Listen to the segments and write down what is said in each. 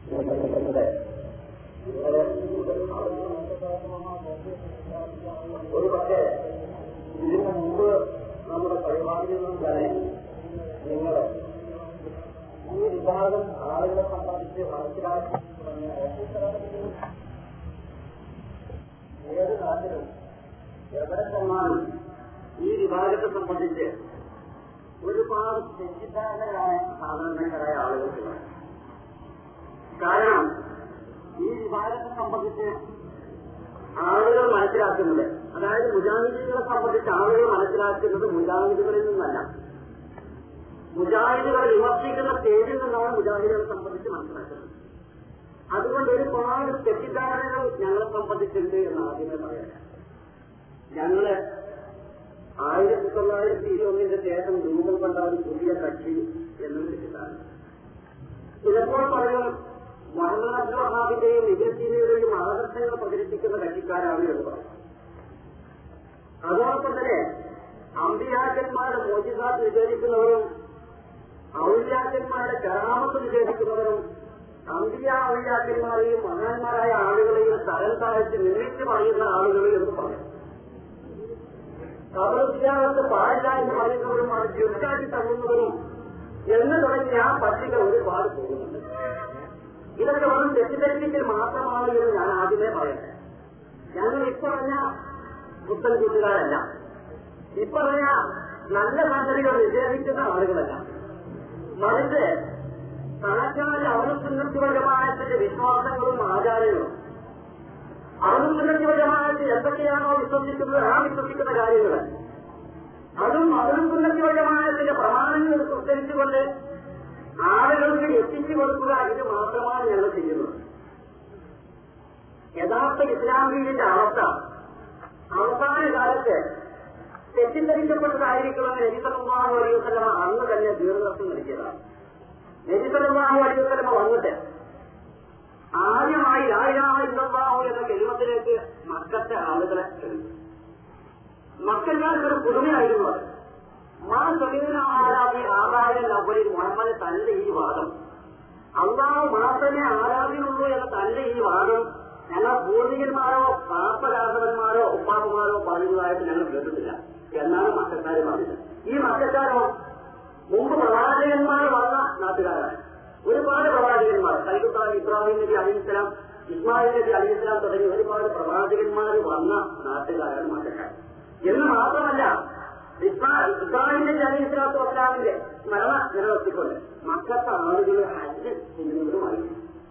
ഒരു പക്ഷേ ഇതിനു മുമ്പ് നമ്മുടെ പരിപാടിയിൽ നിന്ന് തന്നെ നിങ്ങൾ ഈ വിഭാഗം ആളുകളെ സംബന്ധിച്ച് മനസ്സിലാക്കി ഏത് നാട്ടിലും എവിടെ ചെന്നാലും ഈ വിഭാഗത്തെ സംബന്ധിച്ച് ഒരുപാട് തെറ്റിദ്ധാരണകളായ സാധാരണക്കാരായ ആളുകൾക്കുള്ളത് കാരണം ഈ വിഭാഗത്തെ സംബന്ധിച്ച് ആളുകൾ മനസ്സിലാക്കുന്നത് അതായത് മുജാഹിദുകളെ സംബന്ധിച്ച് ആളുകൾ മനസ്സിലാക്കുന്നത് മുജാഹിദുകളിൽ നിന്നല്ല മുജാഹിദുകളെ വിമർശിക്കുന്ന സ്റ്റേജിൽ നിന്നാണ് മുജാഹിദുകളെ സംബന്ധിച്ച് മനസ്സിലാക്കുന്നത് അതുകൊണ്ട് ഒരുപാട് തെറ്റിദ്ധാരണകൾ ഞങ്ങളെ സംബന്ധിച്ചുണ്ട് എന്ന് ആദ്യമേ പറയാം ഞങ്ങള് ആയിരത്തി തൊള്ളായിരത്തി ഇരുപതിന്റെ ശേഷം രൂപം കൊണ്ട ഒരു പുതിയ കക്ഷി എന്ന് വിളിച്ചിട്ടാണ് ചിലപ്പോൾ പറയും മുഹമ്മദ് അബ്ദുൽ വഹാബിന്റെയും നിബിസീനയുടെയും ആദർശങ്ങൾ പ്രചരിപ്പിക്കുന്ന കക്ഷിക്കാരാണ് എന്ന് പറയും അതോടൊപ്പം തന്നെ അമ്പിയാക്കന്മാരുടെ മോചിതാത്ത് നിഷേധിക്കുന്നവരും ഔലിയാക്കന്മാരുടെ കരാമത്ത് നിഷേധിക്കുന്നവരും അമ്പിയ ഔലിയാക്കന്മാരെയും മഹാന്മാരായ ആളുകളെയും തരം താഴ്ത്തി നിന്നിട്ട് പറയുന്ന ആളുകൾ എന്ന് പറയും കബറുദ്യാനത്ത് പാടില്ല എന്ന് പറയുന്നവരും അത് ചെറുക്കാട്ടി തള്ളുന്നവരും എന്ന് തുടങ്ങി ആ പട്ടിക ഒരുപാട് പോകുന്നുണ്ട് ഇതൊക്കെ വെറും തെറ്റിദ്ധരിപ്പിക്കൽ മാത്രമാണ് എന്ന് ഞാൻ ആദ്യമേ പറയട്ടെ ഞങ്ങൾ ഇപ്പറഞ്ഞ പുത്തൻ കൂട്ടുകാരല്ല ഇപ്പറഞ്ഞ നല്ല സംഗതികൾ നിഷേധിക്കുന്ന ആളുകളല്ല മറിച്ച് തലക്കാല അവനുസുന്നത്തിവരമായത്തിന്റെ വിശ്വാസങ്ങളും ആചാരങ്ങളും അവനുസുന്നത്തിവരമായത്തിൽ എന്തൊക്കെയാണോ വിശ്വസിക്കുന്നത് ആ വിശ്വസിക്കുന്ന കാര്യങ്ങൾ അതും അവനുസുന്നത്തിവരമായത്തിന്റെ പ്രമാണങ്ങൾ ഉദ്ധരിച്ചുകൊണ്ട് ആളുകൾക്ക് എത്തിച്ചു കൊടുക്കുക ഇത് മാത്രമാണ് ഞങ്ങൾ ചെയ്യുന്നത് യഥാർത്ഥ ഇസ്ലാമിന്റെ അവസ്ഥ അവസാന കാലത്ത് തെറ്റിദ്ധരിക്കപ്പെട്ടതായിരിക്കുമെന്ന് നബിസലമാഹു അലൈവല്ലമ അന്ന് തന്നെ ദീർഘദർശനം നൽകിയതാണ് നബിസലമാഹു അലൈവല്ലമ വന്നിട്ട് ആദ്യമായി ലായിലാഹു എന്ന കെരുമത്തിലേക്ക് മക്കത്തെ ആളുകളെ ക്ഷണിച്ചു മക്കൾക്കാർക്കൊരു പുതുമയായിരുന്നു അത് മാ സമീന ആരാധി ആറായിരം നവരിൽ മുഹമ്മദ് തന്റെ ഈ വാദം അള്ളാഹു മാത്രമേ ആരാധ്യനുള്ളൂ എന്ന തന്റെ ഈ വാദം ഞങ്ങൾ പൂർവികന്മാരോ പാപ്പരാഘവന്മാരോ ഉപ്പാപ്പമാരോ പറയുന്നതായിട്ട് ഞങ്ങൾ കേട്ടിട്ടില്ല എന്നാണ് മക്കക്കാർ പറഞ്ഞത് ഈ മക്കക്കാരോ മുമ്പ് പ്രവാചകന്മാർ വന്ന നാട്ടുകാരാണ് ഒരുപാട് പ്രവാചകന്മാർ സൈദുത്താൻ ഇബ്രാഹിം നബി അലിസ്ലാം ഇസ്മായിൽ നബി അലിസ്ലാം തുടങ്ങി ഒരുപാട് പ്രവാചകന്മാർ വന്ന നാട്ടുകാരാണ് മക്കക്കാർ എന്ന് മാത്രമല്ല ഇബ്രാഹിം നബി അലി ഇസ്ലാത്തു വസ്ലാമിന്റെ സ്മരണ നിലനിർത്തിക്കൊണ്ട് മക്കത്തെ ആളുകൾ ഹജ്ജ് ചെയ്യുന്നവരുമായി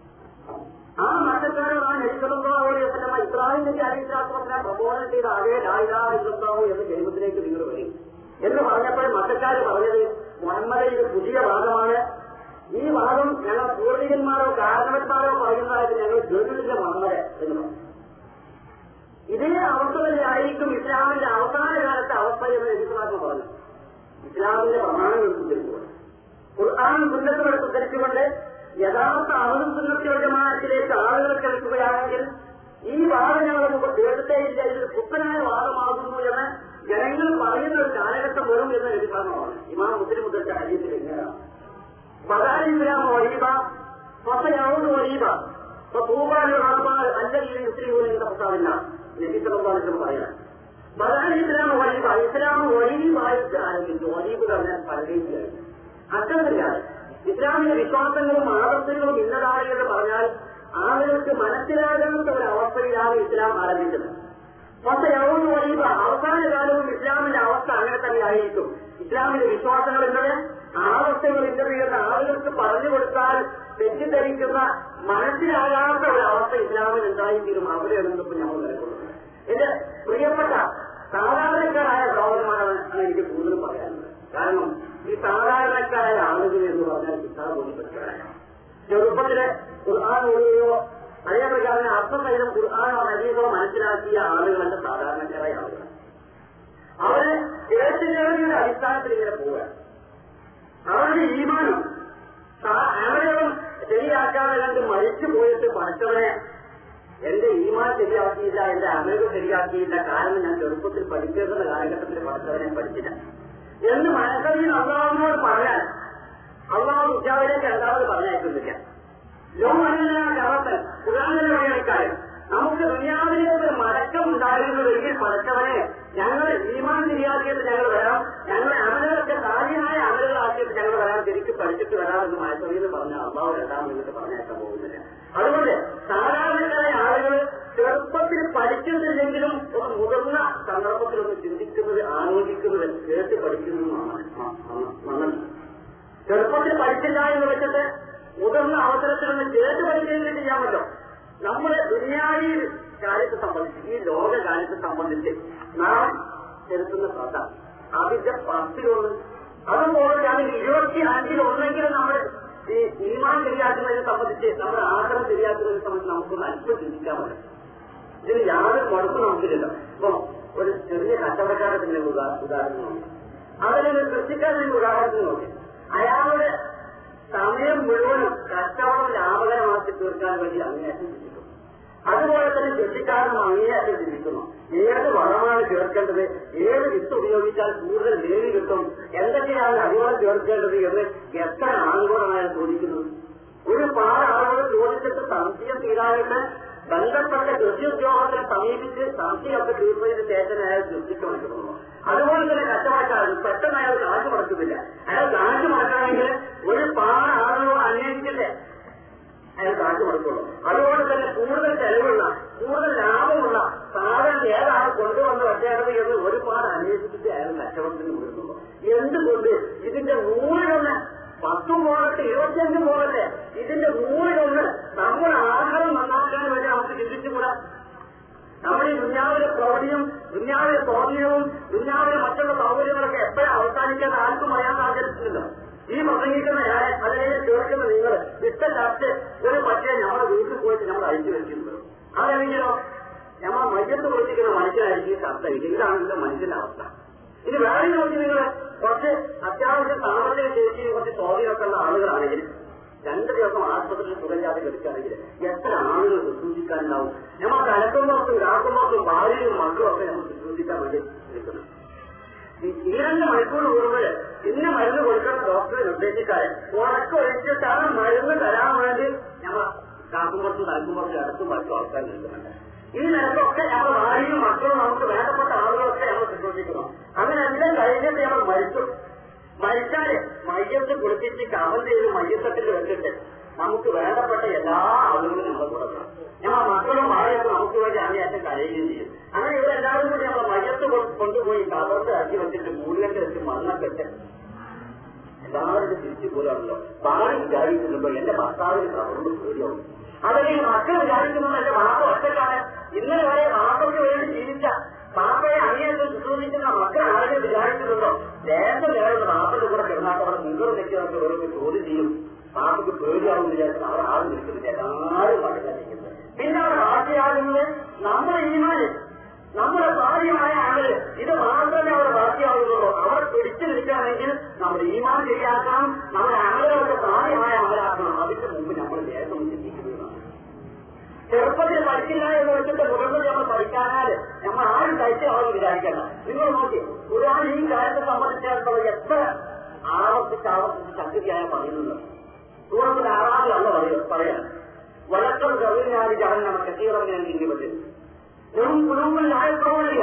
ആ മക്കക്കാരോടാണ് നബിസലം ഇബ്രാഹിം നബി അലി ഇസ്ലാത്തു വസ്ലാം പ്രബോധനം ചെയ്ത അതേ ലായിലാ ഇസ്ലാമു എന്ന ജന്മത്തിലേക്ക് നിങ്ങൾ വരും എന്ന് പറഞ്ഞപ്പോൾ മക്കക്കാർ പറഞ്ഞത് മുഹമ്മദ് ഇത് പുതിയ വാദമാണ് ഈ വാദം ഞങ്ങൾ പൂർവികന്മാരോ കാരണവന്മാരോ പറയുന്നതായിട്ട് ഞങ്ങൾ കേട്ടിട്ടില്ല മുഹമ്മദ് എന്ന് പറഞ്ഞു ഇതേ അവസ്ഥ തന്നെയായിരിക്കും ഇസ്ലാമിന്റെ അവസാന കാലത്തെ അവസ്ഥ എന്ന് നബിസ്ലാം പറഞ്ഞു ഇസ്ലാമിന്റെ പ്രമാണങ്ങൾ ഉദ്ധരിച്ചുകൊണ്ട് ഖുർആൻ സുന്നത്തുകൾ ഉദ്ധരിച്ചുകൊണ്ട് യഥാർത്ഥ അവരും സുന്നത്തിലേക്ക് ആളുകൾ കിടക്കുകയാണെങ്കിൽ ഈ വാദം ഞങ്ങൾ മുമ്പ് കേട്ടിട്ടേയില്ല ഇത് പുത്തനായ വാദമാകുന്നു എന്ന് ജനങ്ങൾ പറയുന്ന ഒരു കാലഘട്ടം വരും എന്ന് നബിസ്ലാം പറഞ്ഞു ഇമാം മുസ്ലിം ഉദ്ധരിച്ച കാര്യത്തിൽ എങ്ങനെയാണ് മതാലിസ്ലാം വരീബ ഫസയാവുന്ന വരീബ തൂബാലുമാൽ അല്ലയിൽ മുസ്ലിം പ്രസ്താവില്ല നബിസ്ലാം പറയാം മതാൽ ഇസ്ലാം വരീബ ഇസ്ലാം വരീബായിട്ട് ആരംഭിച്ചു വരീബ് പറഞ്ഞാൽ പരകയിലാണ് അത്തരത്തിലാണ് ഇസ്ലാമിന്റെ വിശ്വാസങ്ങളും ആദർശങ്ങളും ഇന്നതാണ് എന്ന് പറഞ്ഞാൽ ആളുകൾക്ക് മനസ്സിലാകാത്ത ഒരു അവസ്ഥയിലാണ് ഇസ്ലാം ആരംഭിച്ചത് പക്ഷെ യൗന്ന് വരീബ അവസാന കാലവും ഇസ്ലാമിന്റെ അവസ്ഥ അങ്ങനെ തന്നെ ആയിരിക്കും ഇസ്ലാമിന്റെ വിശ്വാസങ്ങൾ എന്നത് ആദർശങ്ങൾ ഇന്നത് എന്ന് ആളുകൾക്ക് പറഞ്ഞു കൊടുത്താൽ തെറ്റിദ്ധരിക്കുന്ന മനസ്സിലാകാത്ത ഒരു അവസ്ഥ ഇസ്ലാമിൽ ഉണ്ടായിത്തീരും അവിടെയാണ് ഇന്നിപ്പോ ഞങ്ങൾ നിലകൊള്ളുന്നത് എന്റെ പ്രിയപ്പെട്ട സാധാരണക്കാരായ സഹോദരന്മാരാണ് എനിക്ക് കൂടുതൽ പറയാനുള്ളത് കാരണം ഈ സാധാരണക്കാരായ ആളുകൾ എന്ന് പറഞ്ഞാൽ കിട്ടാൻ ബോധ്യപ്പെട്ടവരാണ് ചെറുപ്പത്തിലെ ഖുർആൻ ഓടുകയോ അതേ പ്രകാരം അർത്ഥസഹിതം ഖുർആാനോ ഹരീസോ മനസ്സിലാക്കിയ ആളുകളല്ല സാധാരണക്കാരായ ആളുകൾ അവര് കേട്ടുകേൾവിയുടെ അടിസ്ഥാനത്തിൽ ഇങ്ങനെ പോവുക അവരുടെ ഈമാനം അവരെയും ശരിയാക്കാതെ കണ്ട് മരിച്ചു പോയിട്ട് പഠിച്ചവനെ എന്റെ ഈമാൻ ശരിയാക്കിയില്ല എന്റെ അമേക ശരിയാക്കിയില്ല കാരണം ഞാൻ ചെറുപ്പത്തിൽ പഠിക്കേണ്ട കാലഘട്ടത്തിൽ പഠിച്ചവനെ പഠിച്ചില്ല എന്ന് മനസ്സറിയിൽ അള്ളാഹുവിനോട് പറഞ്ഞാൽ അള്ളാഹു ഉച്ചാവിലേക്ക് രണ്ടാമത് പറഞ്ഞയക്കുന്നില്ല ലോകമല്ല കറത്തൻ പുരാതനമായ കാര്യം നമുക്ക് ദുനിയാവിലേക്ക് മടക്കം ഉണ്ടായിരുന്നുവെങ്കിൽ പടച്ചവനെ ഞങ്ങൾ ഈമാൻ ശരിയാക്കിയിട്ട് ഞങ്ങൾ വരാം ഞങ്ങളെ അമലുകളൊക്കെ സാധ്യമായ അമലുകളാക്കിയിട്ട് ഞങ്ങൾ വരാം തിരിച്ച് പഠിച്ചിട്ട് വരാമെന്ന് മയസറിയെന്ന് പറഞ്ഞ അമ്മാവ് വരാം എന്നിട്ട് പറഞ്ഞേക്കാൻ പോകുന്നില്ല അതുകൊണ്ട് സാധാരണക്കാരായ ആളുകൾ ചെറുപ്പത്തിൽ പഠിക്കുന്നില്ലെങ്കിലും ഒരു മുതിർന്ന സന്ദർഭത്തിലൊന്ന് ചിന്തിക്കുന്നത് ആലോചിക്കുന്നത് കേട്ട് പഠിക്കുന്നതുമാണ് നന്നത് ചെറുപ്പത്തിൽ പഠിച്ചില്ല എന്ന് വെച്ചിട്ട് മുതിർന്ന അവസരത്തിലൊന്ന് കേട്ട് പഠിക്കുകയും ചെയ്യാൻ പറ്റും നമ്മുടെ ദുനിയാവി കാര്യത്തെ സംബന്ധിച്ച് ഈ ലോക കാര്യത്തെ സംബന്ധിച്ച് നാം ചെലുത്തുന്ന ശ്രദ്ധ അതിന്റെ പത്തിലൊന്ന് അതുപോലെ ഞാൻ ഇരുപത്തി അഞ്ചിൽ ഒന്നെങ്കിലും നമ്മൾ ഈ ഈമാൻ ശരിയാക്കുന്നതിനെ സംബന്ധിച്ച് നമ്മുടെ ആഗ്രഹം ശരിയാക്കുന്നതിനെ സംബന്ധിച്ച് നമുക്കൊന്ന് അല്പം ചിന്തിക്കാൻ പറ്റും ഇതിന് യാതൊരു മുടക്കും നമുക്കില്ലല്ലോ ഇപ്പൊ ഒരു ചെറിയ കച്ചവടക്കാരത്തിന്റെ ഉദാഹരണം നോക്കി അതിലൊരു കൃഷിക്കാരന്റെ ഉദാഹരണത്തിന് നോക്കി അയാളുടെ സമയം മുഴുവനും കച്ചവടം ലാഭകരമാക്കി തീർക്കാൻ വേണ്ടി അങ്ങേയറ്റം ചിന്തിക്കുന്നു അതുപോലെ തന്നെ കൃഷിക്കാരനും അങ്ങേയറ്റം ചിന്തിക്കുന്നു ഏത് വളമാണ് ചേർക്കേണ്ടത് ഏത് വിത്ത് ഉപയോഗിച്ചാൽ കൂടുതൽ നേടി കിട്ടും എന്തൊക്കെയാണ് അതുപോലെ ചേർക്കേണ്ടത് എന്ന് എത്ര ആളുകളാണ് ചോദിക്കുന്നത് ഒരു പാട് ആളുകൾ ചോദിച്ചിട്ട് സംശയം തീരാനായിട്ട് ബന്ധപ്പെട്ട കൃഷി ഉദ്യോഗസ്ഥരെ സമീപിച്ച് സംശയമൊക്കെ തീർന്നതിന് ശേഷം അയാൾ കൃഷിക്ക് മടക്കുന്നു അതുപോലെ തന്നെ കച്ചവടക്കാരൻ പെട്ടെന്ന് അയാൾ കാശ് മടക്കുന്നില്ല അയാൾ കാശ് മടക്കണമെങ്കിൽ ഒരു പാട് ആളുകളോട് അന്വേഷിച്ചില്ലേ അയാൾ കാശ് മടക്കുള്ളൂ അതുപോലെ തന്നെ കൂടുതൽ ചെലവുള്ള കൂടുതൽ ലാഭമുള്ള സാധനം ഏതാണ് കൊണ്ടുവന്ന് വെച്ചേണ്ടത് എന്ന് ഒരുപാട് അന്വേഷിച്ചിട്ട് അയാൾ കച്ചവടത്തിന് മുതിർന്നുള്ളൂ എന്തുകൊണ്ട് ഇതിന്റെ നൂറിലൊന്ന് പത്തും പോകട്ടെ ഇരുപത്തിയഞ്ചും പോകട്ടെ ഇതിന്റെ നൂറിലൊന്ന് നമ്മുടെ ആഹാരം നന്നാക്കാൻ വേണ്ടി നമുക്ക് ചിന്തിച്ചുകൂടാ നമ്മുടെ ഈ ദുഞ്ഞാവിലെ പ്രൗഢിയും ദുഞ്ഞാവിലെ സ്വാധീനവും ദുഞ്ഞാവിലെ മറ്റുള്ള സൗകര്യങ്ങളൊക്കെ എപ്പോഴും അവസാനിക്കാൻ ആർക്കും അറിയാൻ സാഹചര്യത്തിലല്ലോ ഈ പ്രസംഗിക്കുന്ന ഞാൻ അതിനെ കേൾക്കുന്ന നിങ്ങൾ ഇഷ്ടലാസ്റ്റ് ഒരു പക്ഷേ നമ്മുടെ വീട്ടിൽ പോയിട്ട് നമ്മൾ അഴിച്ചു വെച്ചിട്ടുണ്ട് അതല്ലെങ്കിലോ നമ്മൾ മയ്യത്ത് പ്രവർത്തിക്കുന്ന മനുഷ്യനായിരിക്കും ഈ ശബ്ദം ഇതാണ് ഇതിന്റെ മനുഷ്യന്റെ അവസ്ഥ ഇനി വേറെ നോക്കി നിങ്ങൾ കുറച്ച് അത്യാവശ്യം സാമ്പത്തിക ശേഷിയും കുറച്ച് സ്വാധീനമൊക്കെ ഉള്ള ആളുകളാണെങ്കിൽ രണ്ട് ദിവസം ആശുപത്രിയിൽ സുഖമില്ലാതെ കിടക്കുകയാണെങ്കിൽ എത്ര ആളുകൾ ശുശ്രൂഷിക്കാനുണ്ടാവും നമ്മൾ കലക്കുമ്പോഴത്തും കാക്കുമ്പോഴത്തും ഭാര്യയും മക്കളും ഒക്കെ നമ്മൾ ശുശ്രൂഷിക്കാൻ വേണ്ടി നിൽക്കുന്നു ഈ രണ്ട് മണിക്കൂർ കൂടുമ്പോൾ ഇന്ന മരുന്ന് കൊടുക്കണം ഡോക്ടറെ നിർദ്ദേശിക്കാതെ ഉറക്കം ഒഴിച്ചിട്ടാണ് മരുന്ന് തരാൻ വേണ്ടി ഞമ്മ കാക്കുമ്പുറത്തും തലക്കുമ്പുറത്തും അടുത്തും മറ്റും ആൾക്കാർ നിൽക്കുന്നുണ്ട് ഈ നിരക്കൊക്കെ ഞങ്ങൾ ഭാര്യയും മക്കളും നമുക്ക് വേണ്ടപ്പെട്ട ആളുകളൊക്കെ ഞങ്ങൾ ശുശ്രൂഷിക്കുന്നു അങ്ങനെ എല്ലാം കഴിഞ്ഞിട്ട് ഞങ്ങൾ മരിച്ചു മരിച്ചാല് മയ്യത്ത് കുളിപ്പിച്ച് കവൽ ചെയ്ത് മയ്യത്തത്തിൽ വെച്ചിട്ട് നമുക്ക് വേണ്ടപ്പെട്ട എല്ലാ ആളുകളും നമ്മൾ കൊടുക്കണം ഞങ്ങൾ മക്കളും ഭാര്യയൊക്കെ നമുക്ക് വേണ്ടി അങ്ങേയറ്റം കരയുകയും ചെയ്യും അങ്ങനെ ഇവരെല്ലാവരും കൂടി നമ്മൾ മയ്യത്ത് കൊണ്ടുപോയി കവറിൽ ഇറക്കി വെച്ചിട്ട് മൂലികന്റെ വെച്ച് മണ്ണൊക്കെ ഇട്ട് എല്ലാവരും തിരിച്ചു പോലാണല്ലോ ഭാര്യ വിചാരിക്കുന്നുണ്ടോ എന്റെ ഭർത്താവിന് കവറിന് പേടിയാവും അതല്ലെങ്കിൽ മക്കൾ വിചാരിക്കുന്നത് എന്റെ വാപ്പ ഒറ്റക്കാണ് ഇന്നലെ വരെ വാപ്പയ്ക്ക് വേണ്ടി ജീവിച്ച പാപ്പയെ അങ്ങേയറ്റം ശുശ്രൂഷിക്കുന്ന മക്കൾ ആരെങ്കിലും വിചാരിക്കുന്നുണ്ടോ ദേശം നേടുന്ന പാപ്പന്റെ കൂടെ കിടന്നാട്ട് അവിടെ നിങ്ങൾ നിൽക്കുന്നവർക്ക് ഓരോ ചോദ്യം ചെയ്യും പാപ്പയ്ക്ക് പേടിയാവും വിചാരിച്ചു അവർ ആരും നിൽക്കുന്നില്ല എല്ലാവരും പഠിക്കാതിരിക്കുന്നത് പിന്നെ അവർ ബാക്കിയാകുന്നത് നമ്മുടെ ഈമാന് നമ്മുടെ ഭാര്യമായ ആള് ഇത് മാത്രമേ അവർ ബാക്കിയാവുന്നുള്ളൂ അവർ പിടിച്ചു നിൽക്കുകയാണെങ്കിൽ നമ്മുടെ ഈമാൻ ശരിയാക്കണം നമ്മുടെ ആളുകളുടെ പ്രായമായ ആളാക്കണം അതിന്റെ മുമ്പ് നമ്മൾ ദേശം ചിന്തിക്കുന്നതാണ് ചെറുപ്പത്തിൽ പഠിക്കില്ല എന്ന് വെച്ചിട്ട് മുതിർന്നത് നമ്മൾ പഠിക്കാനാൽ നമ്മൾ ആരും കഴിച്ചാവും വിചാരിക്കണം നിങ്ങൾ നോക്കി ഒരാൾ ഈ കാര്യത്തെ സംബന്ധിച്ചിടത്തോളം എത്ര ആവർത്തിച്ച് ആവർത്തിച്ച് ശക്തിയായ പറയുന്നുണ്ട് സൂറത്തിൽ ആറാമിലല്ല പറയുക പറയാൻ വഴക്കം കവിഞ്ഞാൽ ജാൻ കെട്ടിയിറങ്ങാൻ ഇനി പറ്റും വെറും കുടുംബം ന്യായപ്രവണില്ല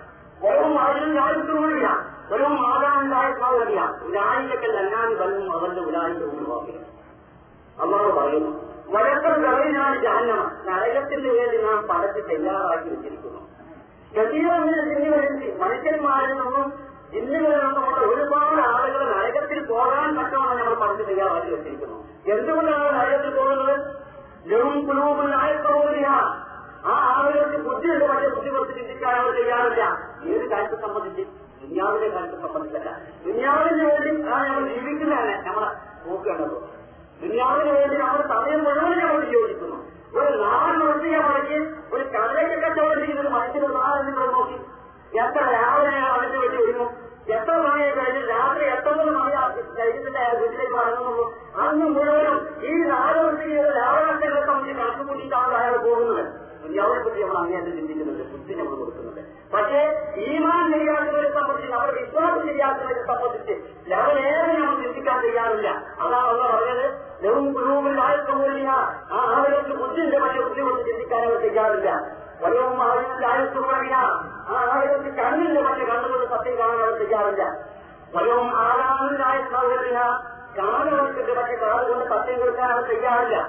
വെറും അതിനും ന്യായപ്രവണില്ല വെറും മാതാവും ന്യായപ്രവണില്ല ഉലായിക്കൽ അല്ലാതെ വന്നും അവന്റെ ഉലായിക്ക് ഒഴിവാക്കില്ല അള്ളാഹ് പറയുന്നു വഴക്കം കവിഞ്ഞാൽ ജാന്നമ നരകത്തിന് വേണ്ടി നാം പടച്ച് തയ്യാറാക്കി വെച്ചിരിക്കുന്നു ഗതീറങ്ങനെ ജിന്നുകളിൽ മനുഷ്യന്മാരിൽ നിന്നും ജിന്നുകളിൽ നിന്നുമുള്ള ഒരുപാട് ആളുകൾ നരകത്തിൽ പോകാൻ തക്കമാണ് നമ്മൾ പടച്ച് തയ്യാറാക്കി വെച്ചിരിക്കുന്നു എന്തുകൊണ്ടാണ് നരകത്തിൽ പോകുന്നത് വെറും കുലൂബും നായക്കോറിയ ആ ആളുകൾക്ക് ബുദ്ധിയുണ്ട് പക്ഷേ ബുദ്ധി കുറച്ച് ചിന്തിക്കാൻ അവർ ചെയ്യാറില്ല ഏത് കാര്യത്തെ സംബന്ധിച്ച് ദുനിയാവിന്റെ കാര്യത്തെ സംബന്ധിച്ചല്ല ദുനിയാവിന് വേണ്ടി ആ നമ്മൾ ജീവിക്കുന്നതാണ് നമ്മളെ നോക്കേണ്ടത് ദുനിയാവിന് വേണ്ടി നമ്മൾ സമയം മുഴുവൻ നമ്മൾ വിനിയോഗിക്കുന്നു ഒരു നാല് നിർത്തിയ മടക്കി ഒരു കടലയ്ക്ക് കച്ചവടം ചെയ്യുന്നത് മനുഷ്യന് നാളെ നിങ്ങൾ നോക്കി എത്ര രാവിലെ അതിന് വേണ്ടി ഒരുങ്ങും എത്ര സമയം കഴിഞ്ഞ് രാത്രി എത്തൊമ്പത് മണി കഴിഞ്ഞിട്ട് അയാൾ വീട്ടിലേക്ക് മടങ്ങുന്നുള്ളൂ അന്ന് മുഴുവനും ഈ നാല് വൃത്തിയുടെ ലാഭനഷ്ടങ്ങളെ സംബന്ധിച്ച് കണക്ക് കൂട്ടിയിട്ടാണ് അയാൾ പോകുന്നത് ദുര്യാവിനെ പറ്റി നമ്മൾ അങ്ങേയറ്റം ചിന്തിക്കുന്നുണ്ട് ബുദ്ധി നമ്മൾ കൊടുക്കുന്നുണ്ട് പക്ഷേ ഈമാൻ ശരിയാക്കുന്നതിനെ സംബന്ധിച്ച് നമ്മുടെ വിശ്വാസം ശരിയാക്കുന്നതിനെ സംബന്ധിച്ച് ലെവലേറെ നമ്മൾ ചിന്തിക്കാൻ ചെയ്യാറില്ല അതാണ് അന്ന് പറഞ്ഞത് ലവും കുരുവിൽ ആയത്തോലിയ ആ ആളുകൾക്ക് ബുദ്ധിന്റെ പക്ഷെ ബുദ്ധി കൊണ്ട് ചിന്തിക്കാൻ അവർ തയ്യാറില്ല വലവും ആയുസ്സുറവിന ആ ആളുകൾക്ക് കണ്ണിന്റെ പക്ഷെ കണ്ണുകൊണ്ട് സത്യം കാണാൻ അവർ തയ്യാറില്ല വലവും ആരാമില്ലായ സൗകര്യ കാണുന്നവർക്ക് പക്ഷെ കാതുകൊണ്ട് സത്യം കൊടുക്കാൻ അവർ തയ്യാറില്ല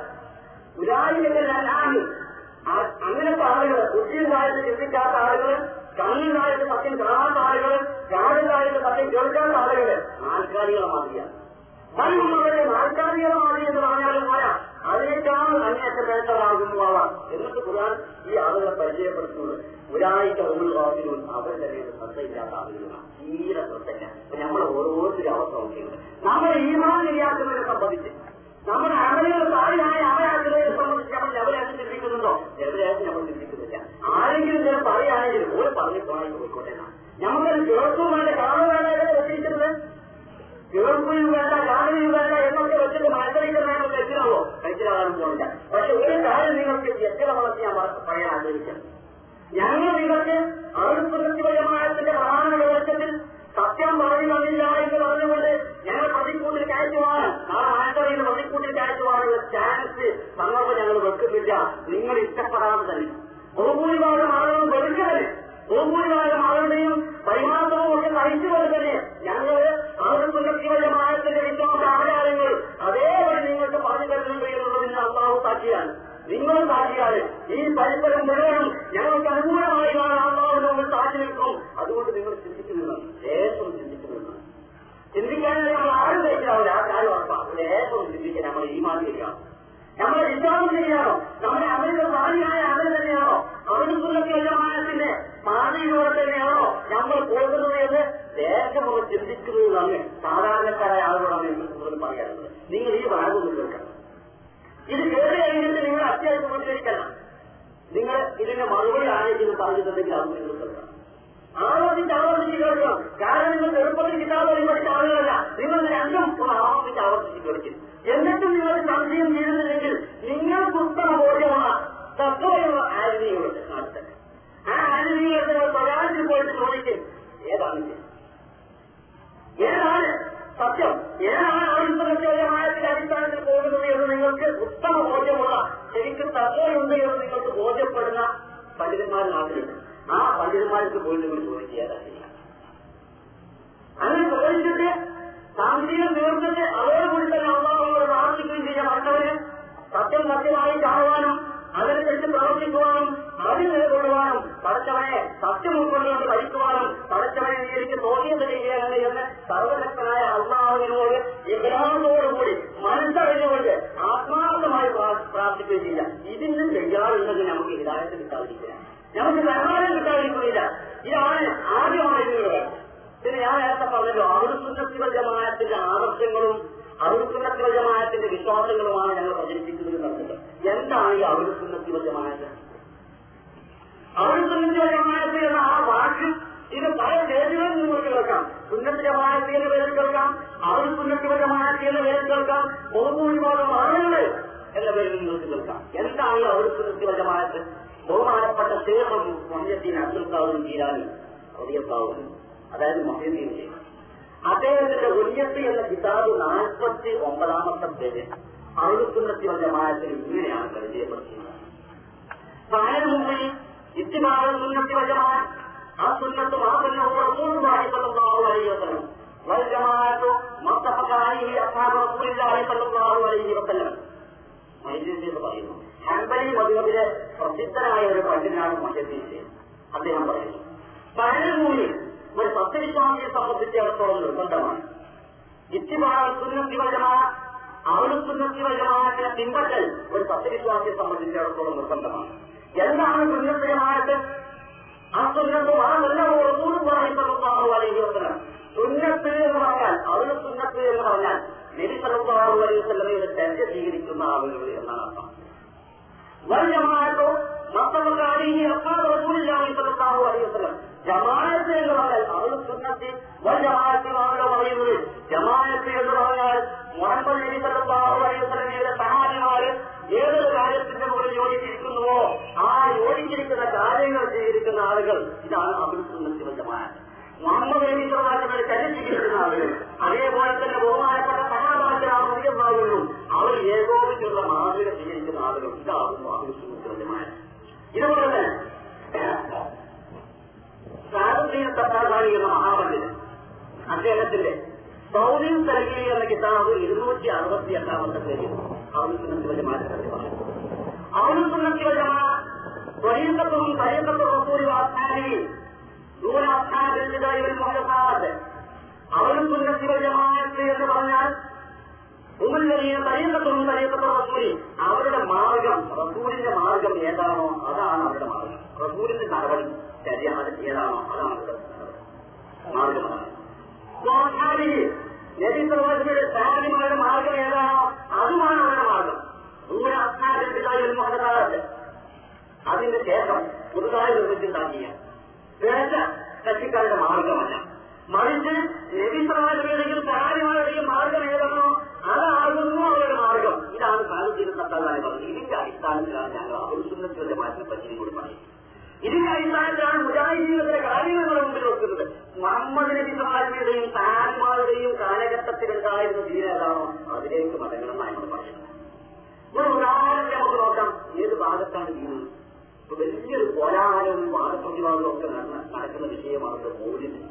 ഉരായിരങ്ങളാണ് അങ്ങനത്തെ ആളുകൾ ബുദ്ധിയുണ്ടായിട്ട് ചിന്തിക്കാത്ത ആളുകൾ കണ്ണുണ്ടായിട്ട് സത്യം കാണാത്ത ആളുകൾ കാടുണ്ടായിട്ട് സത്യം കേൾക്കാത്ത ആളുകൾ ആൾക്കാരികളെ മാതിരിയാണ് മനുഷ്യരുടെ നാൽക്കാലികളെ മാതിരി എന്ന് പറഞ്ഞാലും പോരാ അതിനേക്കാൾ അങ്ങേറ്റം വേണ്ടതാകുന്നവ എന്നിട്ട് ഖുർആൻ ഈ ആളുകളെ പരിചയപ്പെടുത്തുന്നത് ഒരാഴ്ച ഒരു വാക്കിലും അവർ തന്നെ ശ്രദ്ധയില്ലാത്ത ആളുകളാണ് തീരെ ശ്രദ്ധയില്ല അപ്പൊ നമ്മൾ ഓരോരുത്തരും അവസ്ഥ നോക്കിയത് നമ്മൾ ഈമാൻ ശരിയാക്കുന്നതിനെ സംബന്ധിച്ച് നമ്മുടെ അമലുകൾ താഴെയായ അവരാക്കുന്നതിനെ സംബന്ധിച്ച് നമ്മൾ എവരെയായിട്ട് ചിന്തിക്കുന്നുണ്ടോ എവരെയായിട്ട് നമ്മൾ ചിന്തിക്കുന്നില്ല ആരെങ്കിലും ചില പറയുകയാണെങ്കിൽ ഒരു പറഞ്ഞു പോയി പോയിക്കോട്ടെ നമുക്കത് കേൾക്കും വേണ്ട കാണും വേണ്ട എന്നല്ലേ വെച്ചിരിക്കുന്നത് കേൾക്കുകയും വേണ്ട കാണുകയും വേണ്ട എന്നൊക്കെ വെച്ചിട്ട് മത്സരിക്കുന്നതിന് തെറ്റിനാവോ മനസ്സിലാകാനും പോകുന്നില്ല പക്ഷെ ഒരു കാര്യം നിങ്ങൾക്ക് എത്ര വളർത്തി ഞാൻ പറയാൻ ആഗ്രഹിക്കുന്നു ഞങ്ങൾ നിങ്ങൾക്ക് അറുപത്തിപരമായത്തിന്റെ പ്രധാന വെളിച്ചത്തിൽ സത്യം പറയുന്നില്ല എന്ന് പറഞ്ഞുകൊണ്ട് ഞങ്ങൾ പ്രതിക്കൂട്ടിൽ കയറ്റുവാൻ നാളെ ആഴ്ചയിൽ പ്രതിക്കൂട്ടിൽ കയറ്റുവാനുള്ള ചാൻസ് സന്ദർഭം ഞങ്ങൾ വെക്കുന്നില്ല നിങ്ങൾ ഇഷ്ടപ്പെടാതെ തന്നെ ബഹുഭൂരിഭാഗം ആളുകളും വെറുക്കവന് ബഹുഭൂരിഭാഗം ആളുകളുടെയും പരിമാണവും ഒക്കെ സഹിച്ചുകൊണ്ട് തന്നെ ഞങ്ങൾ അറുപത്തിപരമായത്തിന്റെ വിശ്വാസ ആചാരങ്ങൾ അതേപടി നിങ്ങൾക്ക് പറഞ്ഞു തരുന്നുണ്ട് എന്നുള്ളതിന് അള്ളാഹു സാക്ഷിയാണ് നിങ്ങളും സാക്ഷിയാണ് ഈ പരിസരം മുഴുവനും ഞങ്ങൾക്ക് അനുകൂലമായി അള്ളാഹു നമ്മൾ സാക്ഷി നിൽക്കും അതുകൊണ്ട് നിങ്ങൾ ചിന്തിക്കുന്നില്ല ലേശം ചിന്തിക്കുന്നില്ല ചിന്തിക്കാനായി നമ്മൾ ആരും കഴിക്കാവില്ല ആ കാര്യം ഉറപ്പാണ് ലേശം ചിന്തിക്കാൻ നമ്മൾ ഈ മാതിരിയാണ് നമ്മുടെ വിശ്വാസം ശരിയാണോ നമ്മുടെ അവരുടെ ഭാര്യയായ അവർ തന്നെയാണോ അവരുടെ യജമാനത്തിന്റെ പാതയിലൂടെ തന്നെയാണോ നമ്മൾ പോകുന്നത് എന്ന് ദേശമുള്ള ചിന്തിക്കുന്നതാണ് സാധാരണക്കാരായ ആളുകളാണ് എനിക്ക് കൂടുതൽ പറയാറുള്ളത് നിങ്ങൾ ഈ ഭാഗമൊന്നും കേൾക്കണം ഇത് കേട്ട് കഴിഞ്ഞിട്ട് നിങ്ങൾ അത്യാവശ്യം പ്രതികരിക്കണം നിങ്ങൾ ഇതിന്റെ മറുപടി ആരെങ്കിലും പറഞ്ഞിട്ടുണ്ടെങ്കിൽ അത് നിങ്ങൾ കേൾക്കണം ആവർത്തിച്ച് ആവർത്തിച്ച് കേൾക്കണം കാരണം നിങ്ങൾ ചെറുപ്പത്തിൽ കിട്ടാതെ പഠിച്ച ആളുകളല്ല നിങ്ങൾ രണ്ടും ആവർത്തിച്ച് ആവർത്തിച്ച് കേൾക്കും എന്നിട്ടും നിങ്ങൾക്ക് സംശയം ചെയ്യുന്നില്ലെങ്കിൽ നിങ്ങൾക്ക് ഉത്തമ ബോധ്യമുള്ള തത്വമുള്ള ആരുണിയോട് നടത്തുക ആ ആരുണിയോട് നിങ്ങൾ പ്രകാശത്തിൽ പോയിട്ട് ചോദിക്കും ഏതാണ് ഇത്? ഏതാണ് സത്യം ഏതാണ് ആത്മഹത്യമായത്തിന്റെ അടിസ്ഥാനത്തിൽ പോകുന്നത് എന്ന് നിങ്ങൾക്ക് ഉത്തമ ബോധ്യമുള്ള ശരിക്കും തത്വമുണ്ട് എന്ന് നിങ്ങൾക്ക് ബോധ്യപ്പെടുന്ന പണ്ഡിതന്മാർ നാട്ടിലുണ്ട് ആ പണ്ഡിതന്മാർക്ക് പോയി നിങ്ങൾ ചോദിക്കുക ഏതാണ് ശരിയാണ് അങ്ങനെ ചോദിച്ചിട്ട് സാമ്പത്തികം തീർത്തിട്ട് അതോടുകൂടി തന്നെ അള്ളാഹുവോട് പ്രാർത്ഥിക്കുകയും ചെയ്യാൻ മറ്റവര് സത്യം സത്യമായി കാണുവാനും അതിനനുസരിച്ച് പ്രവർത്തിക്കുവാനും അതിൽ നിലകൊള്ളുവാനും പടച്ചവനെ സത്യം ഉൾക്കൊണ്ടുകൊണ്ട് ഭരിക്കുവാനും പടച്ചവനെ നീ എനിക്ക് തോന്നിയത് ചെയ്യുകയാണ് എന്ന് സർവശക്തനായ അള്ളാഹുവിനോട് വിഗ്രഹത്തോടുകൂടി മനസ്സറിഞ്ഞുകൊണ്ട് ആത്മാർത്ഥമായി പ്രാ- പ്രാർത്ഥിക്കുകയും ചെയ്യാം ഇതിന് ചെയ്യാറുണ്ടെങ്കിൽ നമുക്ക് ഹിതായത്ത് കിട്ടാതിരിക്കില്ല നമുക്ക് സഹായം കിട്ടാതിരിക്കുന്നില്ല ഇതാണ് ആദ്യമായിട്ടുള്ളത് പിന്നെ ഞാൻ നേരത്തെ പറഞ്ഞല്ലോ അവിടുത്തുന്ന ജമാഅത്തിന്റെ ആദർശങ്ങളും അവിടുത്തുന്ന ജമാഅത്തിന്റെ വിശ്വാസങ്ങളുമാണ് ഞങ്ങൾ പ്രചരിപ്പിക്കുന്നത് എന്നുള്ളത് എന്താണ് ഈ അവിടുത്തുന്ന ജമാഅത്ത് അവിടുത്തുന്ന ജമാഅത്ത് എന്ന ആ വാക്ക് ഇത് പല പേരുകളിൽ നിങ്ങൾക്ക് കേൾക്കാം സുന്നത്ത് ജമാഅത്ത് എന്ന പേരിൽ കേൾക്കാം അവിടുത്തുന്ന ജമാഅത്ത് എന്ന പേരിൽ കേൾക്കാം ബഹുഭൂരിഭാഗം ആളുകൾ എന്ന പേരിൽ നിങ്ങൾക്ക് കേൾക്കാം എന്താണ് ഈ അവിടുത്തുന്ന ജമാഅത്ത് ബഹുമാനപ്പെട്ട ശേഷം മൊഹീദ്ദീൻ അബ്ദുൽ ഖാദും ജീരാനി റളിയല്ലാഹു അതായത് മൊഹീദ്ദീൻ ശേഖ് അദ്ദേഹത്തിന്റെ ഉന്നത്തി എന്ന കിതാബ് നാൽപ്പത്തി ഒമ്പതാമത്തെ പേര് അറുപത്തുന്നത്തി ജമാഅത്തിൽ ഇങ്ങനെയാണ് പരിചയപ്പെടുത്തുന്നത് فعلى المؤمن اتباع السنة والجماعة السنة ما سنه رسول الله صلى الله عليه وسلم والجماعة ما اتفق عليه أصحاب رسول الله صلى الله عليه وسلم മൈദീൻ പറയുന്നു ഹംബലി മധുബിലെ പ്രസിദ്ധനായ ഒരു പണ്ഡിതനാണ് മഹദീൻ അദ്ദേഹം പറയുന്നു പഴയഭൂമി ഒരു സത്യവിശ്വാസിയെ സംബന്ധിച്ചിടത്തോളം നിർബന്ധമാണ് ഇത്തിബാറ സുന്നത്തി വജമാ അവള് സുന്നത്തി വജമാനത്തിനെ പിൻപറ്റൽ ഒരു സത്യവിശ്വാസിയെ സംബന്ധിച്ചിടത്തോളം നിർബന്ധമാണ് എന്താണ് സുന്നത്തിയമായിട്ട് ആ സുന്നത്ത് വളരെ സുന്നത്ത് എന്ന് പറഞ്ഞാൽ അവള് സുന്നത്ത് എന്ന് പറഞ്ഞാൽ നബി സല്ലല്ലാഹു അലൈഹി വസല്ലമയുടെ ദർജ സ്വീകരിക്കുന്ന ആളുകൾ എന്നാണ് അർത്ഥം വൽജമാഅത്തോ മത്തമക്കാരിഹി അസ്ഹാബ് റസൂലില്ലാഹി സ്വല്ലല്ലാഹു അലൈഹി വസല്ലം ജമാഅത്ത് എന്ന് പറഞ്ഞാൽ അവൾ സുന്നത്തി വൽജമാഅത്ത് എന്നാണല്ലോ പറയുന്നത് ജമാഅത്ത് എന്ന് പറഞ്ഞാൽ മുഹമ്മദ് നബി സല്ലല്ലാഹു അലൈഹി വസല്ലമയുടെ സഹാബിമാര് ഏതൊരു കാര്യത്തിന്റെ മുകളിൽ യോജിച്ചിരിക്കുന്നുവോ ആ യോജിച്ചിരിക്കുന്ന കാര്യങ്ങൾ ചെയ്തിരിക്കുന്ന ആളുകൾ ഇതാണ് അവൾ സുന്നത്തി വൽ ജമാഅത്ത് മുഹമ്മദ് നബി സല്ലല്ലാഹു അലൈഹി ചരിച്ചിരിക്കുന്ന ആളുകൾ അതേപോലെ തന്നെ ബഹുമാനപ്പെട്ട സഹാബാക്കളാകുന്നു അവർ അവർ ഏകോപിച്ചുള്ള മാതൃക സ്വീകരിക്കുന്ന ആളുകൾ ഇതാകുന്നു അഭിസുഖമായ ഇതുപോലെ തന്നെ സാരദീന തത്താസാനി എന്ന മഹാപണ്ഡിതൻ അദ്ദേഹത്തിന്റെ സൗദിൻ തലകി എന്ന കിതാബ് ഇരുന്നൂറ്റി അറുപത്തി എട്ടാമത്തെ പേരിൽ ഔസുന്നത്തിവജമാറ്റത്തിൽ പറയുന്നു ഔസുന്നത്തിവജമ ത്വരീക്കത്തും തരീക്കത്തും റസൂരി വാസ്ഥാനിയിൽ ദൂരാസ്ഥാനത്തിലായി മുഹദസാദ് ഔസുന്നത്തിവജമാറ്റ് എന്ന് പറഞ്ഞാൽ ഉമല്ലീയ തരീക്കത്തും തരീക്കത്തും റസൂരി അവരുടെ മാർഗം റസൂലിന്റെ മാർഗം ഏതാണോ അതാണ് അവരുടെ മാർഗം റസൂലിന്റെ നടപടി ശരിയാണ് ഏതാണോ അതാണ് അവരുടെ മാർഗമാണ് നബിസമാജയുടെ സാരിമാരുടെ മാർഗം ഏതാണോ അതുമാണ് അവരുടെ മാർഗം ദൂരെ അസ്നാരത്തിലായി മുഹദാദ് അതിന്റെ ശേഷം പുതുതായി നിർമ്മിച്ചുണ്ടാക്കിയ വേണ്ട കക്ഷിക്കാരുടെ മാർഗമല്ല മറിച്ച് നബിസമാജയുടെയും സാരിമാരുടെയും മാർഗം ഏതാണോ അതാകുന്നു അവരുടെ മാർഗം ഇതാണ് സാഹചര്യം തട്ടാതായി പറഞ്ഞത് ഇതിന്റെ അടിസ്ഥാനത്തിലാണ് ഞങ്ങൾ അഭിസുന്നത്തിന്റെ മാറ്റി പറ്റി കൂടി പറയുന്നത് ഇതിന്റെ അടിസ്ഥാനത്തിലാണ് മുജാഹിദീനത്തിലെ കാര്യങ്ങൾ നമ്മുടെ മുമ്പിൽ വെക്കുന്നത് മുഹമ്മദ് നബി സഹാബിയുടെയും സാരിമാരുടെയും കാലഘട്ടത്തിലുണ്ടായിരുന്ന ദീന ഏതാണോ അതിലേക്ക് മടങ്ങണമെന്നാണ് നമ്മൾ പറയുന്നത് ഒരു ഉദാഹരണം നമുക്ക് നോക്കാം ഏത് ഭാഗത്താണ് ദീനം ഇപ്പൊ വലിയൊരു കോലാഹലവും വാദപ്രതിവാദവും ഒക്കെ നടന്ന- നടക്കുന്ന വിഷയമാണ് മോഡിന്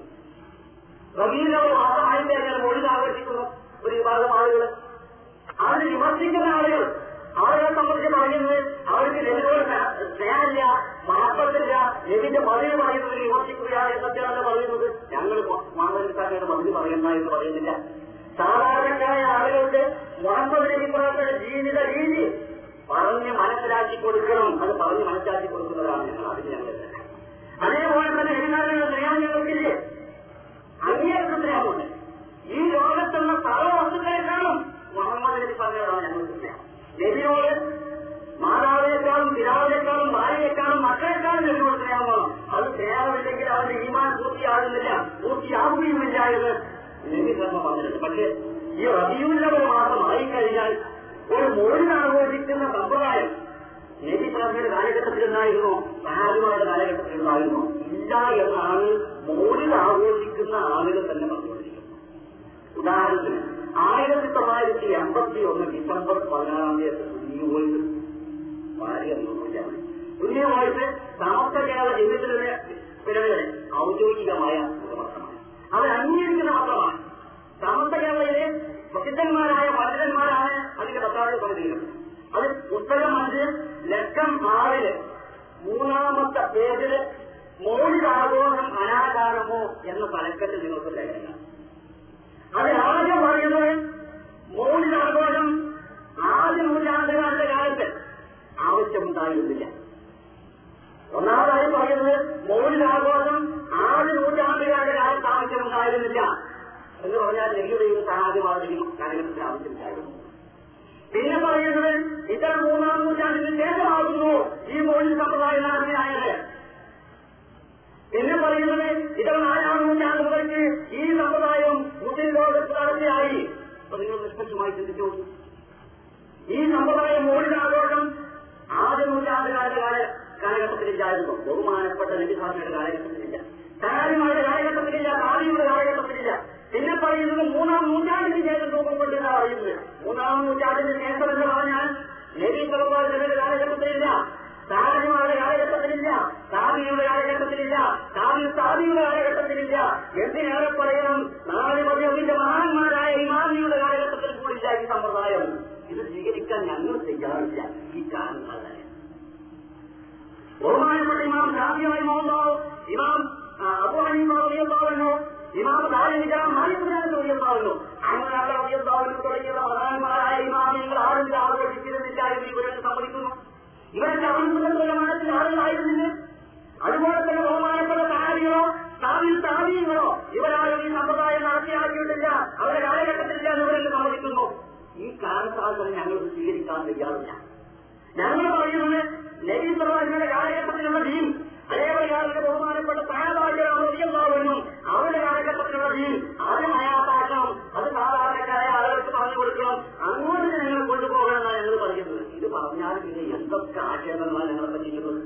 റബീലവർ മാസമായി കഴിഞ്ഞാൽ മോഡിൽ ആഘോഷിക്കുന്നു ഒരു വിഭാഗം ആളുകൾ അതിന് വിമർശിക്കുന്ന ആളുകൾ അവരെ സംബന്ധിച്ച് പറയുന്നത് അവർക്ക് ലഭിനോട് സ്നേഹമില്ല മഹത്വത്തില്ല ലഭിന്റെ മതിൽ പറയുന്നത് വിമർശിക്കുക എന്നൊക്കെയാണ് പറയുന്നത് ഞങ്ങൾ മാമലിക്കാരുടെ മതിൽ പറയുന്ന എന്ന് പറയുന്നില്ല സാധാരണക്കാരായ ആളുകൾക്ക് മുഹമ്മദ് നബി പ്രവർത്തന ജീവിത രീതി പറഞ്ഞ് മനസ്സിലാക്കി കൊടുക്കണം അത് പറഞ്ഞ് മനസ്സിലാക്കി കൊടുക്കുന്നതാണ് ഞങ്ങൾ അതിന് ഞങ്ങൾ അതേപോലെ തന്നെ എല്ലാവരുടെ സ്നേഹം ഞങ്ങൾക്കില്ലേ അങ്ങേയറ്റം സ്നേഹമുണ്ട് ഈ ലോകത്തുള്ള സർവ്വ വസ്തുക്കളെക്കാളും മുഹമ്മദ് നബി പറഞ്ഞതാണ് ഞങ്ങൾക്ക് സ്നേഹം നബിയോട് മാതാവിനേക്കാളും പിതാവിനേക്കാളും ഭാര്യയെക്കാളും മക്കളെക്കാളും നബിയോട് സ്നേഹം വേണം അത് സ്നേഹമില്ലെങ്കിൽ അവന്റെ ഈമാൻ പൂർത്തിയാകുന്നില്ല പൂർത്തിയാകുകയുമില്ല എന്ന് നബി ധർമ്മം പറഞ്ഞിട്ടുണ്ട് പക്ഷേ ഈ റബിയുള്ളവർ മാസം ആയിക്കഴിഞ്ഞാൽ ഒരു മോളിൽ ആഘോഷിക്കുന്ന സമ്പ്രദായം നബി സാഹിബിന്റെ കാലഘട്ടത്തിലുണ്ടായിരുന്നോ സഹാബിമാരുടെ കാലഘട്ടത്തിലുണ്ടായിരുന്നോ ഇല്ല എന്നാണ് മോളിൽ ആഘോഷിക്കുന്ന ആളുകൾ തന്നെ പറഞ്ഞുകൊണ്ടിരിക്കുന്നത് ഉദാഹരണത്തിന് ആയിരത്തി തൊള്ളായിരത്തി എൺപത്തി ഒന്ന് ഡിസംബർ പതിനാറാം തീയതി സുന്നി വോയിസ് വളരെ അഭിമുഖിയാണ് സുന്നി വോയിസ് സമസ്ത കേരള ജില്ലത്തിലെ പിരമിഡിലെ ഔദ്യോഗികമായ ഒരു പത്രമാണ് അത് അംഗീകരിക്കുന്ന പത്രമാണ് സമസ്ത കേരളയിലെ പ്രസിദ്ധന്മാരായ പണ്ഡിതന്മാരാണ് അതിന്റെ പത്താറ് പണിതിരുന്നത് അത് പുസ്തകം അഞ്ച് ലക്ഷം ആറില് മൂന്നാമത്തെ പേജില് മോളിലാഘോഷം അനാചാരമോ എന്ന തലക്കെട്ട് നിങ്ങൾക്ക് ലേഖനം അത് ആദ്യം പറയുന്നത് മൗലികാഘോഷം ആദ്യ നൂറ്റാണ്ടുകാരുടെ കാലത്ത് ആവശ്യമുണ്ടായിരുന്നില്ല ഒന്നാമതായി പറയുന്നത് മൗലികാഘോഷം ആദ്യ നൂറ്റാണ്ടുകാരുടെ കാലത്ത് ആവശ്യമുണ്ടായിരുന്നില്ല എന്ന് പറഞ്ഞാൽ ലഹ്യുടെയും സഹായമാരുടെയും കാലഘട്ടത്തിൽ ആവശ്യമുണ്ടായിരുന്നു പിന്നെ പറയുന്നത് ഇത്തരം മൂന്നാം നൂറ്റാണ്ടിന് ശേഷമാകുന്നു ഈ മൗലിക സമ്പ്രദായം നടത്തിയായത് പിന്നെ പറയുന്നത് ഇതര നാലാം നൂറ്റാണ്ട് മുതൽക്ക് ഈ സമ്പ്രദായം മുസ്ലിം ലോകത്ത് നടത്തിയായി അപ്പൊ നിങ്ങൾ നിഷ്പക്ഷമായി ചിന്തിച്ചു ഈ സമ്പ്രദായം മോഡിനാഘോഷം ആദ്യ നൂറ്റാണ്ടുകാരുടെ കാല കാലഘട്ടത്തിലില്ലായിരുന്നു ബഹുമാനപ്പെട്ട നബിസാസിയുടെ കാലഘട്ടത്തിലില്ല സഹാരിമാരുടെ കാലഘട്ടത്തിലില്ല ആദിയുടെ കാലഘട്ടത്തിലില്ല പിന്നെ പറയുന്നത് മൂന്നാം നൂറ്റാണ്ടിന് ശേഷം രൂപം കൊണ്ടെന്നാണ് പറയുന്നത് മൂന്നാം നൂറ്റാണ്ടിന് ശേഷം എന്ന് പറഞ്ഞാൽ നബി സലഹുലിന്റെ കാലഘട്ടത്തിലില്ല സാഹിമാരുടെ കാലഘട്ടത്തിലില്ല സാബിയുടെ കാലഘട്ടത്തിലില്ല സാബി സാബിയുടെ കാലഘട്ടത്തിലില്ല എന്തിനേറെ പറയണം നാല് മതിയതിന്റെ മഹാന്മാരായ ഇമാമിയുടെ കാലഘട്ടത്തിൽ കൂടില്ല ഈ സമ്പ്രദായം ഇത് സ്വീകരിക്കാൻ ഞങ്ങൾ തയ്യാറില്ല ഈ കാരണങ്ങളെ ബഹുമാനപ്പെട്ട ഇമാം ഷാഫിയായി മോഹൻബാവ് ഇമാം അബു ഹനീഫ റളിയല്ലാഹു ഇമാം ദാരിമിക്കാം മാലിക്കുനാഥ് റളിയല്ലാഹു അങ്ങനെ അവിടെ റളിയല്ലാഹു തുടങ്ങിയുള്ള മഹാന്മാരായ ഇമാമിയങ്ങൾ ആരും ആഘോഷിച്ചിരുന്നില്ല എന്ന് ഇവരൊക്കെ സമ്മതിക്കുന്നു ഇവരൊക്കെ അവരുടെ മനസ്സിൽ ആളുകളായിരുന്നില്ല അതുപോലെ തന്നെ ബഹുമാനപ്പെട്ട താരികളോ താവിൽ താവീങ്ങളോ ഇവരാരും ഈ സമ്പ്രദായം നടത്തിയാക്കിയിട്ടില്ല അവരുടെ കാലഘട്ടത്തിലില്ല എന്ന് ഇവരെല്ലാം സമ്മതിക്കുന്നു ഈ കാരണത്താൽ തന്നെ ഞങ്ങൾ ഇത് സ്വീകരിക്കാൻ തയ്യാറില്ല ഞങ്ങൾ പറയുന്നത് നബി സർവാജിയുടെ കാലഘട്ടത്തിലുള്ള ദീൻ അതേപോലെ അവരുടെ ബഹുമാനപ്പെട്ട സഹാബാചാരും അവരുടെ കാലഘട്ടത്തിലുള്ള ദീൻ അത് ഹയാത്താക്കണം അത് സാധാരണക്കാരായ ആളുകൾക്ക് പറഞ്ഞു കൊടുക്കണം അങ്ങോട്ട് ഞങ്ങൾ കൊണ്ടുപോകണമെന്നാണ് ഞങ്ങൾ പറയുന്നത് ഇത് പറഞ്ഞാൽ പിന്നെ എന്തൊക്കെ ആക്ഷേപങ്ങളാണ് ഞങ്ങളെ പറ്റിയിട്ടുള്ളത്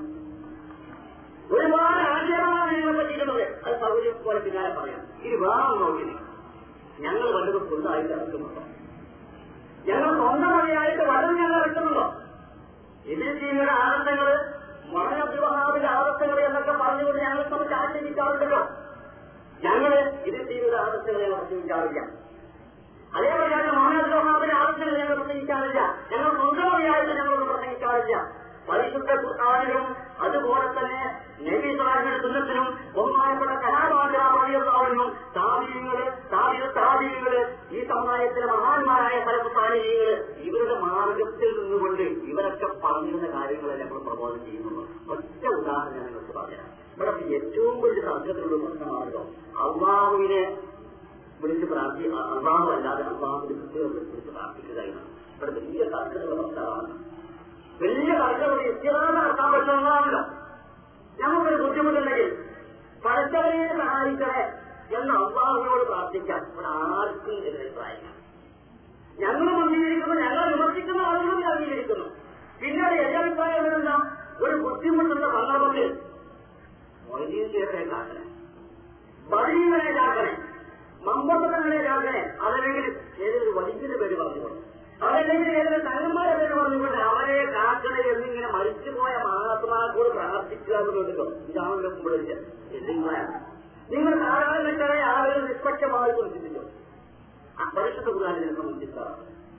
ഒരുപാട് ആക്ഷേപങ്ങളാണ് ഞങ്ങളെ പറ്റിയിട്ടുള്ളത് അത് സൗകര്യം പോലെ പിന്നാലെ പറയാം ഇത് വേണം നോക്കി ഞങ്ങൾ വല്ലതും സ്വന്തമായിട്ട് ഇറക്കുന്നുണ്ടോ ഞങ്ങൾ സ്വന്തം വഴിയായിട്ട് വലത് ഞങ്ങൾ വെക്കുന്നുണ്ടോ ഇതിൽ ചെയ്യുന്ന ആനന്ദങ്ങള് മണവിവാഹാവിന്റെ ആദർശങ്ങൾ എന്നൊക്കെ പറഞ്ഞുകൊണ്ട് ഞങ്ങളെ സംബന്ധിച്ച് ആശ്രയിക്കാറുണ്ടല്ലോ ഞങ്ങള് ഇതിൽ ചെയ്യുന്ന ആദർശങ്ങളെ പ്രസംഗിക്കാറില്ല അതേപോലെ തന്നെ മണവിവാഹാവിന്റെ ആദർശങ്ങൾ ഞങ്ങൾ പ്രസംഗിക്കാറില്ല ഞങ്ങൾ സ്വന്തം വഴിയായിട്ട് ഞങ്ങളൊന്നും പ്രസംഗിക്കാറില്ല പരിശുദ്ധ ഖുർആാനിലും അതുപോലെ തന്നെ നബി സാഹിബിന്റെ സുന്നത്തിനും ബഹുമാനപ്പെട്ട കലാപാചാറിയും താപീയങ്ങള് താപിയ താപീയങ്ങള് ഈ സമുദായത്തിലെ മഹാന്മാരായ പരമസ്ഥാനീയങ്ങള് ഇവരുടെ മാർഗത്തിൽ നിന്നുകൊണ്ട് ഇവരൊക്കെ പറഞ്ഞിരുന്ന കാര്യങ്ങളെ നമ്മൾ പ്രബോധനം ചെയ്യുന്നുള്ളൂ ഒറ്റ ഉദാഹരണം ഞാൻ നിങ്ങൾക്ക് പറഞ്ഞുതരാം ഇവിടെ ഏറ്റവും വലിയ തർക്കത്തിലുള്ള പ്രശ്നമാണല്ലോ അള്ളാഹുവിനെ വിളിച്ച് പ്രാർത്ഥി അള്ളാഹു അല്ലാതെ അള്ളാഹുവിന്റെ കുട്ടികളെ വിളിച്ച് പ്രാർത്ഥിക്കുക എന്നാണ് ഇവിടെ വലിയ തർക്കമുള്ള പ്രശ്നമാണ് വലിയ തർക്കമുള്ള ഇസ്ലാമ നടത്താൻ പറ്റുന്നതാണല്ലോ ഞങ്ങൾക്കൊരു ബുദ്ധിമുട്ടുണ്ടെങ്കിൽ പരസ്പരയെ സഹായിക്കണേ എന്ന് അള്ളാഹുവിനോട് പ്രാർത്ഥിക്കാം ഇവിടെ ആർക്കും എതിരഭിപ്രായം ഞങ്ങളും അംഗീകരിക്കുന്നു ഞങ്ങൾ വിമർശിക്കുന്ന ആളുകളും അംഗീകരിക്കുന്നു പിന്നീട് എന്റെ അഭിപ്രായം എന്താ ഒരു ബുദ്ധിമുട്ടുള്ള സന്ദർഭത്തിൽ മൊയ്തീസിയെ കാക്കണേ ബദീകളെ കാക്കണേ മമ്പത്തങ്ങളെ കാക്കണേ അതല്ലെങ്കിൽ ഏതൊരു വലിയ പേര് പറഞ്ഞുകൊണ്ട് അതല്ലെങ്കിൽ ഏതൊരു തങ്ങന്മാരെ പേര് പറഞ്ഞുകൊണ്ട് അവരെ കാക്കണേ എന്നിങ്ങനെ മരിച്ചുപോയ മഹാത്മാക്കളോട് പ്രാർത്ഥിക്കുക എന്നുണ്ടല്ലോ ഇതാണ് കുമ്പിളിച്ച് എന്തെങ്കിലും നിങ്ങൾ സാധാരണക്കാരെ ആളുകൾ നിഷ്പക്ഷമായി ചിന്തിച്ചോ പരിശുദ്ധ കുറാനിനെ സംബന്ധിച്ചാണ്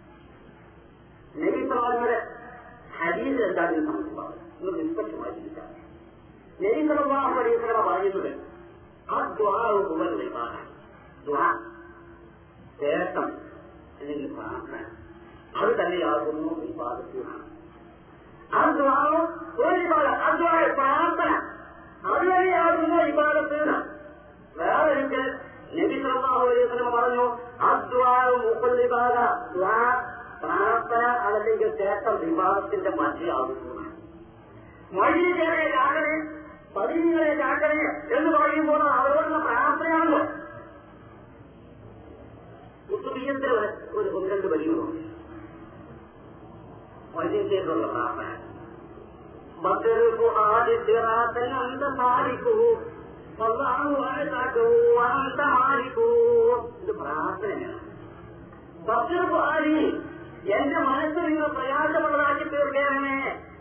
നബി സമാജയുടെ ഹരീസ് എന്താണ് സംബന്ധിച്ചാണ് നിങ്ങൾ നിഷ്പക്ഷമായി ചിന്തിച്ചാൽ നബി സലമാഹു അലൈഹി പറയുന്നത് ആ ദ്വാറ് മുതൽ വിഭാഗം ദ്വാ ശേഷം അല്ലെങ്കിൽ പ്രാർത്ഥന അത് തന്നെയാകുന്നു വിവാദത്തിനാണ് ആ ദ്വാരം ഒരു വിഭാഗം ആ ദ്വാര പ്രാർത്ഥന അത് തന്നെയാകുന്നു വിവാദത്തിന് വേറെ ഒരിക്കൽ നബി സല്ലല്ലാഹു അലൈഹി വസല്ലം പറഞ്ഞു അദ്വാരം മുപ്പത് വിഭാഗ ദ്വാ പ്രാർത്ഥന അതല്ലെങ്കിൽ ശേഷം വിവാദത്തിന്റെ മധ്യയാകുന്നു മൊഴികളെ ചാക്കണേ പതിവുകളെ ചാക്കണേ എന്ന് പറയുമ്പോൾ അവരോടുള്ള പ്രാർത്ഥനയാണല്ലോ കുത്തുബീയത്തിൽ ഒരു ഒന്ന് രണ്ട് വരികളുണ്ട് മൊഴിയിലേക്കുള്ള പ്രാർത്ഥന ബക്കറുകു ആദിത്യനാഥൻ അന്ത സാധിക്കൂ ഇത് പ്രാർത്ഥനയാണ് ബക്കറുകു ആദി എന്റെ മനസ്സ് നിങ്ങൾ പ്രയാസമുള്ളതാക്കി തീർക്കണമേ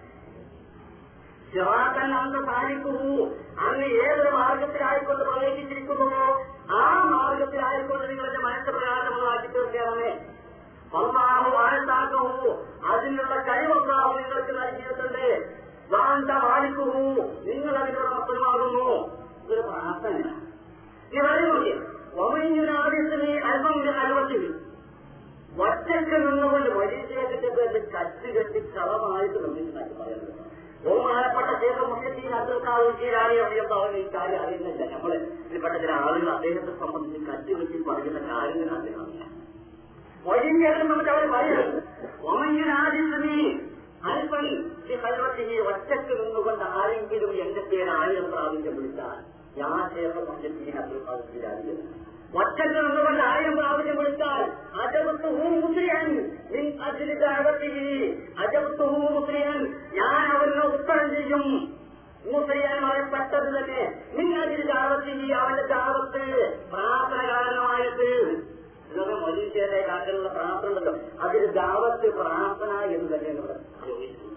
ശിവാക്കൻ അന്ന് സാധിക്കൂ അങ്ങ് ഏതൊരു മാർഗത്തിലായിക്കൊണ്ട് പ്രവേശിച്ചിരിക്കുന്നുവോ ആ മാർഗത്തിലായിക്കൊണ്ട് നിങ്ങളുടെ മനസ്സ് പ്രയാസമുള്ളതാക്കി തീർക്കണമേ അള്ളാഹു ആഴത്താക്കൂ അതിനുള്ള കഴിവൊന്നാഹു നിങ്ങൾക്ക് നൽകിയിട്ടുണ്ട് വാണ്ട മാലിക്കൂ നിങ്ങൾ അതിനുള്ള മക്കളുമാകുന്നു ഇതൊരു പ്രാർത്ഥനയാണ് ഈ പറയുന്നത് ഒമയിനാദ്യത്തിന് അല്പം അനുവദിച്ചു ഒറ്റയ്ക്ക് നിന്നുകൊണ്ട് പരീക്ഷയൊക്കെ കത്തി കെട്ടി കളമായിട്ട് നിർമ്മിക്കുന്നതായിട്ട് പറയുന്നത് ബഹുമാനപ്പെട്ട ശേഖർ മുഖ്യത്തിൽ അബ്ദുൽക്കാവുചിയിലാണ് അറിയുമ്പോൾ അവൻ ഈ കാര്യം അറിയുന്നില്ല നമ്മള് ഇതിൽപ്പെട്ട ചില ആളുകൾ അദ്ദേഹത്തെ സംബന്ധിച്ച് കത്തി വെച്ച് പറയുന്ന കാര്യങ്ങൾ അദ്ദേഹം അറിയാം വഴിഞ്ഞേരം നമുക്ക് അവർ പറയുന്നത് ഒമയിനാദ്യത്തിന് അല്പൻ ഈ കൽവത്തിന് ഒറ്റയ്ക്ക് നിന്നുകൊണ്ട് ആരെങ്കിലും എന്റെ പേര് ആയിരം പ്രാവശ്യം വിളിച്ചാൽ ഞാൻ ശേഖർ മുഖ്യത്തിൽ അബ്ദുൽക്കാവുചിയിലാണ് ഒറ്റയ്ക്ക് നിന്നുകൊണ്ട് ആയിരം പ്രാവശ്യം വിളിച്ചാൽ അജബത്ത് ഹൂ മുസ്ലിയൻ അതിന്റെ അകത്തിൽ അജബത്ത് ഹൂ മുസ്ലിയൻ ഞാൻ അവന് ഉത്തരം ചെയ്യും മൂസയ്യാൻ പറയപ്പെട്ടത് തന്നെ നിന്നതിൽ ദാവത്തിൽ അവന്റെ ദാവത്ത് പ്രാർത്ഥന കാരണമായിട്ട് ഇതൊക്കെ മനുഷ്യരെ കാട്ടിലുള്ള പ്രാർത്ഥന ഉണ്ടല്ലോ അതിൽ ദാവത്ത് പ്രാർത്ഥന എന്ന് തന്നെയാണ് ഇവിടെ പ്രയോഗിക്കുന്നത്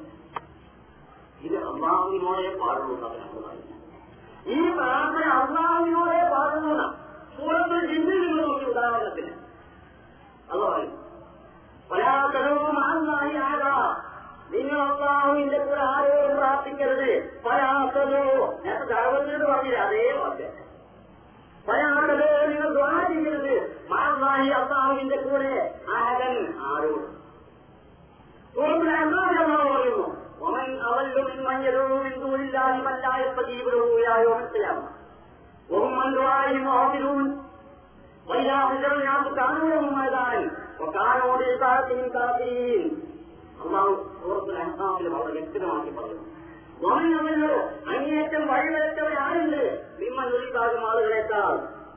ഇത് അള്ളാഹുവിനോടെ പാടുള്ളൂ അതിനൊക്കെ ഈ പ്രാർത്ഥന അള്ളാഹുവിനോടെ പാടുന്നതാണ് സൂറത്തിൽ ജിന്നിൽ നിങ്ങൾ നോക്കി ഉദാഹരണത്തിന് അത് പറയും പരാതരവും ആകാം നിങ്ങൾ അള്ളാഹുവിന്റെ കൂടെ ആരെയും പ്രാർത്ഥിക്കരുത് പരാതരോ ഞാൻ ദാവത്തിനോട് പറഞ്ഞില്ല അതേ വാക്ക് പരാതരോ നിങ്ങൾ ദ്വാരിക്കരുത് മാറായി അള്ളാഹുവിന്റെ കൂടെ ആരൻ ആരോട് സൂറത്തിൽ അള്ളാഹു പറയുന്നു ومن أضل ممن يدعو من دون الله من لا يستجيب له إلى يوم القيامة وهم عن دعائهم غافلون وإذا حجر الناس كانوا لهم ميدان وكانوا بعبادتهم كافرين അള്ളാഹു സൂറത്തിൽ അഹ്സാമിൽ വളരെ വ്യക്തമാക്കി പറഞ്ഞു വമനമല്ലോ അങ്ങേറ്റം വഴിവരച്ചവർ ആരുണ്ട് വിമ്മൻ വിളിക്കാകും ആളുകളെക്കാൾ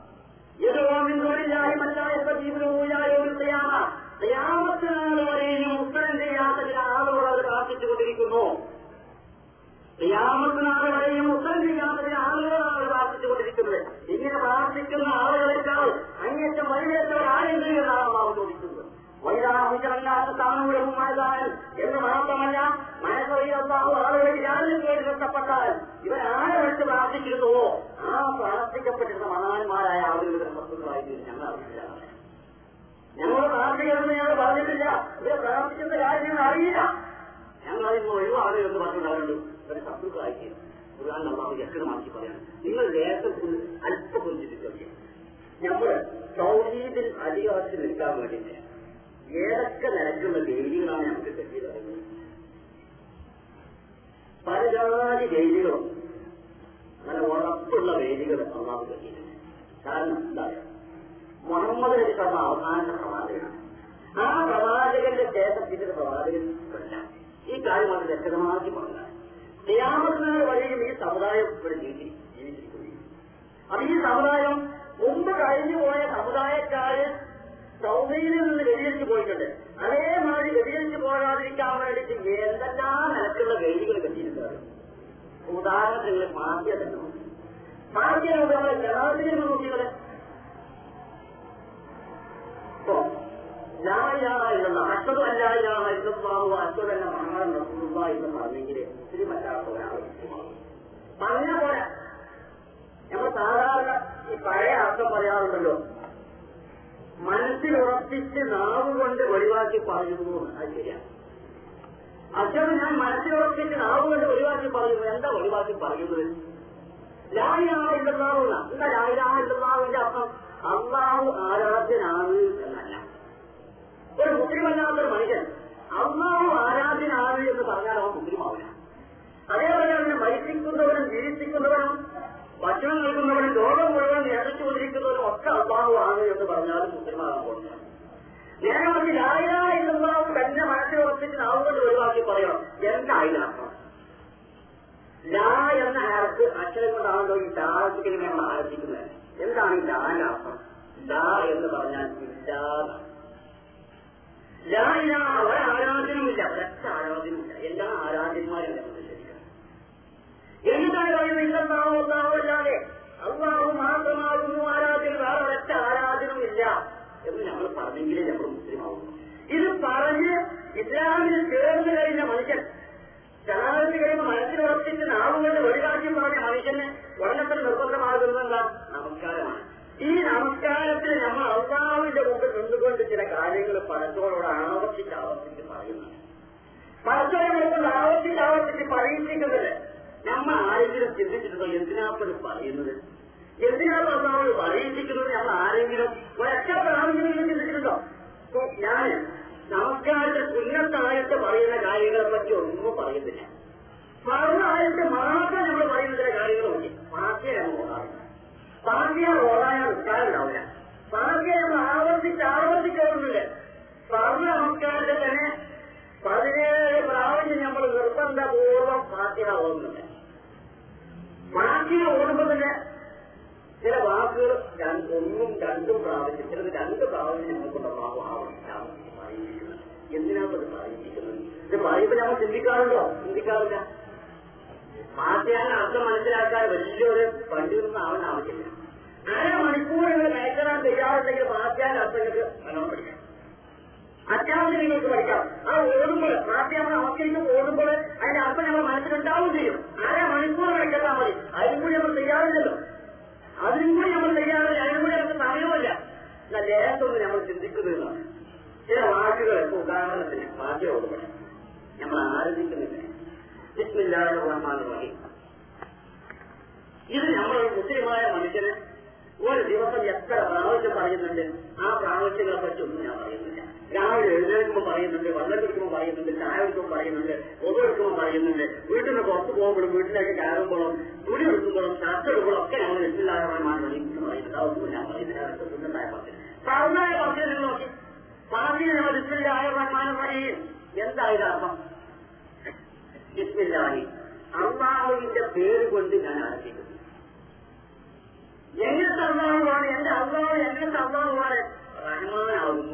യാമത്തിനാളുവരെയും ഉത്തരം ചെയ്യാത്ത ചില ആളുകൾ അത് പ്രാർത്ഥിച്ചുകൊണ്ടിരിക്കുന്നു യാമത്തിനാൾ വരെയും ഉത്തരം ചെയ്യാത്ത ചില ആളുകളാണ് പ്രാർത്ഥിച്ചുകൊണ്ടിരിക്കുന്നത് ഇങ്ങനെ പ്രാർത്ഥിക്കുന്ന ആളുകളെക്കാൾ അങ്ങേറ്റം വഴിവരച്ചവർ ആരുണ്ട് എന്നാണ് അള്ളാഹു ചോദിക്കുന്നത് വൈദാഹിച്ചവല്ലാത്ത സ്ഥാനമുഴവുമായതാണ് എന്ന് മാത്രമല്ല മനസ്സറിയാത്താവ് ആളുകൾ വിചാരം കേട്ട് നഷ്ടപ്പെട്ടാൽ ഇവർ ആരെ വിളിച്ച് പ്രാർത്ഥിച്ചിരുന്നുവോ ആ പ്രാർത്ഥിക്കപ്പെട്ടിരുന്ന മഹാന്മാരായ ആളുകളുടെ വസ്തുക്കളായിട്ട് ഞങ്ങൾ അറിയില്ല ഞങ്ങൾ പ്രാർത്ഥിക്കണമെന്ന് ഞങ്ങൾ പറഞ്ഞിട്ടില്ല ഇവരെ പ്രാർത്ഥിക്കുന്ന കാര്യം ഞങ്ങൾ അറിയില്ല ഞങ്ങൾ അതിന് ഒഴിവാണ് എന്ന് പറഞ്ഞിട്ടുണ്ടാവുള്ളൂ ഇവരെ ശത്രുക്കളായിട്ട് ഖുർആൻ അള്ളാഹു വ്യക്തമാക്കി പറയണം നിങ്ങൾ ദേശത്ത് അല്പം പുഞ്ചിരിച്ചു നമ്മൾ സൗദീദിൽ അധികാരത്തിൽ നിൽക്കാൻ വേണ്ടിയിട്ട് ഏതൊക്കെ നിലക്കുള്ള വേദികളാണ് നമുക്ക് കെട്ടിയത് പലജാതി വേദികളും നല്ല ഉറപ്പുള്ള വേദികൾ അള്ളാഹു കെട്ടിയിട്ടുണ്ട് കാരണം എന്താ മുഹമ്മദ് നബി പറഞ്ഞ അവസാനത്തെ പ്രവാചകനാണ് ആ പ്രവാചകന്റെ ദേശത്തിന്റെ പ്രവാചകൻ അല്ല ഈ കാര്യം വളരെ വ്യക്തമാക്കി പറഞ്ഞാൽ ചെയ്യാമത്തിന് വഴിയും ഈ സമുദായം ഇവിടെ ജീവി ജീവിച്ചിരിക്കുന്നു അപ്പൊ ഈ സമുദായം മുമ്പ് കഴിഞ്ഞു പോയ സമുദായക്കാര് സൗദിയിൽ നിന്ന് വ്യതിചരിച്ചു പോയിട്ടുണ്ട് അതേമാതിരി വ്യതിചരിച്ചു പോകാതിരിക്കാൻ വേണ്ടിയിട്ട് എന്തെല്ലാം നിലക്കുള്ള വേദികൾ കെട്ടിയിട്ടുണ്ട് ഉദാഹരണത്തിന് മാധ്യ തന്നെ മാധ്യ നമ്മളെ ജനാധിപത്യ നോക്കിയത് ഇപ്പോ ലായാലുള്ള അശ്വത് അല്ലായാഹ ഇല്ലാഹു അശ്വതല്ല മഹാൻ റസൂലുള്ള എന്ന് പറഞ്ഞെങ്കിൽ മുസ്ലിം അല്ലാത്ത ഒരാൾ മുസ്ലിമാകും പറഞ്ഞ പോലെ നമ്മൾ സാധാരണ ഈ പഴയ അർത്ഥം പറയാറുണ്ടല്ലോ മനസ്സിൽ ഉറപ്പിച്ച് നാവ് കൊണ്ട് ഒഴിവാക്കി പറയുന്നു അത് ശരിയാണ് അശ്വത് ഞാൻ മനസ്സിൽ ഉറപ്പിച്ച് നാവ് കൊണ്ട് ഒഴിവാക്കി പറയുന്നു എന്താ ഒഴിവാക്കി പറയുന്നത് ലായിലാഹ ഇല്ലാഹുന്ന എന്താ ലായിലാഹ ഇല്ലാഹുവിന്റെ അർത്ഥം അള്ളാഹു ആരാധ്യനാണ് എന്നല്ല ഒരു മുസ്ലിമല്ലാത്തൊരു മനുഷ്യൻ അള്ളാഹു ആരാധ്യനാണ് എന്ന് പറഞ്ഞാൽ അവൻ മുസ്ലിമാവില്ല അതേപോലെ അവനെ മരിപ്പിക്കുന്നവനും ജീവിപ്പിക്കുന്നവനും ഭക്ഷണം നൽകുന്നവനും ലോകം മുഴുവൻ നിയന്ത്രിച്ചുകൊണ്ടിരിക്കുന്നവനും ഒക്കെ അള്ളാഹു ആണ് എന്ന് പറഞ്ഞാലും മുസ്ലിമാകാൻ പോകുന്നത് നേരെ മറിച്ച് ലായ എന്നുള്ളാഹു തന്നെ മനസ്സിൽ ഉറപ്പിച്ച് നാവുകൊണ്ട് ഒഴിവാക്കി പറയണം എന്തായില്ല അർത്ഥം ലാ എന്ന ആർക്ക് അക്ഷരം കൊണ്ടാണല്ലോ ഈ താഴത്തേക്ക് നമ്മൾ ആരംഭിക്കുന്നത് എന്താണ് ഈ ലാന്റെ അർത്ഥം ലാ എന്ന് പറഞ്ഞാൽ ഇല്ലാതെ ലാ ഇലാ ഒരാരാധനവുമില്ല ഒരൊറ്റ ആരാധനവുമില്ല എല്ലാ ആരാധന്മാരും നമുക്ക് ശരിയാണ് എന്നിട്ടാണ് പറയുന്നത് ഇല്ലെന്നാവോ ഒന്നാവോ അല്ലാതെ അള്ളാഹു മാത്രമാകുന്നു ആരാധന വേറെ ഒരൊറ്റ ആരാധനവുമില്ല എന്ന് നമ്മൾ പറഞ്ഞെങ്കിലേ നമ്മൾ മുസ്ലിം ആവുന്നു ഇത് പറഞ്ഞ് ഇസ്ലാമിൽ ചേർന്ന് കഴിഞ്ഞ മനുഷ്യൻ ജനാധിപത്യ കഴിയുമ്പോൾ മനസ്സിലുറപ്പിച്ച് നാവുകൊണ്ട് വെളിവാക്യം പറഞ്ഞ മനുഷ്യന് ഉടനത്തിൽ നിർബന്ധമാകുന്നത് എന്താ നമസ്കാരമാണ് ഈ നമസ്കാരത്തിൽ നമ്മൾ അള്ളാഹുവിന്റെ മുമ്പിൽ നിന്നുകൊണ്ട് ചില കാര്യങ്ങൾ പലപ്പോഴോട് ആവർത്തിച്ച് ആവർത്തിച്ച് പറയുന്നുണ്ട് പലപ്പോഴും കൊണ്ട് ആവർത്തിച്ച് ആവർത്തിച്ച് പറയിപ്പിക്കുന്നത് നമ്മൾ ആരെങ്കിലും ചിന്തിച്ചിട്ടുണ്ടോ എന്തിനാപ്പത് പറയുന്നത് എന്തിനാണ് അള്ളാഹോട് പറയിപ്പിക്കുന്നത് നമ്മൾ ആരെങ്കിലും ഒരൊറ്റ പ്രാവശ്യമെങ്കിലും ചിന്തിച്ചിട്ടുണ്ടോ ഇപ്പൊ ഞാൻ നമസ്കാരത്തിൽ സുന്നത്തായിട്ട് പറയുന്ന കാര്യങ്ങളെ പറ്റി ഒന്നും പറയുന്നില്ല പറഞ്ഞായിട്ട് മാത്രം നമ്മൾ പറയുന്ന ചില കാര്യങ്ങളുണ്ട് പാർട്ടിയെ നമ്മൾ ഓടാറില്ല പാർട്ടിയെ ഓടാൻ നിൽക്കാൻ ഉണ്ടാവില്ല പാർട്ടിയെ നമ്മൾ ആവർത്തിച്ച് ആവർത്തിച്ച് ഓടുന്നില്ല പറഞ്ഞ നമസ്കാരത്തിൽ തന്നെ പതിനേഴ് പ്രാവശ്യം നമ്മൾ നിർബന്ധപൂർവ്വം പാർട്ടിയെ ഓടുന്നുണ്ട് പാർട്ടിയെ ഓടുമ്പോൾ തന്നെ ചില വാക്കുകൾ രണ്ട് ഒന്നും രണ്ടും പ്രാവശ്യം ചിലത് രണ്ട് പ്രാവശ്യം നമുക്കുള്ള ഭാവം ആവർത്തിച്ച് ആവർത്തിച്ച് പറയിപ്പിക്കുന്നത് എന്തിനാണ് അത് പറയിപ്പിക്കുന്നത് ഇത് പറയുമ്പോൾ നമ്മൾ ചിന്തിക്കാറുണ്ടോ ചിന്തിക്കാറില്ല മാറ്റിയാൻ അർത്ഥം മനസ്സിലാക്കാൻ വലിയൊരു പണ്ടിരുന്ന ആവാൻ ആവശ്യമില്ല അര മണിക്കൂറുകൾ മേഖലാൻ തയ്യാറുണ്ടെങ്കിൽ മാറ്റിയാൻ അർത്ഥങ്ങൾക്ക് നല്ലോണം പഠിക്കാം അത്യാവശ്യം നിങ്ങൾക്ക് പഠിക്കാം ആ ഓടുമ്പോൾ മാറ്റിയാൽ നമുക്കിരിക്കും ഓടുമ്പോൾ അതിന്റെ അർത്ഥം നമ്മൾ മനസ്സിലുണ്ടാവുകയും ചെയ്യും അര മണിക്കൂർ കിടക്കാൻ മതി അതിനും കൂടി നമ്മൾ തയ്യാറില്ലല്ലോ അതിനും കൂടി നമ്മൾ തയ്യാറില്ല അതിനും കൂടി നമുക്ക് സമയമില്ല എന്നാൽ ലേഖത്തൊന്നും നമ്മൾ ചിന്തിക്കുന്നതാണ് ചില വാക്കുകൾ ഇപ്പൊ ഉദാഹരണത്തിന് വാദ്യ ഓടുമ്പോൾ നമ്മൾ ആരംഭിക്കുന്നില്ല ബിസ്മില്ലാഹിർ റഹ്മാനിർ റഹീം ഇത് നമ്മൾ മുസ്ലിമായ മനുഷ്യന് ഒരു ദിവസം എത്ര പ്രാവശ്യം പറയുന്നുണ്ട് ആ പ്രാവശ്യങ്ങളെ പറ്റി ഒന്നും ഞാൻ പറയുന്നില്ല രാവിലെ എഴുന്നേൽക്കുമ്പോൾ പറയുന്നുണ്ട് വെള്ളം കുടിക്കുമ്പോൾ പറയുന്നുണ്ട് ചായ കുടിക്കുമ്പോൾ പറയുന്നുണ്ട് ഒതു എടുക്കുമ്പോൾ പറയുന്നുണ്ട് വീട്ടിൽ നിന്ന് പുറത്ത് പോകുമ്പോഴും വീട്ടിലേക്ക് കയറുമ്പോഴും തുണി എടുക്കുമ്പോഴും ഷർട്ട് എടുക്കുമ്പോഴും ഒക്കെ ഞങ്ങൾ ബിസ്മില്ലാഹിർ റഹ്മാനിർ റഹീം എന്ന് പറയുന്നുണ്ട് അതൊന്നും ഞാൻ പറയുന്നില്ല അതൊക്കെ സുന്നത്തായ പറഞ്ഞു പറഞ്ഞായ പറഞ്ഞു നിങ്ങൾ നോക്കി പറഞ്ഞു ഞങ്ങൾ ബിസ്മില്ലാഹിർ റഹ്മാനിർ റഹീം എന്തായത് അർത്ഥം ബിസ്മില്ലാഹി അള്ളാഹുവിന്റെ പേര് കൊണ്ട് ഞാൻ ആരംഭിക്കുന്നു എങ്ങനത്തെ അള്ളാഹുവാണ് എന്റെ അള്ളാഹു എങ്ങനത്തെ അള്ളാഹുവാണ് റഹ്മാനാകുന്നു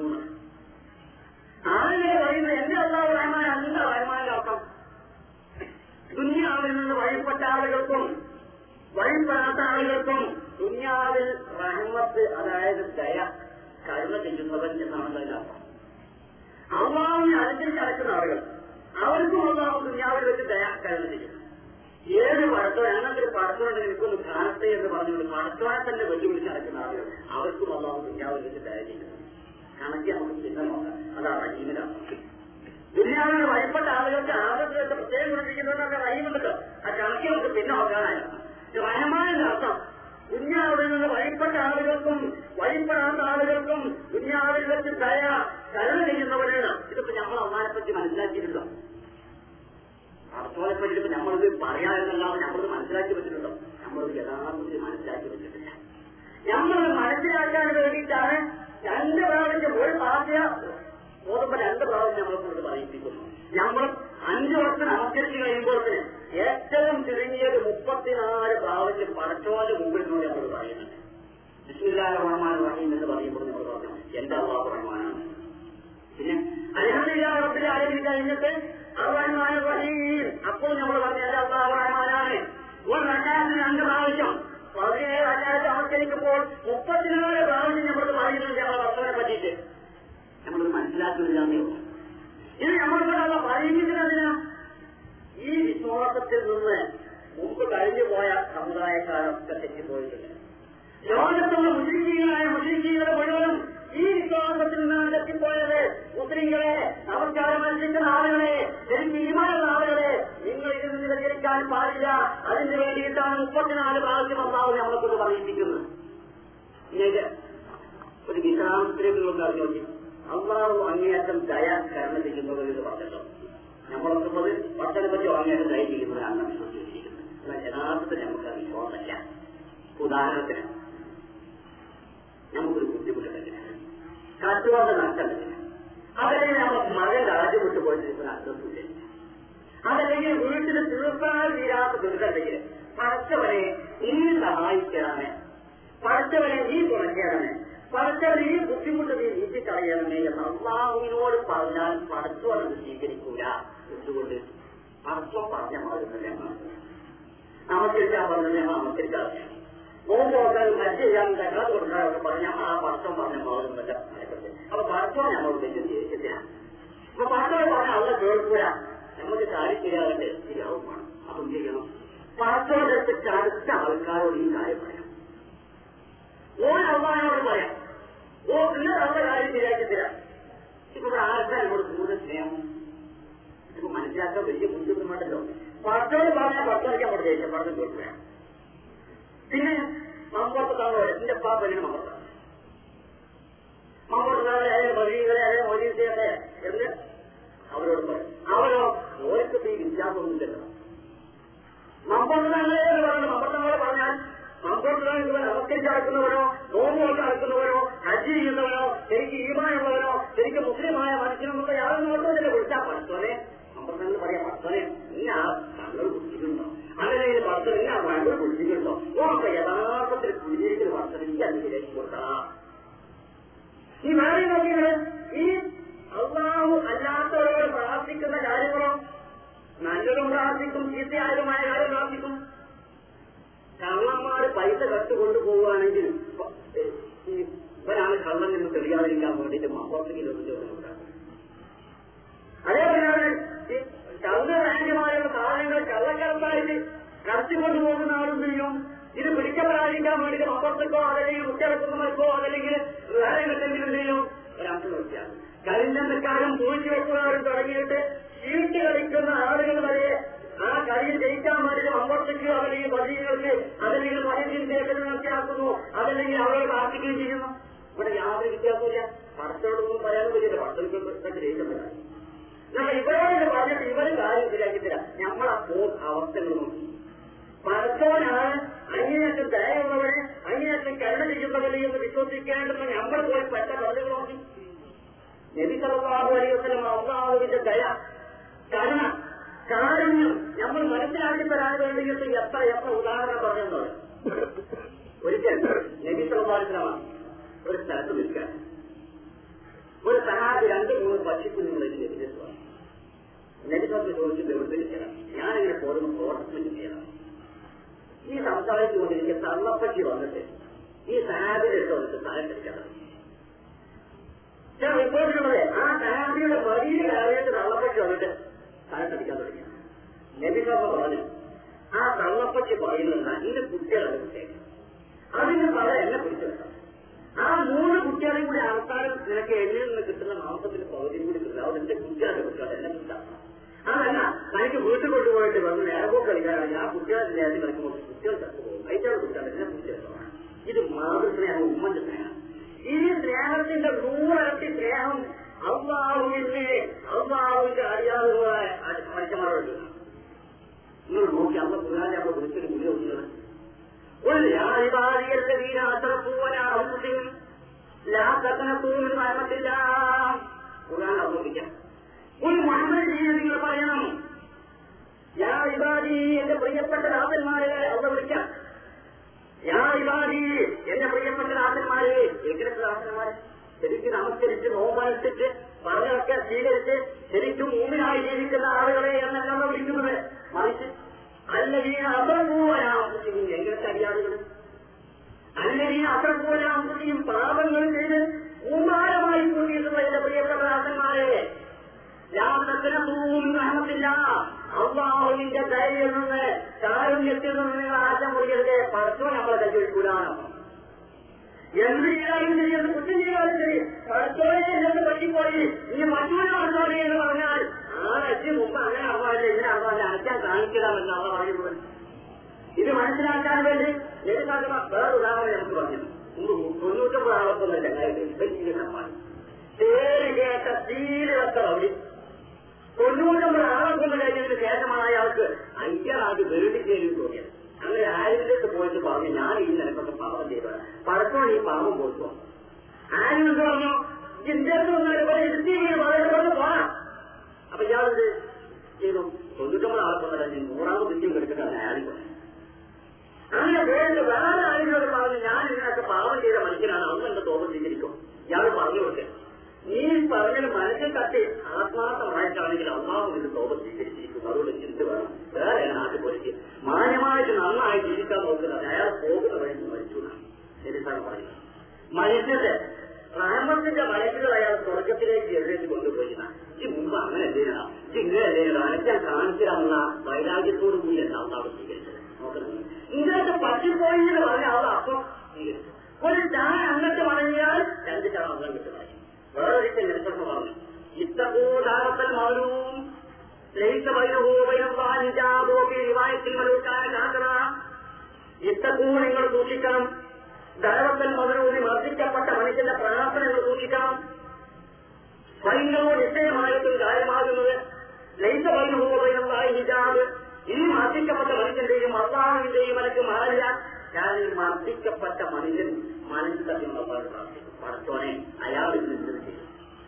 ആളുകൾ പറയുന്നത് എന്റെ അള്ളാഹു റഹ്മാൻ അല്ല റഹ്മാന്റെ അർത്ഥം ദുന്യാവിൽ നിന്ന് വഴിപ്പെട്ട ആളുകൾക്കും വഴിപ്പെടാത്ത ആളുകൾക്കും ദുന്യാവിൽ റഹ്മത്ത് അതായത് ദയ കരുണ ചെയ്യുന്നവൻ എന്നാണ് അതിന്റെ അർത്ഥം അള്ളാഹുവിനെ അനുസരിച്ച് നടക്കുന്ന ആളുകൾ അവർക്കും അള്ളാഹു ദുഞ്ഞാവിൽ വെച്ച് ദയാക്കരണം ചെയ്യും ഏത് പടത്തോ അങ്ങനത്തെ ഒരു പടത്തോണ്ടെങ്കിൽ എനിക്കൊന്ന് കാണട്ടെ എന്ന് പറഞ്ഞുകൊണ്ട് പടത്തോനെ തന്നെ വെല്ലുവിളിച്ച് നടക്കുന്ന ആളുകൾ അവർക്കും അള്ളാഹു ദുഞ്ഞാവിൽ വെച്ച് ദയ ചെയ്യുന്നത് കണക്കി നമുക്ക് പിന്നെ നോക്കാം അതാണ് റഹീമിലാണ് ദുനിയാവിന് വഴിപ്പെട്ട ആളുകൾക്ക് ആദ്യത്തെ വെച്ച പ്രത്യേകം കൊണ്ടിരിക്കുന്നവരൊക്കെ റഹീമുണ്ടല്ലോ ആ കണക്കി നമുക്ക് പിന്നെ നോക്കാനായിരുന്നു റഹമാനിന്റെ അർത്ഥം ദുന്യാവിൽ നിന്ന് വഴിപ്പെട്ട ആളുകൾക്കും വഴിപ്പെടാത്ത ആളുകൾക്കും ദുന്യാവിൽ വെച്ച് ദയ കരുണ ചെയ്യുന്നവരാണ് ഇതിപ്പോ നമ്മൾ അമ്മാനെ പറ്റി മനസ്സിലാക്കിയിട്ടുണ്ടോ അർത്ഥങ്ങളെ പറ്റിയിട്ട് നമ്മളിത് പറയാമെന്നല്ലാതെ നമ്മളിത് മനസ്സിലാക്കി വെച്ചിട്ടുണ്ടോ നമ്മളിത് യഥാർത്ഥത്തിൽ മനസ്സിലാക്കി വെച്ചിട്ടില്ല നമ്മളത് മനസ്സിലാക്കാൻ വേണ്ടിയിട്ടാണ് രണ്ട് പ്രാവശ്യം ഒരു പ്രാർത്ഥന ഓതുമ്പോ രണ്ട് പ്രാവശ്യം നമ്മളെ കൊണ്ട് പറയിപ്പിക്കുന്നു നമ്മൾ അഞ്ചു വർഷം നമസ്കരിച്ച് കഴിയുമ്പോഴത്തിന് ഏറ്റവും ചുരുങ്ങിയത് മുപ്പത്തിനാല് പ്രാവശ്യം പടച്ചോന്റെ മുമ്പിൽ നിന്ന് നമ്മൾ പറയുന്നുണ്ട് ബിസ്മില്ലാ റഹ്മാൻ റഹീം എന്ന് പറയുമ്പോൾ നമ്മൾ പറഞ്ഞു എന്റെ അള്ളാഹു റഹ്മാനാണ് പിന്നെ അലഹദില്ലാ റബ്ബിൽ ആലമീൻ കഴിഞ്ഞിട്ട് അറഹ്മാൻ റഹീം അപ്പോൾ നമ്മൾ പറഞ്ഞു എന്റെ അള്ളാഹു റഹ്മാനാണ് ഒരു റക്കാത്തിന് രണ്ട് പ്രാവശ്യം പതിനേഴ് അല്ലാതെ നമസ്കരിക്കുമ്പോൾ മുപ്പത്തിനാല് പ്രാവശ്യം നമ്മൾ പറയുന്നുണ്ട് നമ്മളെ ഭർത്താവിനെ പറ്റിയിട്ട് നമ്മളത് മനസ്സിലാക്കുന്നില്ലാന്നേ ഉള്ളൂ ഇത് നമ്മളിവിടെ പറയുന്നതിനെന്തിനാ ഈ വിശ്വാസത്തിൽ നിന്ന് മുമ്പ് കഴിഞ്ഞു പോയ സമുദായക്കാരൊക്കെ തെറ്റിപ്പോയിട്ടുണ്ട് ലോകത്തുള്ള മുസ്ലിങ്ങളായ മുസ്ലിങ്ങളെ മുഴുവനും ഈ വിശ്വാസത്തിൽ നിന്നാണ് തെറ്റിപ്പോയത് മുസ്ലിങ്ങളെ നമസ്കാരം അനുസരിക്കുന്ന ആളുകളെ എനിക്ക് ഈമാനുള്ള ആളുകളെ നിങ്ങൾ ഇതിൽ നിന്ന് വ്യതിരിക്കാൻ പാടില്ല അതിന് വേണ്ടിയിട്ടാണ് മുപ്പത്തിനാല് പ്രാവശ്യം അള്ളാഹു നമ്മളെ കൊണ്ട് പറയിപ്പിക്കുന്നത് ഇങ്ങനെ ഒരു വിശ്രാമത്തിലേക്ക് നിങ്ങൾ അറിഞ്ഞു നോക്കി അള്ളാഹു അങ്ങേയറ്റം ദയ കരുണ ചെയ്യുന്നത് എന്ന് പറഞ്ഞല്ലോ നമ്മളൊക്കുന്നത് പത്തനെ പറ്റി അങ്ങേയറ്റം ദയ ചെയ്യുന്നവരാണ് നാം വിശ്വസിച്ചിരിക്കുന്നത് എന്നാൽ യഥാർത്ഥത്തിൽ നമുക്ക് ആ വിശ്വാസമല്ല ഉദാഹരണത്തിന് നമുക്കൊരു ബുദ്ധിമുട്ടുണ്ടെങ്കിൽ കാറ്റുവാദ നഷ്ടമുണ്ടെങ്കിൽ അതല്ലെങ്കിൽ നമ്മൾ മകൻ രാജ്യം വിട്ടു പോയിട്ട് അർത്ഥമില്ല അതല്ലെങ്കിൽ വീട്ടിൽ തീർക്കാൻ തീരാത്ത ദുരിതമുണ്ടെങ്കിൽ പടച്ചവനെ നീ സഹായിക്കണമേ പടച്ചവനെ നീ തുണയ്ക്കണമേ പടച്ചവനെ ഈ ബുദ്ധിമുട്ട് നീ നീട്ടിക്കളയണമേ എന്ന് അള്ളാഹുവിനോട് പറഞ്ഞാൽ പടച്ചവൻ അത് സ്വീകരിക്കൂല എന്തുകൊണ്ട് പടച്ചവൻ പറഞ്ഞ മാറുന്നില്ല നമസ്കരിക്കാൻ പറഞ്ഞ നമസ്കരിക്കാൻ നോമ്പ് നോക്കാൻ മറ്റ് ചെയ്യാൻ തക്കാതെ കൊടുക്കാനൊക്കെ പറഞ്ഞാൽ ആ പടച്ചവൻ പറഞ്ഞ മാറുന്നില്ല അപ്പൊ പടച്ചവൻ നമ്മൾ വ്യത്യസ്തത്തില്ല അപ്പൊ പടച്ചവൻ പറഞ്ഞ അവിടെ കേൾക്കൂല നമുക്ക് കാര്യം ശരിയാകട്ടെ ശരിയാവും വേണം അപ്പം ചെയ്യണം പടച്ചവന്റെ അടുത്ത് അടുത്ത ആൾക്കാരോട് ഈ കാര്യം പറയാം ഓൻ അള്ളഹാനോട് പറയാം ഓ പിന്നെ നമ്മുടെ കാര്യം ശരിയാക്കി തരാം ഇപ്പൊ ഇവിടെ ആർക്കാ എന്നോട് കൂടുതൽ സ്നേഹം ഇപ്പൊ മനസ്സിലാക്കാൻ വലിയ ബുദ്ധിമുട്ടും വേണ്ടല്ലോ പടത്തോട് പറഞ്ഞാൽ പടത്തോടൊക്കെ അവിടെ ദേഷ്യം പറഞ്ഞു കേൾക്കുക പിന്നെ മമ്പുറത്ത് താഴെ എന്റെ പാപ്പനെ മമ്പുറത്താണ് മമ്പുറത്ത് താഴെ അതെ മൊഴീകളെ അതെ മൊഴീസയൊക്കെ എന്ന് അവരോട് പറയും അവരോ ഓർക്ക് ഈ വിദ്യാഭ്യാസമൊന്നുമില്ലല്ലോ മമ്പുറത്ത് താഴെ എന്ന് പറഞ്ഞു മമ്പുറത്തങ്ങളെ പറഞ്ഞാൽ മമ്പുറത്തുകാർ നമസ്കരിച്ച് നടക്കുന്നവരോ നോമ്പ് നോക്കി നടക്കുന്നവരോ ഹജ്ജ് ചെയ്യുന്നവരോ ശരിക്ക് ഈമാനുള്ളവരോ ശരിക്ക് മുസ്ലിമായ മനുഷ്യനെന്നുള്ള യാതൊന്നും കൊണ്ടുവന്നില്ല വിളിച്ചാൽ പഠിച്ചോനെ മമ്പുറത്തങ്ങൾ പറയാം പഠിച്ചോനെ നീ ആ തങ്ങൾ കുടിച്ചിട്ടുണ്ടോ അങ്ങനെ പഠിച്ചത് നീ ആ മകൾ കുടിച്ചിട്ടുണ്ടോ ഓ അപ്പൊ യഥാർത്ഥത്തിൽ കുടിയിരിക്കുന്ന പഠിച്ചത് നീ അത് ശരിയാക്കി കൊടുക്കണം ഈ വേറെ നോക്കിയത് ഈ അള്ളാഹു അല്ലാത്തവരോട് പ്രാർത്ഥിക്കുന്ന കാര്യങ്ങളോ നല്ലതും പ്രാർത്ഥിക്കും ചീത്തയായതുമായ കാര്യം പ്രാർത്ഥിക്കും കള്ളന്മാര് പൈസ കട്ടുകൊണ്ടു പോവുകയാണെങ്കിൽ ഇവരാണ് കള്ളൻ എന്ന് തെളിയാതിരിക്കാൻ വേണ്ടിയിട്ട് മമ്പുറത്തേക്ക് ഇരുപത്തി അതേപോലെയാണ് ഈ കള്ളരാജ്യമായുള്ള സാധനങ്ങൾ കള്ളക്കടത്തായിട്ട് കടത്തിക്കൊണ്ടു പോകുന്ന ആളും ചെയ്യും ഇത് പിടിക്കപ്പെടാതിരിക്കാൻ വേണ്ടിയിട്ട് മമ്പുറത്തേക്കോ അതല്ലെങ്കിൽ മുറ്റടക്കുന്നവർക്കോ അതല്ലെങ്കിൽ വേറെ എന്തെങ്കിലും ചെയ്യും ഒരാൾക്ക് നോക്കിയാണ് കരിഞ്ചന്തക്കാരും പൂഴ്ച വെക്കുകാരും തുടങ്ങിയിട്ട് ചീട്ട് കളിക്കുന്ന ആളുകൾ വരെ ആ കളിയിൽ ജയിക്കാൻ വേണ്ടി മമ്പുറത്തേക്ക് അതല്ലെങ്കിൽ പതികൾക്ക് അതല്ലെങ്കിൽ വൈദ്യുതി ദേശം നടത്തിയാക്കുന്നു അതല്ലെങ്കിൽ അവരെ പ്രാർത്ഥിക്കുകയും ചെയ്യുന്നു ഇവിടെ യാതൊരു വ്യത്യാസമില്ല പടത്തോടൊന്നും പറയാൻ പറ്റില്ല പടത്തോടൊക്കെ ദേഷ്യം വരാൻ നമ്മൾ ഇവരോട് പറഞ്ഞിട്ട് ഇവര് കാര്യം ശരിയാക്കി തരാം നമ്മളപ്പോ അവസ്ഥകൾ നോക്കി പടത്തോനാണ് അങ്ങേയറ്റം ദയയുള്ളവരെ അങ്ങേയറ്റം കരുണ ചെയ്യുന്നവരെ എന്ന് വിശ്വസിക്കേണ്ടെന്ന് നമ്മൾ പോയി പെട്ട പദ്ധതികൾ നോക്കി നബി സല്ലല്ലാഹു അലൈഹി വസല്ലം അള്ളാഹുവിന്റെ ദയ കരുണ കാരുണ്യം നമ്മൾ മനസ്സിലാക്കി തരാൻ വേണ്ടിയിട്ട് എത്ര എത്ര ഉദാഹരണം പറഞ്ഞത് ഒരിക്കൽ നബി സല്ലല്ലാഹു അലൈഹി വസല്ലം ഒരു സ്ഥലത്ത് നിൽക്കാൻ ഒരു സഹാബി രണ്ട് മൂന്ന് പക്ഷിക്കുഞ്ഞുങ്ങളെ ലഭിച്ചു നബിസത്ത് ചോദിച്ചു എവിടുത്തെ ഞാനിങ്ങനെ പോകുന്ന പ്രോട്ടസ്മെന്റ് ചെയ്യണം ഈ സംസാരിച്ചുകൊണ്ടിരിക്കുന്ന തള്ളപ്പക്ഷി വന്നിട്ട് ഈ സഹാബിയുടെ അടുത്ത് വന്നിട്ട് സ്ഥലം ധരിക്കണം ചില റിപ്പോർട്ടുകളെ ആ കനാബിയുടെ വലിയ കാലത്ത് തള്ളപ്പറ്റി വന്നിട്ട് തലക്കടിക്കാൻ തുടങ്ങി നബിസഭ പറഞ്ഞു ആ തള്ളപ്പറ്റി പറയുന്നത് എന്റെ കുട്ടികളെ കുട്ടികൾ അതിന് പറ എന്നെ പിടിച്ചെടുക്കാം ആ മൂന്ന് കുട്ടികളെയും കൂടി അവസാനം നിനക്ക് എന്നിൽ നിന്ന് കിട്ടുന്ന മാംസത്തിന്റെ പകുതിയും കൂടി കിട്ടുക അത് എന്റെ കുട്ടികളെ കുട്ടികൾ എന്നെ കിട്ടാം അതല്ല തനിക്ക് വീട്ടിൽ കൊണ്ടുപോയിട്ട് വന്ന് നേരപ്പോക്ക് കളിക്കാനാണെങ്കിൽ ആ കുട്ടികളെ നേരത്തെ കളിക്കുമ്പോൾ കുട്ടികൾ ചത്തുപോകും അതിന്റെ കുട്ടികളെ എന്നെ പിടിച്ചെടുക്കണം ഇത് മാതൃസ്നേഹം ഉമ്മന്റെ സ്നേഹം ഈ സ്നേഹത്തിന്റെ നൂറരട്ടി സ്നേഹം അള്ളാഹുവിന്റെ അള്ളാഹുവിന്റെ അറിയാവുന്നതായ മനുഷ്യന്മാരോട് നിങ്ങൾ നോക്കി അന്ന് പുരാനെ അവിടെ വിളിച്ചൊരു ഗുരു ഒന്നുള്ളത് قل يا عبادي الذين اسرفوا على انفسهم لا تقنطوا من رحمة الله ഖുർആൻ അവതരിപ്പിക്കാം ഒരു മുഹമ്മദ് ജീവിതം നിങ്ങൾ പറയണം യാ ഇബാദി എന്റെ പ്രിയപ്പെട്ട ദാസന്മാരെ അവിടെ വിളിക്കാം യാ ഇബാദി എന്റെ പ്രിയപ്പെട്ട ദാസന്മാരെ എങ്ങനത്തെ ദാസന്മാരെ ശരിക്കും നമസ്കരിച്ച് നോമ്പനുസരിച്ച് പറഞ്ഞൊക്കെ സ്വീകരിച്ച് ശരിക്കും മൂന്നിനായി ജീവിക്കുന്ന ആളുകളെ എന്നല്ല നമ്മൾ വിളിക്കുന്നത് മറിച്ച് അല്ലവീന അസർപൂവനാകുകയും എങ്ങനത്തെ അറിയാളുകൾ അല്ലവീന അസർപൂവനാകുകയും പാപങ്ങൾ ചെയ്ത് കൂമാരമായി കൂട്ടിയിട്ടുള്ള എന്റെ പ്രിയപ്പെട്ട ദാസന്മാരെ ലാഭത്തില്ല അള്ളാഹുവിന്റെ ദയയിൽ നിന്ന് കാരുണ്യത്തിൽ നിന്ന് നിങ്ങൾ ആശം മുറിയരുത് പടച്ചോ നമ്മളെ കൈവഴിക്കൂലാണ് എന്ത് ചെയ്താലും ശരി എന്ത് കുറ്റം ചെയ്താലും ശരി പടച്ചോനെ എന്നെ പറ്റിപ്പോയി ഇനി മറ്റൊരു ആൾക്കാരെ എന്ന് പറഞ്ഞാൽ ആറച്ച് മുമ്പ് അങ്ങനെ ആവാല്ലേ ഇങ്ങനെ ആവാല്ലേ അടയ്ക്കാൻ കാണിക്കലാമെന്ന് അവ പറയുന്നത് ഇത് മനസ്സിലാക്കാൻ വേണ്ടി ലളിതാക്കുന്ന വേറെ ഉദാഹരണം നമുക്ക് പറഞ്ഞു തൊണ്ണൂറ്റൊമ്പത് ആളൊപ്പമല്ല കാര്യമാണ് പേര് കേട്ട തീരെ വെച്ച അവിടെ തൊണ്ണൂറ്റൊമ്പത് ആളൊപ്പം കഴിഞ്ഞതിന് ശേഷമാണ് അയാൾക്ക് അയ്യാൾക്ക് വെറുതെ കയറി തോന്നിയത് അങ്ങനെ ആരിലേക്ക് പോയിട്ട് പറഞ്ഞു ഞാൻ ഈ നിനക്കൊക്കെ പാപം ചെയ്തത് പടത്തോളം ഈ പാപം പോയിട്ടു ആരും പറഞ്ഞു ഇന്ത്യക്ക് വളരെ പറഞ്ഞു പോരാ അപ്പൊ ഇയാളത് ചെയ്തു തൊണ്ണൂറ്റൊമ്പത് ആളൊപ്പം നൂറാമത് വിദ്യം കിടക്കുന്നതാണ് അയാൾ അങ്ങനെ വേണ്ട വേറെ ആരെങ്കിലും പറഞ്ഞു ഞാൻ ഇതിനൊക്കെ പാവം ചെയ്ത മനുഷ്യനാണ് അന്ന് എന്റെ തോപം ചെയ്തിരിക്കും ഇയാൾ പറഞ്ഞു കൊടുക്കുക നീ പറഞ്ഞത് മനസ്സിൽ തട്ടി ആത്മാർത്ഥമായിട്ടാണെങ്കിൽ അള്ളാഹു ഇത് തോപം സ്വീകരിച്ചിരിക്കും അതുകൊണ്ട് ചിന്ത വേണം വേറെ നാട്ടിൽ പോയിട്ട് മാന്യമായിട്ട് നന്നായി ജീവിക്കാൻ നോക്കുന്നത് അയാൾ പോകുന്ന വഴി മരിച്ചു എന്നാണ് ശരിസാണ് പറയുന്നത് മനുഷ്യന്റെ റാമത്തിന്റെ മലക്കുകൾ അയാൾ സ്വർഗത്തിലേക്ക് എഴുന്നേറ്റ് കൊണ്ടുപോയി ഈ മുമ്പ് അങ്ങനെ ചെയ്യണം ഇങ്ങനെ ചെയ്യണം അനക്കാൻ കാണിച്ചിരാമെന്ന വൈരാഗ്യത്തോടു കൂടി എന്താ അള്ളാഹ് സ്വീകരിച്ചത് നോക്കണം ഇങ്ങനത്തെ പറ്റിപ്പോയി എന്ന് പറഞ്ഞ ആൾ അപ്പം സ്വീകരിച്ചു ഒരു ചാൻ അങ്ങോട്ട് മടങ്ങിയാൽ രണ്ട് ചാൻ അങ്ങനെ കിട്ടും വേറൊരിക്കൽ നിർത്തമ്മ പറഞ്ഞു ഇത്തകൂടാറത്തൽ മൗനവും ലയിച്ച വൈരഹോപയോപി റിവായത്തിൽ മലൂക്കാന കാക്കറ ഇത്തക്കൂ നിങ്ങൾ സൂക്ഷിക്കണം ധാരവത്തൽ മൗനവും മർദ്ദിക്കപ്പെട്ട മനുഷ്യന്റെ പ്രാർത്ഥന നിങ്ങൾ സൂക്ഷിക്കണം സ്വയങ്ങളോ നിശ്ചയമായിട്ടും കാര്യമാകുന്നത് ലയിച്ച വൈരഹോപയോപായ ഹിജാബ് ഈ മർദ്ദിക്കപ്പെട്ട മനുഷ്യന്റെയും അള്ളാഹുവിന്റെയും മനക്ക് മാറില്ല ഞാൻ ഈ മർദ്ദിക്കപ്പെട്ട മനുഷ്യൻ മനസ്സിലുള്ള പ്രാർത്ഥിക്കും പടത്തോനെ അയാൾ ഇതിന് ചെയ്യും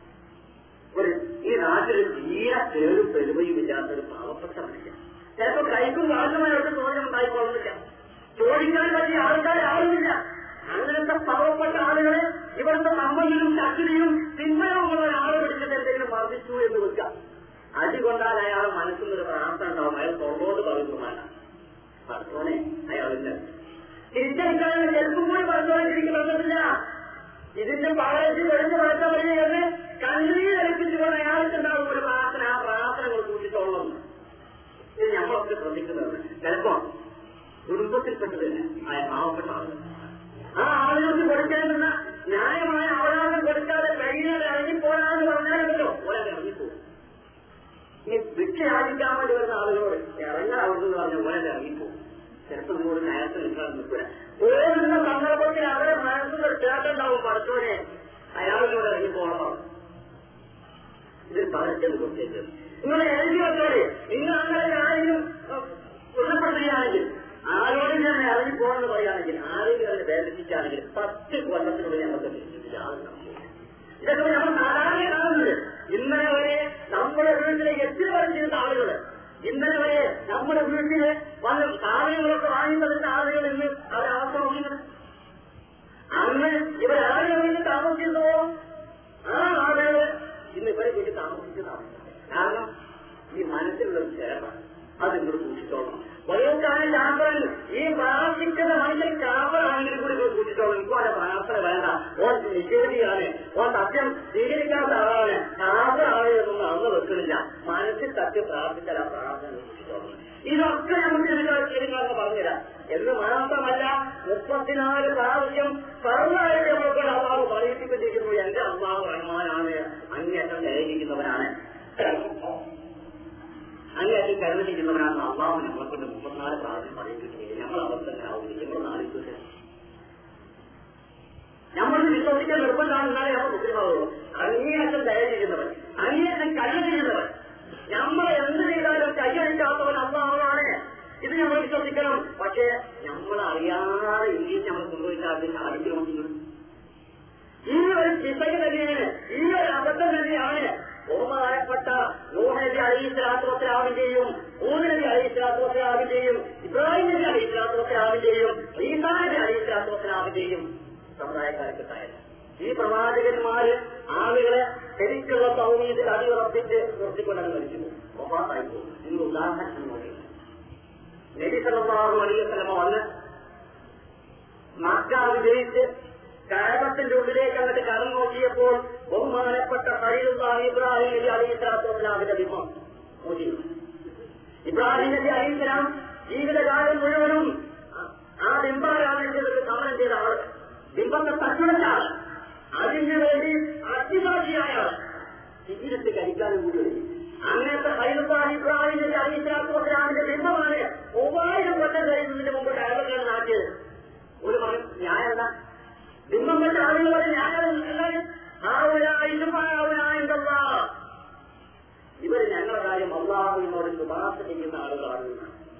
ഒരു ഈ നാട്ടിൽ തീരെ പേരും പെരുമയും ഇല്ലാത്ത ഒരു പാവപ്പെട്ട മനുഷ്യൻ ചിലപ്പോ കൈക്കും വാസമായിട്ട് ചോദ്യം ഉണ്ടായിക്കൊള്ളുന്നില്ല ചോദിക്കാൻ പറ്റിയ ആൾക്കാർ ആളുമില്ല അങ്ങനത്തെ പാവപ്പെട്ട ആളുകളെ ഇവിടുത്തെ നമ്മയിലും ചക്കിരിയും തിന്മയുമുള്ള ഒരാളെ പിടിച്ചിട്ട് എന്തെങ്കിലും മർദ്ദിച്ചു എന്ന് വെക്കാം അടി കൊണ്ടാൽ അയാൾ മനസ്സിൽ ഒരു പ്രാർത്ഥന ഉണ്ടാവും അയാൾ തൊള്ളോട് പറയുന്നതാണ് പടത്തോനെ അയാളില്ല തിരിച്ചെടുക്കാൻ ചെറുപ്പം കൂടി പറഞ്ഞോണ്ടിരിക്കും പറ്റത്തില്ല ഇതിന്റെ പാളയത്തിൽ വെളിച്ച് മാറ്റാൻ വഴി എന്ന് കണ്ണീർ കളിപ്പിച്ചുകൊണ്ട് അയാൾക്കുണ്ടാവും ഒരു പ്രാർത്ഥന ആ പ്രാർത്ഥനകൾ കൂട്ടിത്തോളം ഇത് ഞങ്ങളൊക്കെ ശ്രദ്ധിക്കുന്നതാണ് ചിലപ്പോ കുടുംബത്തിൽപ്പെട്ടത് തന്നെ ആ പാവപ്പെട്ട ആളുകൾ ആ ആളുകൾക്ക് കൊടുക്കേണ്ടുന്ന ന്യായമായ അവകാശം കൊടുക്കാതെ കഴിയാതെ ഇറങ്ങിപ്പോരാന്ന് പറഞ്ഞാലുണ്ടല്ലോ ഓരോ ഇറങ്ങിപ്പോകും ഈ ഭിക്ഷ യാചിക്കാൻ വേണ്ടി വരുന്ന ആളുകളോട് ഇറങ്ങാൻ അവിടുന്ന് പറഞ്ഞ ഓരോ ഇറങ്ങിപ്പോകും ചിലപ്പോൾ നിങ്ങളോട് നേരത്തെ നിൽക്കാൻ നിൽക്കുക പോകുന്ന സന്ദർഭത്തിൽ അവരെ മനസ്സിൽ ചേട്ടുണ്ടാവും പടച്ചോനെ അയാളിലൂടെ ഇറങ്ങി പോകണം ഇത് പകർച്ചത് കൊടുത്തേക്ക് നിങ്ങൾ എഴുതി വെച്ചോളെ നിങ്ങൾ അങ്ങനെ ആരെങ്കിലും കൊല്ലപ്പെടുകയാണെങ്കിൽ ആരോടും ഞാൻ ഇറങ്ങി പോകണമെന്ന് പറയുകയാണെങ്കിൽ ആരെങ്കിലും അതിനെ വേദനിപ്പിക്കുകയാണെങ്കിൽ പത്ത് കൊല്ലത്തിനുള്ളിൽ ഞങ്ങൾക്ക് ഇതൊക്കെ നമ്മൾ സാധാരണ കാണുന്നുണ്ട് ഇന്നലെ വരെ നമ്മുടെ വീട്ടിലേക്ക് എത്തിരി പറഞ്ഞിരുന്ന ആളുകൾ ഇന്നലെ വരെ നമ്മുടെ വീട്ടില് വന്ന് സാധനങ്ങളൊക്കെ വാങ്ങിത്തരുന്ന ആളുകൾ ഇന്ന് അവരെ അവസ്ഥ നോക്കുന്നത് അന്ന് ഇവരാരെ വീട്ടിൽ താമസിക്കുന്നോ ആ ആളുകൾ ഇന്ന് ഇവരെ വീട്ടിൽ താമസിക്കുന്നതാണ് കാരണം ഈ മനസ്സിലുള്ള ഒരു ചേരാണ് അത് നിങ്ങൾ സൂക്ഷിച്ചോളണം വയോക്കാല ശാസ്ത്രൻ ഈ പ്രാർത്ഥിക്കുന്ന മനുഷ്യൻ കാപ്പറാണെങ്കിലും കൂടി നിങ്ങൾ സൂക്ഷിച്ചോളണം ഇപ്പോൾ അവന്റെ പ്രാർത്ഥന വേണ്ട ഓൻ നിഷേധിയാണ് ഓൻ സത്യം സ്വീകരിക്കാൻ ഇതൊക്കെ നമുക്ക് എടുക്കാമെന്ന് പറഞ്ഞുതരാം എന്ന് മാത്രമല്ല മുപ്പത്തിനാല് പ്രാവശ്യം സർവ്വമായിട്ട് നമ്മൾക്ക് അള്ളാഹു പറയിപ്പിച്ചിരിക്കുന്നു എന്റെ അള്ളാഹു റഹ്മാനാണ് അങ്ങേറ്റം ദയനിക്കുന്നവനാണ് അങ്ങേറ്റം കരുതിരിക്കുന്നവനാണ് അള്ളാഹു നമ്മളെ കൊണ്ട് മുപ്പത്തിനാല് പ്രാവശ്യം പറയിപ്പിക്കുന്നത് നമ്മൾ അവസ്ഥ നമ്മൾ നാല് നമ്മൾ വിശ്വസിക്കാൻ നിർബന്ധമാണ് എന്നാലേ നമ്മൾ മുസ്ലിമാവുള്ളൂ അങ്ങേയറ്റം ദയനിക്കുന്നവൻ അങ്ങേയറ്റം കരുതിരിക്കുന്നവൻ നമ്മൾ എന്ത് ചെയ്താലും കൈയടിക്കാത്തവൻ അള്ളാഹുവാണ് ഇത് നമ്മൾ വിശ്വസിക്കണം പക്ഷേ നമ്മൾ അറിയാതെ ഇന്ത്യയിൽ നമ്മൾ കൊണ്ടുപോയിട്ട് അതിന് സാധിക്കണമെങ്കിലും ഈ ഒരു ചിന്തക തന്നെയാണ് ഈ ഒരു അബദ്ധം തന്നെയാണ് ബഹുമാനപ്പെട്ട നൂഹനബി അലി സ്വലാത്വത്തിലാവിന്റെയും ഊനബി അലി സ്വലാത്വത്തിലാവിന്റെയും ഇബ്രാഹിം നബി അലി സ്വലാത്വത്തിലാവിന്റെയും ഈസാ നബി അലി സ്വലാത്വത്തിലാവിന്റെയും സമുദായക്കാർക്കുണ്ടായത് ഈ പ്രവാചകന്മാര് ആളുകളെ ശരിക്കുള്ള സൗമീതിൽ അടിയുറപ്പിച്ച് നിർത്തിക്കൊണ്ടത് മരിച്ചു ഒപ്പാത്തായി പോകും ഇതിന് ഉദാഹരണം നോക്കി നബി സല്ലല്ലാഹു അലൈഹി വസല്ലമ വന്ന് മക്ക വിജയിച്ച് കാരത്തിന്റെ ഉള്ളിലേക്ക് അങ്ങോട്ട് കടന്നു നോക്കിയപ്പോൾ ബഹുമാനപ്പെട്ട ഖലീലുല്ലാഹി ഇബ്രാഹിം നബി അലൈഹി സ്വലാത്തു വസ്സലാമിന്റെ ബിംബം നോക്കി ഇബ്രാഹിം നബി അലൈഹി സ്വലാം ജീവിതകാലം മുഴുവനും ആ ബിംബാരാധനയ്ക്ക് സമരം ചെയ്ത ആൾ ബിംബത്തെ തച്ചുടച്ച ആൾ അതിനു വേണ്ടി അത്തിവാദിയായ ആൾ ജീവിതത്തെ കഴിക്കാനും കൂടി വരും അങ്ങനത്തെ ഹൈലുല്ലാഹി ഇബ്രാഹിം നബി അലൈഹി സ്വലാത്തു വസ്സലാമിന്റെ ബിംബമാണ് മൂവായിരം കൊല്ലം കഴിയുന്നതിന് മുമ്പ് കയറുകൾ നാട്ടിയത് ഒരു പറഞ്ഞു ന്യായമല്ല ബിംബം വെച്ച ആളുകൾ പറയും ന്യായം ഇവർ ഞങ്ങളുടെ കാര്യം അള്ളാഹുവിനോട് ശുപാർശ ചെയ്യുന്ന ആളുകളാണ്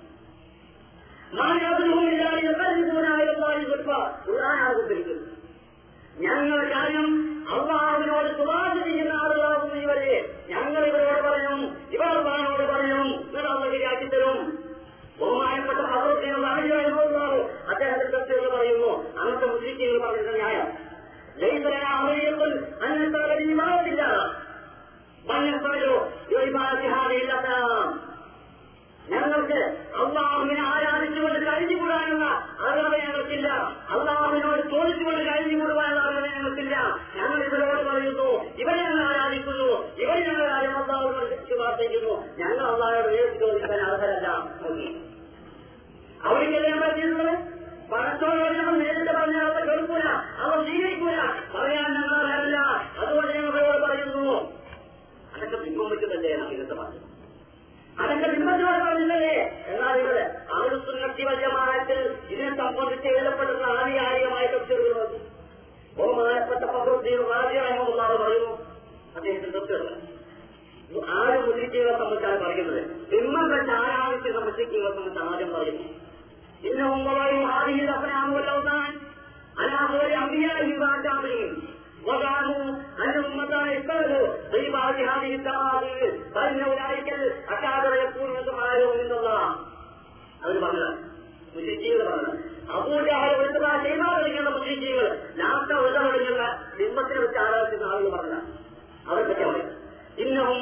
ഞങ്ങളുടെ കാര്യം അള്ളാഹുവിനോട് ശുപാർശ ചെയ്യുന്ന ആളുകളാകുന്നു ഇവരെ ഞങ്ങൾ ഇവരോട് പറയും ഇവർ അള്ളാഹിനോട് പറയും ഇവർ ശരിയാക്കി തരും ബഹുമാനപ്പെട്ട ഭഗവത്തെയുള്ള അറിയാവുന്നതാണോ അദ്ദേഹത്തിന്റെ സത്യങ്ങൾ പറയുന്നു അന്നത്തെ മുസ്ലിങ്ങൾ പറയുന്ന ന്യായം ലൈസലന അമരിയപ്പോൾ അന്നത്തെ മാറില്ല മഞ്ഞപ്പറയോ ഇല്ലാത്ത ഞങ്ങൾക്ക് അള്ളാഹുവിനെ ആരാധിച്ചുകൊണ്ട് കഴിഞ്ഞുകൂടാനുള്ള അറിവ് ഞങ്ങൾക്കില്ല അള്ളാഹുവിനോട് ചോദിച്ചുകൊണ്ട് കഴിഞ്ഞുകൂടുവാനുള്ള അറിവ് ഞങ്ങൾക്കില്ല ഞങ്ങൾ ഇവരോട് പറയുന്നു ഇവരെ ഞങ്ങൾ ആരാധിക്കുന്നു ഇവരെ ഞങ്ങൾ കാര്യം അള്ളാഹുവിനോട് ശുപാർശിക്കുന്നു ഞങ്ങൾ അള്ളാഹോട് നേരിട്ട് ചോദിക്കാൻ അർഹരല്ല നോക്കി അവർക്കല്ലേ നമ്മൾ ചെയ്യുന്നത് പണത്തോട് നമ്മൾ നേരിട്ട് പറഞ്ഞാൽ അവർ കേൾക്കൂല അവർ സ്വീകരിക്കൂല പറയാൻ ഞങ്ങൾ അർഹരല്ല അതുകൊണ്ട് ഞങ്ങളോട് പറയുന്നു അതൊക്കെ ബിംബം വെച്ചിട്ടല്ലേ ഇന്നത്തെ പറഞ്ഞു അതൊക്കെ ബിംബത്തിനോട് പറഞ്ഞില്ലേ എന്നാൽ ഇവിടെ അവർ സുന്നത്തി വല്യമാനത്തിൽ ഇതിനെ സംബന്ധിച്ച് എഴുതപ്പെടുന്ന ആധികാരികമായ തഫ്സീറുകൾ നോക്കി ബഹുമാനപ്പെട്ട പകർത്തിയും റാജിയാണെന്നുള്ളതാണ് പറയുന്നു അദ്ദേഹത്തിന്റെ തഫ്സീറുകൾ ആര് മുദ്രിക്കുകളെ സംബന്ധിച്ചാണ് പറയുന്നത് ബിംബം വെച്ച് ആരാധിക്കുന്ന മുദ്രിക്കുകളെ സംബന്ധിച്ച് ആദ്യം പറയുന്നു ഇന്ന ഉമ്മയും ആദിയിൽ അപ്പനാമുള്ളതാണ് അനാമോരെ അമ്പിയായും രാജാവിനെയും وقالوا أن أمة يقبلوا في بعض هذه التماثيل فإن أولئك الأكابر يكونون سبحانه من الله അവർ പറഞ്ഞത് മുസ്ലിങ്ങൾ പറഞ്ഞത് അബൂജാഹൽ ഒരുത്തതാ ചെയ്താൽ കളിക്കുന്ന മുസ്ലിങ്ങൾ ലാത്ത ഒരുത്ത കളിക്കുന്ന ബിംബത്തിനെ വെച്ച് ആരാധിക്കുന്ന ആളുകൾ പറഞ്ഞ അവരെ പറ്റി പറയും ഇന്നവും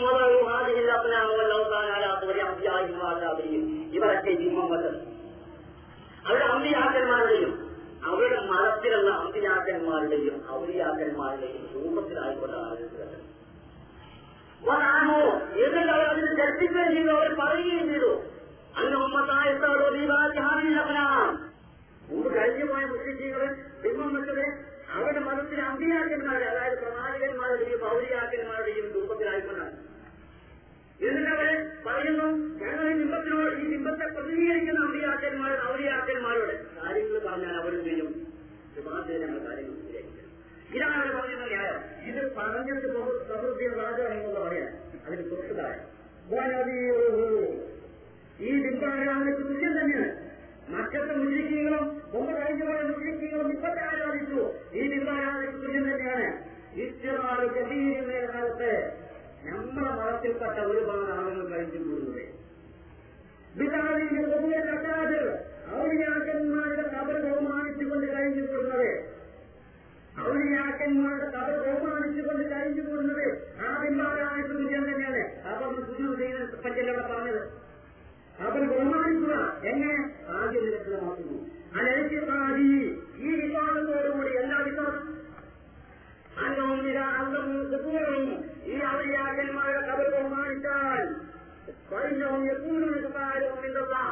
ഇവരൊക്കെ ബിംബം വന്നത് അവരുടെ അമ്പിയാക്കന്മാരുടെയും അവരുടെ മതത്തിലുള്ള അമ്പിയാക്കന്മാരുടെയും ഔലിയാക്കന്മാരുടെയും രൂപത്തിലായിക്കൊണ്ടാണ് ആലോചിച്ചത് വരാമോ എന്നിട്ട് അവർ അതിന് ചർച്ചിക്കുകയും ചെയ്തു അവർ പറയുകയും ചെയ്തു അന്ന് ഉമ്മത്തായത്തോടോ ദീപാചാരില്ലവനാം മുമ്പ് കഴിഞ്ഞുപോയ മുസ്ലിങ്ങള് ബിംബം വെച്ചത് അവരുടെ മതത്തിലെ അമ്പിയാക്കന്മാരുടെ അതായത് പ്രവാചകന്മാരുടെയും പൗരിയാക്കന്മാരുടെയും രൂപത്തിലായിക്കൊണ്ടാണ് എന്നിട്ട് അവര് പറയുന്നു ഞങ്ങൾ ഈ ബിംബത്തിനോട് ഈ ബിംബത്തെ പ്രതിനിധീകരിക്കുന്ന അമ്പിയാക്കന്മാരോട് ഔലിയാക്കന്മാരോട് കാര്യങ്ങൾ പറഞ്ഞാൽ അവരും ചെയ്യും ശുപാർശയിൽ ഞങ്ങൾ കാര്യങ്ങൾ സ്വീകരിക്കും ഇതാണ് അവർ പറയുന്ന ന്യായം ഇത് പറഞ്ഞിട്ട് പ്രവൃത്തി രാജാണെന്നുള്ള പറയാൻ അതിന് തൊട്ടുതായ ഈ ബിംബാരാധനയ്ക്ക് തുല്യം തന്നെയാണ് മറ്റത്തെ മുസ്ലിങ്ങളും മുമ്പ് കഴിഞ്ഞുപോയ മുസ്ലിങ്ങളും ഇപ്പത്തെ ആരാധിച്ചു ഈ ബിംബാരാധനയ്ക്ക് തുല്യം തന്നെയാണ് ഇഷ്ടമാണ് ഗതീരുന്ന കാലത്ത് നമ്മുടെ മതത്തിൽപ്പെട്ട ഒരുപാട് ആളുകൾ കഴിച്ചു കൂടുന്നത് ബിതാദിന്റെ ഔലിയാക്കന്മാരുടെ കബർ ബഹുമാനിച്ചുകൊണ്ട് കഴിഞ്ഞു കൂടുന്നത് ഔലിയാക്കന്മാരുടെ കബർ ബഹുമാനിച്ചുകൊണ്ട് കഴിഞ്ഞു കൂടുന്നത് ആ ബിംബാരായ തുല്യം തന്നെയാണ് അവർ സുജു ചെയ്യുന്ന പഞ്ചല്ലവിടെ പറഞ്ഞത് അവർ ബഹുമാനിക്കുക എങ്ങനെ ആദ്യം നിരക്ഷണമാക്കുന്നു അനൈക്യവാദി ഈ വിവാദത്തോടുകൂടി എല്ലാ വിവാദം അന്നവും അന്തവും ഈ ഔലിയാക്കന്മാരുടെ കബർ ബഹുമാനിച്ചാൽ വൈനവും എപ്പോഴും ഉപകാരവും എന്നുള്ള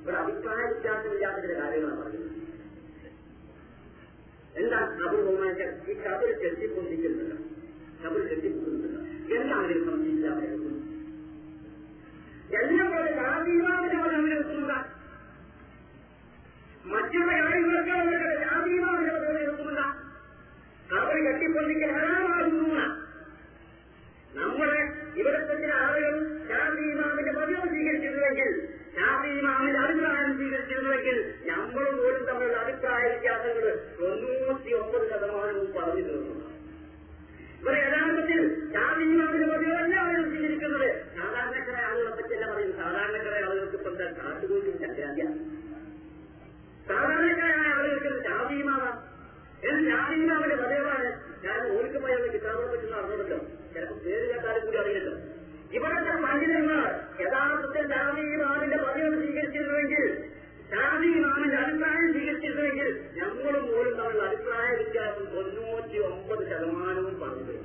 ഇവിടെ അഭിപ്രായ വ്യത്യാസമില്ലാത്ത ചില കാര്യങ്ങളാണ് പറയുന്നത് എന്താ കബർ ബഹുമാനിക്കാൻ ഈ കബർ കെട്ടിപ്പൊന്തിക്കുന്നുണ്ടല്ലോ കബർ കെട്ടിപ്പൊന്തുന്നുണ്ടല്ലോ എന്താണ് ഇതിൽ സംബന്ധിച്ച് അവിടെ എടുക്കുന്നത് എല്ലാം പോലെ ജാതീയമാവിന്റെ പോലെ അങ്ങനെ എടുക്കുന്നുണ്ട മറ്റുള്ള കാര്യങ്ങളൊക്കെ അവരുടെ ജാതീയമാവിന്റെ പോലെ എടുക്കുന്നുണ്ട കബർ കെട്ടിപ്പൊന്തിക്കൽ ഹരാമാകുന്നു നമ്മുടെ ഇവിടുത്തെ ചില ആളുകൾ ഷാഫിമാമിന്റെ പതിവ് സ്വീകരിച്ചിരുന്നുവെങ്കിൽ ഷാഫിമാമിന്റെ അഭിപ്രായം സ്വീകരിച്ചിരുന്നുവെങ്കിൽ നമ്മൾ പോലും തമ്മിലുള്ള അഭിപ്രായ വ്യത്യാസങ്ങൾ തൊണ്ണൂറ്റി ഒമ്പത് ശതമാനവും പറഞ്ഞു തീർന്നു ഇവിടെ യഥാർത്ഥത്തിൽ ഷാഫിമാമിന്റെ പതിവല്ല അവർ സ്വീകരിക്കുന്നത് സാധാരണക്കാരായ ആളുകളെ പറ്റിയല്ല പറയുന്നത് സാധാരണക്കാരായ ആളുകൾക്ക് ഇപ്പം എന്താ കാട്ടുകൂട്ടും ചന്ദ്രാന്ത്യ സാധാരണക്കാരായ ആളുകൾക്ക് ഷാഫിമാവാം എന്ന് ഷാഫിമാമിന്റെ പതിവാണ് കാരണം ഓർക്ക് പോയുള്ള കിതാബിനെ പറ്റി അറിഞ്ഞിട്ടല്ലോ ചിലപ്പോൾ പേര് കേട്ടാലും കൂടി അറിയില്ലല്ലോ ഇവിടുത്തെ പണ്ഡിതന്മാർ യഥാർത്ഥത്തിൽ ഷാഫിമാമിന്റെ പതിവ് സ്വീകരിച്ചിരുന്നുവെങ്കിൽ ഷാഫിമാമിന്റെ അഭിപ്രായം സ്വീകരിച്ചിരുന്നുവെങ്കിൽ നമ്മളും പോലും തമ്മിലുള്ള അഭിപ്രായ വ്യത്യാസം തൊണ്ണൂറ്റി ഒമ്പത് ശതമാനവും പറഞ്ഞു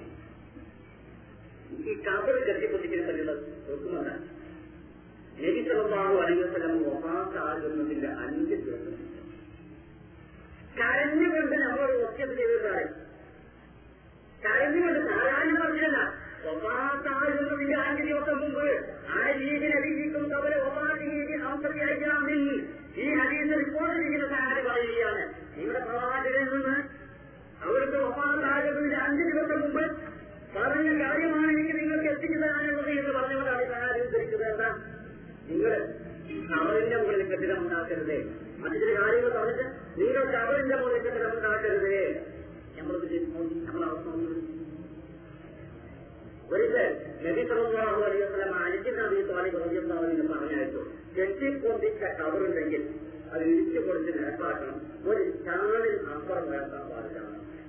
ഈ കബർ കെട്ടിപ്പൊട്ടിക്കൽ പറ്റുന്നത് നോക്കുന്നുണ്ട് നബി സല്ലല്ലാഹു അലൈഹി വസല്ലം വഫാത്താകുന്നതിന്റെ അഞ്ച് ദിവസം കരഞ്ഞുകൊണ്ട് നമ്മളോട് ഒറ്റത് ചെയ്തതാണ് കരഞ്ഞുകൊണ്ട് സാധാരണ പറഞ്ഞില്ല ഒപ്പാത്താകുന്നതിന്റെ അഞ്ച് ദിവസം മുമ്പ് ആ രീതി നബിക്കും കവല ഒപ്പാത്തി രീതി അമ്പത്തിയാമിൽ ഈ ഹദീസ് റിപ്പോർട്ട് ചെയ്യുന്ന സാഹചര്യം പറയുകയാണ് നിങ്ങളുടെ പ്രവാചകനിൽ നിന്ന് അവർക്ക് ഒപ്പാത്താകുന്നതിന്റെ അഞ്ച് ദിവസം മുമ്പ് പറഞ്ഞ കാര്യമാണ് എനിക്ക് നിങ്ങൾക്ക് എത്തിച്ചു തരാനുള്ളത് എന്ന് പറഞ്ഞുകൊണ്ടാണ് ഈ സഹായം ഉദ്ധരിച്ചത് എന്താ നിങ്ങൾ കവറിന്റെ മുകളിൽ കെട്ടിടം ഉണ്ടാക്കരുത് മറ്റു ചില കാര്യങ്ങൾ പറഞ്ഞിട്ട് നിങ്ങൾ കവറിന്റെ മുകളിൽ കെട്ടിടം ഉണ്ടാക്കരുത് നമ്മളത് നമ്മൾ അവസ്ഥ ഒരിക്കൽ നബി സല്ലല്ലാഹു അലൈഹി വസല്ലം അലിജി നബി താലിബ് റളിയല്ലാഹു അൻഹു പറഞ്ഞായിരുന്നു കെട്ടിപ്പൊന്തിച്ച കവറുണ്ടെങ്കിൽ അത് ഇടിച്ചു കൊടുത്ത് നിരപ്പാക്കണം ഒരു ചാണിൽ അപ്പുറം വേർത്താൻ പാടില്ല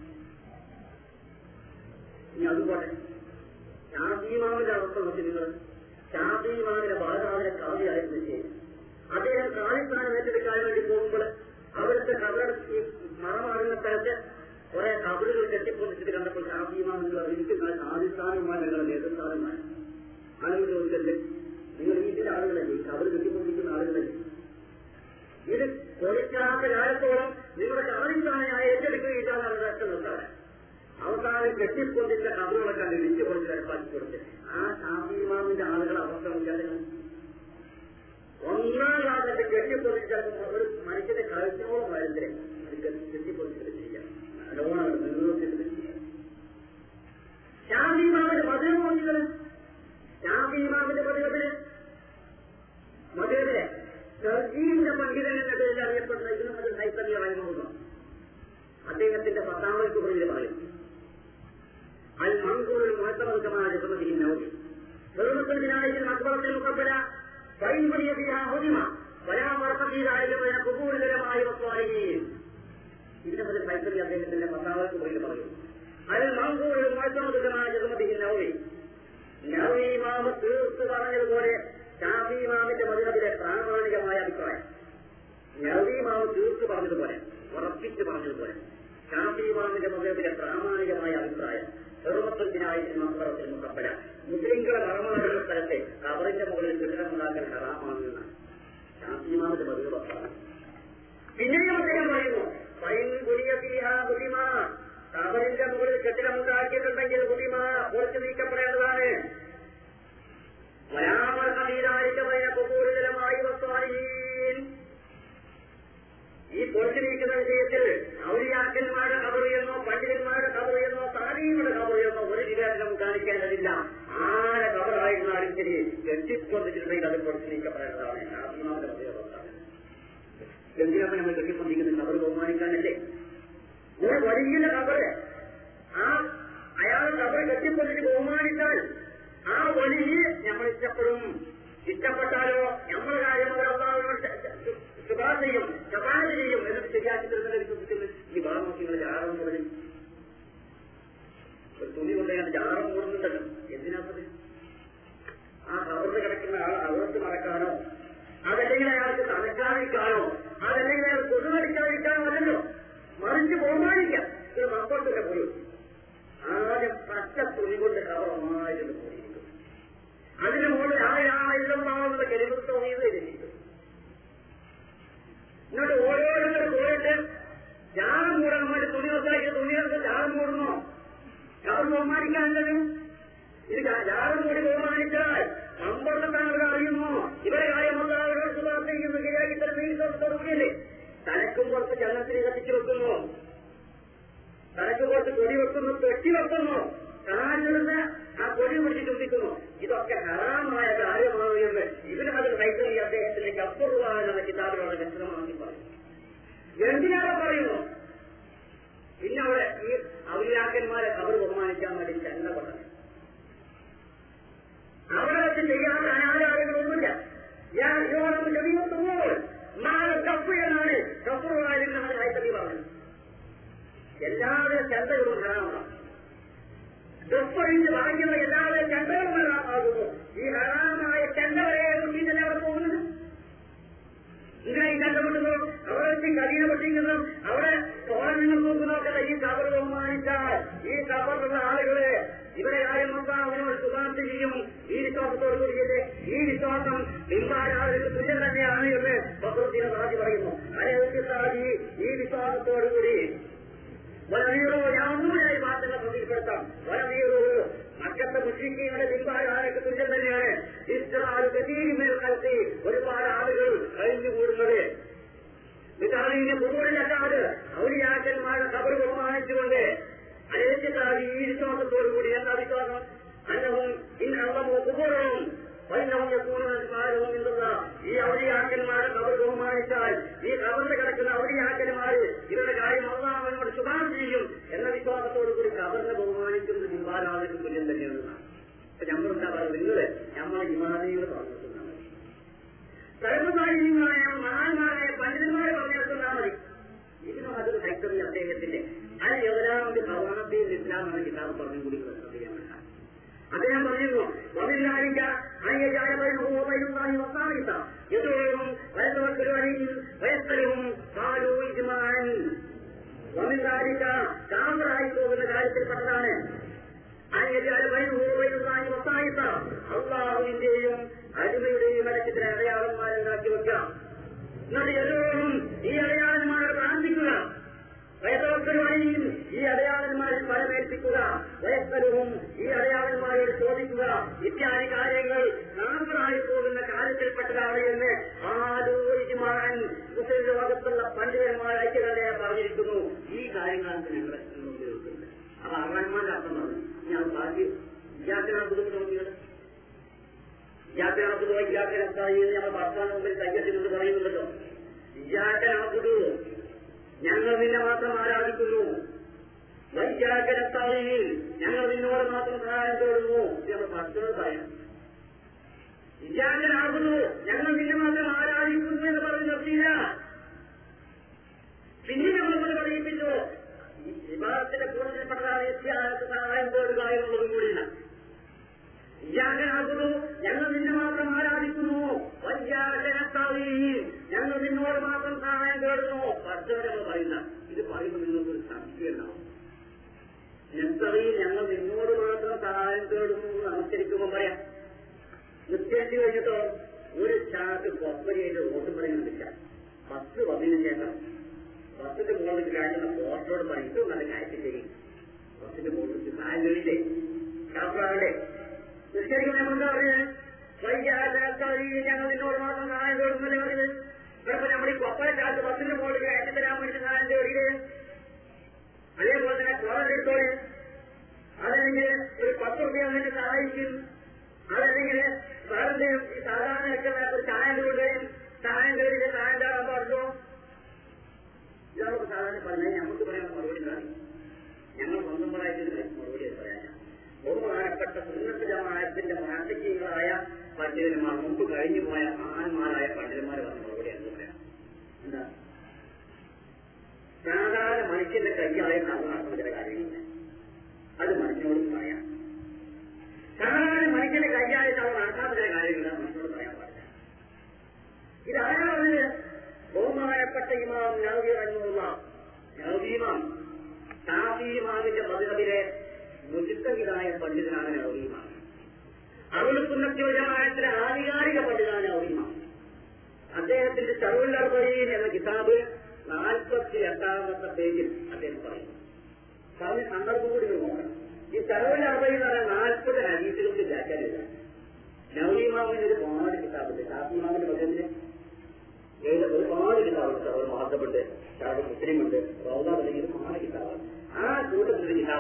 ഇനി അതുപോലെ ഷാഫിമാവിന്റെ അവസ്ഥ നോക്കി നിങ്ങൾ ഷാഫിമാവിന്റെ ബാധാവിനെ കാവ്യായിരുന്നു ചെയ്യും അദ്ദേഹം കാലിസ്ഥാനം ഏറ്റെടുക്കാൻ വേണ്ടി പോകുമ്പോൾ അവിടുത്തെ കബറടക്കി മറമാറുന്ന സ്ഥലത്ത് കുറെ കബറുകൾ കെട്ടിപ്പൊന്നിച്ചിട്ട് കണ്ടപ്പോൾ ഷാഫിമാമെന്ന് എനിക്ക് ആദിസ്ഥാനമാണ് നിങ്ങളുടെ നേതൃസ്ഥാനമാണ് ആളുകൾ ചോദിച്ചല്ലേ നിങ്ങൾ വീട്ടിലെ ആളുകളല്ലേ ഈ കബറ് കെട്ടിപ്പൊന്നിക്കുന്ന ആളുകളല്ലേ ഇത് പൊളിക്കാത്ത കാലത്തോളം നിങ്ങളുടെ കാലിസ്ഥാനം ഏറ്റെടുക്കുകയില്ലാന്ന് അവരുടെ നിർത്താറ് അവസാനം കെട്ടിപ്പൊന്നിച്ച കബറുകളൊക്കെ കണ്ട് ഇടിച്ചു കൊടുത്ത് കിടപ്പാക്കി കൊടുത്ത് ആ ഷാഫിമാമിന്റെ ആളുകളെ അവസ്ഥ നോക്കിയാൽ ഒന്നാം ക്ലാസ്സിന്റെ കെട്ടിപ്പൊന്നിച്ച ഒരു മനുഷ്യന്റെ കഴുത്തിനോളം വരുന്നേ അത് കെട്ടിപ്പൊന്നിച്ചിട്ട് ചെയ്യാം നല്ലോണം നിർവഹിച്ചിട്ട് ചെയ്യാം ഷാഫിമാമിന്റെ പതിവ് നോക്കിയത് ഷാഫിമാമിന്റെ പതിവത്തില് മധുരത്തിലെ സർജീവിന്റെ പണ്ഡിതൻ എന്ന പേരിൽ അറിയപ്പെടുന്ന ഇതിനും അത് നൈസർഗീയമായി നോക്കുന്നു അദ്ദേഹത്തിന്റെ പത്താമത് കുറിയിൽ പറയും അൽ മങ്കൂർ മുഴത്തമതുക്കമായ ജസമതിയിൽ നൗതി വെറുമത്തിനായ മക്ബറത്തിൽ മുക്കപ്പല വൈൻപടിയ ഹുദിമ വരാമറക്കീതായ കുകൂലിതരമായ വസ്തുവായിരിക്കും ഇതിനെ പറ്റി നൈസർഗി അദ്ദേഹത്തിന്റെ പത്താമത് കുറിയിൽ പറയും അൽ മങ്കൂർ മുഴത്തമതുക്കമായ ജസമതിയിൽ നൗതി നവി ഇമാമ തീർത്ത് പറഞ്ഞതുപോലെ ഷാഫി ഇമാമിന്റെ മതിനത്തിലെ പ്രാമാണികമായ അഭിപ്രായം നവി ഇമാമ് തീർത്ത് പറഞ്ഞതുപോലെ ഉറപ്പിച്ച് പറഞ്ഞതുപോലെ ഷാഫി ഇമാമിന്റെ മതത്തിലെ പ്രാമാണികമായ അഭിപ്രായം ചെറുപ്പത്തിനായി മക്കളത്തിൽ മുക്കപ്പല മുസ്ലിംകളെ മറമാടുന്ന സ്ഥലത്തെ കബറിന്റെ മുകളിൽ കെട്ടിടമുണ്ടാക്കൽ ഹറാമാണെന്ന് ഷാഫി ഇമാമിന്റെ മതിൽ പറഞ്ഞു പിന്നെയും അദ്ദേഹം പറയുന്നു പൈൻ കുലിയ ഫീഹ കുലിമ കബറിന്റെ മുകളിൽ കെട്ടിടമുണ്ടാക്കിയിട്ടുണ്ടെങ്കിൽ കുലിമ പൊളിച്ചു നീക്കപ്പെടേണ്ടതാണ് വരാമർഹീതാരിക്കമായ കുകൂലിതരമായി വസ്വാലീൻ ഈ പൊളിച്ചു നീക്കുന്ന വിഷയത്തിൽ ഔലിയാക്കന്മാരുടെ കബറിയെന്നോ പണ്ഡിതന്മാരുടെ കബറിയെന്നോ താരീങ്ങളുടെ കബറിയെന്നോ ഒരു വിവേചനം കാണിക്കേണ്ടതില്ല ആരെ കബറായിരുന്നാലും ശരി കെട്ടിപ്പൊന്നിച്ചിട്ടുണ്ടെങ്കിൽ അത് പൊളിച്ചു നീക്കപ്പെടേണ്ടതാണ് ആത്മാവിന്റെ മതയോഗത്താണ് എന്തിനാണ് നമ്മൾ കെട്ടിപ്പൊന്നിക്കുന്നത് കബർ ബഹുമാനിക്കാനല്ലേ ഒരു വലിയ കബറ് ആ അയാൾ കബർ കെട്ടിപ്പൊന്നിച്ച് ബഹുമാനിച്ചാൽ ആ വലിയ നമ്മൾ ഇഷ്ടപ്പെടും ഇഷ്ടപ്പെട്ടാലോ നമ്മുടെ കാര്യം ശുപാർശ ചെയ്യും ശപാർശ ചെയ്യും എന്നിട്ട് ശരിയാക്കി തരുന്നത് വിശ്വസിക്കുന്നു ഈ ഭാഗങ്ങൾ ജാറം മുതലും ഒരു തുണി കൊണ്ടുപോയി ജാറം മൂടുന്നുണ്ടല്ലോ എന്തിനാപ്പത് ആ കവർന്ന് കിടക്കുന്ന ആൾ അകത്ത് നടക്കാനോ അതല്ലെങ്കിൽ അയാൾക്ക് തലക്കാതിരിക്കാനോ അതല്ലെങ്കിൽ അയാൾ കൊതുകടിക്കാതിരിക്കാനോ അല്ലല്ലോ മറിച്ച് ബഹുമാനിക്കാം ഇത് മക്കൾക്കില്ല പോലും ആദ്യം പച്ച തുണി കൊണ്ട് കവർ ഒന്നായിട്ട് പോയിരിക്കും അതിന് മുകളിൽ ആ ആ ഇല്ലെന്നാവുന്നത് കെലിമത്തോന്നിയത് രചിക്കും ഭാഗത്ത് കൊടി വെക്കുന്നു പെട്ടി വെക്കുന്നു കാലിടുന്ന ആ കൊടി പിടിച്ച് ചുംബിക്കുന്നു ഇതൊക്കെ ഹറാമായ കാര്യമാണ് എന്ന് ഇതിന് അതിൽ കൈത്തറി അദ്ദേഹത്തിന്റെ കപ്പുറുവാൻ എന്ന കിതാബിലുള്ള വ്യക്തമാക്കി പറയും എന്തിനാണ് പറയുന്നു പിന്നെ അവിടെ ഈ ഔലിയാക്കന്മാരെ അവർ ബഹുമാനിക്കാൻ വേണ്ടി ചെണ്ട കൊണ്ടത് അവിടെ വെച്ച് ചെയ്യാത്ത അനാചാരങ്ങളൊന്നുമില്ല ഞാൻ യോനം ചെറിയുമ്പോൾ നാളെ കപ്പ് എന്നാണ് കപ്പുറുവായിരുന്നു നമ്മുടെ കൈത്തറി പറഞ്ഞത് എല്ലാവരും ചന്തകളും ഹറാമാണ് ഡ്രസ്സൊഴിച്ച് വാങ്ങിയുള്ള എല്ലാവരും ചന്തകളും ഹറാമാകുന്നു ഈ ഹറാമായ ചന്ത വരെ ഇതിനെ അവിടെ പോകുന്നത് ഇങ്ങനെ ഈ കണ്ടുമുട്ടുന്നു അവിടെ വെച്ച് കരീന പൊട്ടിക്കുന്നു അവിടെ തോരണങ്ങൾ നോക്കുന്നതൊക്കെ ഈ കബർ ബഹുമാനിച്ചാൽ ഈ കബറുള്ള ആളുകള് ഇവിടെ കാര്യം നോക്കാം അവനോട് ശുപാർശ ചെയ്യും ഈ വിശ്വാസത്തോട് കൂടിയിട്ട് ഈ വിശ്വാസം ബിംബാരാധനക്ക് തുല്യം തന്നെയാണ് എന്ന് ബക്രത്തിന് സാധി പറയുന്നു അനേക സാധി ഈ വിശ്വാസത്തോടു കൂടി വലവീറോ ഞാൻ ഒന്നുകൂടി ഈ വാർത്തകളെ ശ്രദ്ധിക്കപ്പെടുത്താം വലവീറോ മക്കത്തെ മുസ്ലിങ്ങളുടെ ബിംബാരാധനക്ക് തുല്യം തന്നെയാണ് ഇസ്രാൽ ഗതീരിമേൽ കലത്തി ഒരുപാട് ആളുകൾ കഴിഞ്ഞുകൂടുന്നത് ഇതാളിന്റെ പുതുവഴിലല്ലാതെ ഔലിയാക്കന്മാരുടെ കബർ ബഹുമാനിച്ചുകൊണ്ട് അനേകത്താതി ഈ വിശ്വാസത്തോടു കൂടി എന്താ വിശ്വാസം അന്നവും ഇന്നവമോ കുബുറവും വൈനവും യക്കൂനും എന്നുള്ള ഈ ഔലിയാക്കന്മാരെ കബർ ബഹുമാനിച്ചാൽ ഈ കബറിൽ കിടക്കുന്ന ഔലിയാക്കന്മാര് ഇവരുടെ കാര്യം അള്ളാഹുവിനോട് ശുപാർശ ചെയ്യും എന്ന വിശ്വാസത്തോടു കൂടി കബറിനെ ബഹുമാനിക്കുന്നത് ജിമ്പാലാദിക്ക് തുല്യം തന്നെയാണ് അപ്പൊ നമ്മളെന്താ പറയുന്നത് നിങ്ങള് നമ്മളെ ഹിമാലയങ്ങൾ പറഞ്ഞിട്ടുണ്ടാവും സർവകാര്യമായ മഹാന്മാരായ പണ്ഡിതന്മാരെ പറഞ്ഞെടുത്താൽ മതി ഇതിനും അതൊരു ഹൈക്കറി അദ്ദേഹത്തിന്റെ അത് എവരാമത് ഭവനത്തിൽ ഇസ്ലാം എന്ന കിതാബ് പറഞ്ഞു കൂടി ശ്രദ്ധിക്കാൻ വേണ്ട അദ്ദേഹം പറയുന്നു വന്നില്ലാരിക്ക അയ്യായ വൈകുന്നതായി വസാനിത്ത എത്രയും വയസ്സവക്കരുവനെയും വയസ്സരവും കാലു ഇജ്മാൻ വന്നില്ലാരിക്ക കാമറായി പോകുന്ന കാര്യത്തിൽപ്പെട്ടതാണ് അള്ളാഹുവിന്റെയും അടിമയുടെയും ഇടയ്ക്കത്തിന് അടയാളന്മാരുണ്ടാക്കി വെക്കാം എന്നിട്ട് എല്ലോരും ഈ അടയാളന്മാരെ പ്രാർത്ഥിക്കുക വയസ്സവക്കരുവനെയും ഈ അടയാളന്മാരിൽ ഫലമേൽപ്പിക്കുക വയസ്സരവും ഈ അടയാളന്മാരോട് ചോദിക്കുക ഇത്യാദി കാര്യങ്ങൾ നാമറായി പോകുന്ന കാര്യത്തിൽപ്പെട്ടതാണ് എന്ന് ആലോചിക്കുവാൻ മുസ്ലിം ലോകത്തുള്ള പണ്ഡിതന്മാർ ഐക്യതയെ പറഞ്ഞിരിക്കുന്നു ഈ കാര്യങ്ങളാണ് ഞങ്ങൾ ഉപയോഗിക്കുന്നത് അപ്പൊ അറന്മാരുടെ അർത്ഥം പറഞ്ഞു ഞാൻ ബാക്കി വിദ്യാർത്ഥിനാകുന്നു നോക്കിയത് വിദ്യാർത്ഥിനാകുന്നു വിദ്യാർത്ഥിനായി ഞങ്ങൾ ഭർത്താവിന് മുമ്പിൽ കയ്യത്തിനോട് പറയുന്നുണ്ടല്ലോ വിദ്യാർത്ഥിനാകുന്നു ഞങ്ങൾ നിന്നെ മാത്രം ആരാധിക്കുന്നു വൈദ്യാഗ്രത്താളിയിൽ ഞങ്ങൾ നിന്നോട് മാത്രം സഹായം തേടുന്നു ഞങ്ങൾ ഭർത്താവ് പറയാം വിദ്യാർത്ഥനാകുന്നു ഞങ്ങൾ നിന്നെ മാത്രം ആരാധിക്കുന്നു എന്ന് പറഞ്ഞ് നിർത്തിയില്ല പിന്നീട് നമ്മളോട് പറയിപ്പിച്ചു വിവാഹത്തിന്റെ കൂടുതൽപ്പെട്ടതാണ് എത്തിയാൾക്ക് സഹായം തേടുക എന്നുള്ളതും കൂടിയില്ല വിദ്യാർത്ഥനാകുന്നു ഞങ്ങൾ നിന്നെ മാത്രം ആരാധിക്കുന്നു വൈദ്യാഗ്രത്താളി ഞങ്ങൾ നിന്നോട് മാത്രം സഹായം തേടുന്നു ഭർത്താവ് പറയുന്ന ഇത് പറയുമ്പോൾ നിങ്ങൾക്കൊരു സംശയം ഉണ്ടാവും നെത്തറിയിൽ ഞങ്ങൾ നിന്നോട് മാത്രം സഹായം തേടുന്നു എന്ന് നമസ്കരിക്കുമ്പോൾ പറയാം നിസ്കരിച്ചു കഴിഞ്ഞിട്ടോ ഒരു ചാക്ക് കൊപ്പരിയായിട്ട് വോട്ട് പറയുന്നില്ല പത്ത് പതിനഞ്ചേക്കാം പത്തിന്റെ മുകളിൽ കഴിയുന്ന പോസ്റ്റോട് പറയും ഇതും നല്ല കാര്യം ചെയ്യും പത്തിന്റെ മുകളിൽ സഹായം തേടില്ലേ ശാസ്ത്രാവിടെ നിസ്കരിക്കുമ്പോൾ നമ്മളെന്താ പറയുന്നത് വൈകാരി ഞങ്ങൾ നിന്നോട് മാത്രം സഹായം തേടുന്നല്ലേ പറയുന്നത് ഇവിടെ നമ്മൾ ഈ കൊപ്പര ചാക്ക് പത്തിന്റെ മുകളിൽ കയറ്റി തരാൻ വേണ്ടി സഹായം തേടിയത് അതേപോലെ തന്നെ കോളെടുത്തോള് അതല്ലെങ്കിൽ ഒരു പത്ത് റുപ്യ വേണ്ടി സഹായിക്കും അതല്ലെങ്കിൽ വേറെ ഈ സാധാരണയൊക്കെ ഒരു ചായം കൊണ്ടുവരും സഹായം കയറിയിട്ട് സഹായം തരാൻ പാടുള്ളൂ ഇതൊക്കെ സാധാരണ പറഞ്ഞാൽ നമുക്ക് പറയാൻ മറുപടി കാണും ഞങ്ങൾ സ്വന്തമായിട്ട് മറുപടി പറയാൻ ബഹുമാനപ്പെട്ട സുന്നത്ത് ജമാഅത്തിന്റെ മാനസികങ്ങളായ പണ്ഡിതന്മാർ മുമ്പ് കഴിഞ്ഞു പോയ മഹാന്മാരായ പണ്ഡിതന്മാർ പറഞ്ഞ മറുപടി എന്ന് പറയാം എന്താ സാധാരണ മനുഷ്യന്റെ കൈയായ നടക്കുന്ന ചില കാര്യങ്ങളില്ല അത് മനുഷ്യനോട് പറയാം സാധാരണ മനുഷ്യന്റെ കൈയായിട്ട് അവർ നടക്കാത്ത ചില കാര്യങ്ങൾ മനുഷ്യനോട് പറയാൻ പാടില്ല ഇതാരാണ് ബഹുമാനപ്പെട്ട ഇമാം നവീർ എന്നുള്ള നവീമാം ഷാഫിമാവിന്റെ മധുരവിലെ മുജിത്തകിലായ പണ്ഡിതനാണ് നവീമാം അറുപത്തുന്നത്തിലെ ആധികാരിക പണ്ഡിതനാണ് നവീമാം അദ്ദേഹത്തിന്റെ ചറുവല്ലർബയിൽ എന്ന കിതാബ് നാൽപ്പത്തി എട്ടാമത്തെ പേജിൽ അദ്ദേഹം പറയുന്നു പറഞ്ഞ സന്ദർഭം കൂടി നോക്കണം ഈ ചറുവൽ അറുപത് എന്ന് പറഞ്ഞാൽ നാൽപ്പത് ഹരീസുകൾക്ക് വ്യാഖ്യാനില്ല നവീമാവിന് ഒരുപാട് കിതാബുണ്ട് ഷാഫിമാവിന്റെ മകന്റെ ഒരുപാട് കിതാബുണ്ട് അവർ മഹത്വമുണ്ട് ഷാഫ് മുസ്ലിമുണ്ട് റൗദ തുടങ്ങിയ ഒരുപാട് കിതാബാണ് ആ കൂട്ടത്തിൽ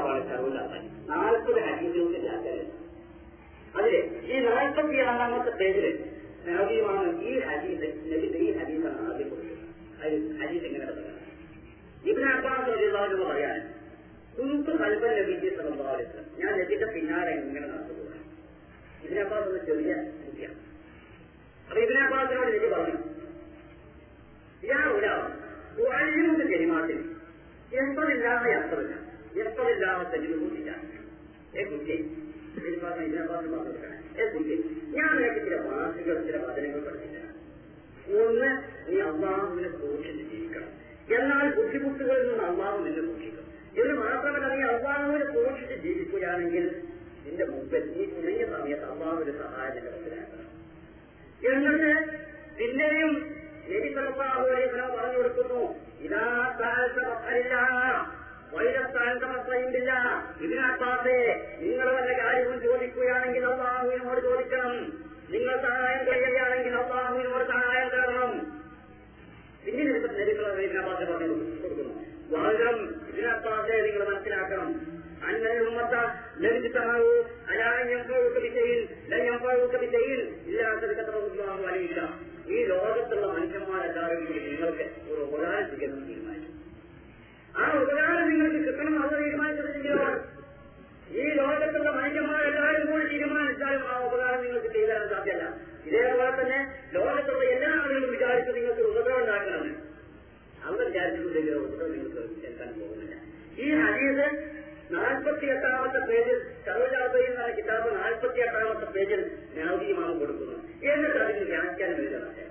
കിതാബാണ് കറുവിലാക്കാൻ നാൽപ്പത് ഹരീസുകൾക്ക് വ്യാഖ്യാനം അതില് ഈ നാൽപ്പത്തി ആറാമത്തെ പേജില് നബിയുമാണ് ഈ ഹദീസ് നബിന്റെ ഈ ഹദീസാണ് ആദ്യം കൊടുത്തത് ഹദീസ് എങ്ങനെ തുടങ്ങുന്നത് ഇബിന് അബ്ബാസ് റളിയല്ലാഹു പറയാൻ കുന്തു കൽബൻ നബിജി സല്ലല്ലാഹു അലൈഹി വസല്ലം ഞാൻ നബിയുടെ പിന്നാലെ ഇങ്ങനെ നടത്തുകയാണ് ഇബിന് അബ്ബാസ് ഒരു ചെറിയ കുട്ടിയാണ് അപ്പൊ ഇബിന് അബ്ബാസിനോട് നബി പറഞ്ഞു ഞാൻ ഒരാൾ അഴിമുണ്ട് പെരുമാറ്റം എപ്പോഴില്ലാതെ യാത്രയില്ല എപ്പോഴില്ലാതെ തെരുവില്ല ഏ കുട്ടി ഇതിനകത്ത് ഇതിനകത്ത് പറഞ്ഞിരിക്കണം ഏ കുട്ടി ഞാൻ നിനക്ക് ചില വാക്കുകൾ ചില വചനങ്ങൾ പഠിച്ചില്ല ഒന്ന് നീ അള്ളാഹുവിനെ സൂക്ഷിച്ച് ജീവിക്കണം എന്നാൽ ബുദ്ധിമുട്ടുകളിൽ നിന്ന് അള്ളാഹു നിന്നെ സൂക്ഷിക്കും ഇത് മാത്രമല്ല നീ അള്ളാഹുവിനെ സൂക്ഷിച്ച് ജീവിക്കുകയാണെങ്കിൽ നിന്റെ മുമ്പിൽ നീ കുടുങ്ങിയ സമയത്ത് അള്ളാഹുവിന്റെ സഹായം നിന്റെ മുമ്പിലാക്കണം എന്നിട്ട് പിന്നെയും നബി സല്ലല്ലാഹു അലൈഹി വസല്ലം പറഞ്ഞു കൊടുക്കുന്നു ഇതാ താഴ്ച മക്കളില്ല വൈരത്താഴ്ച മക്കളില്ല ഇതിനകത്താത്തെ നിങ്ങൾ വല്ല കാര്യവും ചോദിക്കുകയാണെങ്കിൽ അള്ളാഹുവിനോട് ചോദിക്കണം നിങ്ങൾ സഹായം കഴിയുകയാണെങ്കിൽ അള്ളാഹുവിനോട് സഹായം തരണം പിന്നീട് നബികളെ ഇതിനകത്ത് പറഞ്ഞു കൊടുക്കുന്നു വാദം ഇതിനകത്താത്തെ നിങ്ങൾ മനസ്സിലാക്കണം അന്നൽ ഉമ്മത്ത ലഭിച്ചമാവൂ അലായം വിജയിൽ ലയം വിജയിൽ ഇല്ലാത്ത അലയില്ല ഈ ലോകത്തുള്ള മനുഷ്യന്മാരെല്ലാവരും കൂടി നിങ്ങൾക്ക് ഒരു ഉപകാരം ചെയ്യണം തീരുമാനിച്ചു ആ ഉപകാരം നിങ്ങൾക്ക് കിട്ടണം അവർ തീരുമാനിച്ചതിന്റെയോ ഈ ലോകത്തുള്ള മനുഷ്യന്മാരെല്ലാവരും കൂടി തീരുമാനിച്ചാലും ആ ഉപകാരം നിങ്ങൾക്ക് ചെയ്തു തരാൻ സാധ്യമല്ല ഇതേപോലെ തന്നെ ലോകത്തുള്ള എല്ലാ ആളുകളും വിചാരിച്ച് നിങ്ങൾക്ക് ഉപദ്രവം ഉണ്ടാക്കണമെന്ന് അവർ വിചാരിച്ചിട്ടുണ്ടെങ്കിലോ ഉപദ്രവം നിങ്ങൾക്ക് കേൾക്കാൻ പോകുന്നില്ല ഈ ഹരീത് നാൽപ്പത്തി എട്ടാമത്തെ പേജിൽ സർവജാതയിൽ എന്ന കിതാബ് നാൽപ്പത്തി എട്ടാമത്തെ പേജിൽ നവീയമാണ് കൊടുക്കുന്നത് എന്നിട്ട് അതിന് വ്യാഖ്യാനം എഴുതണം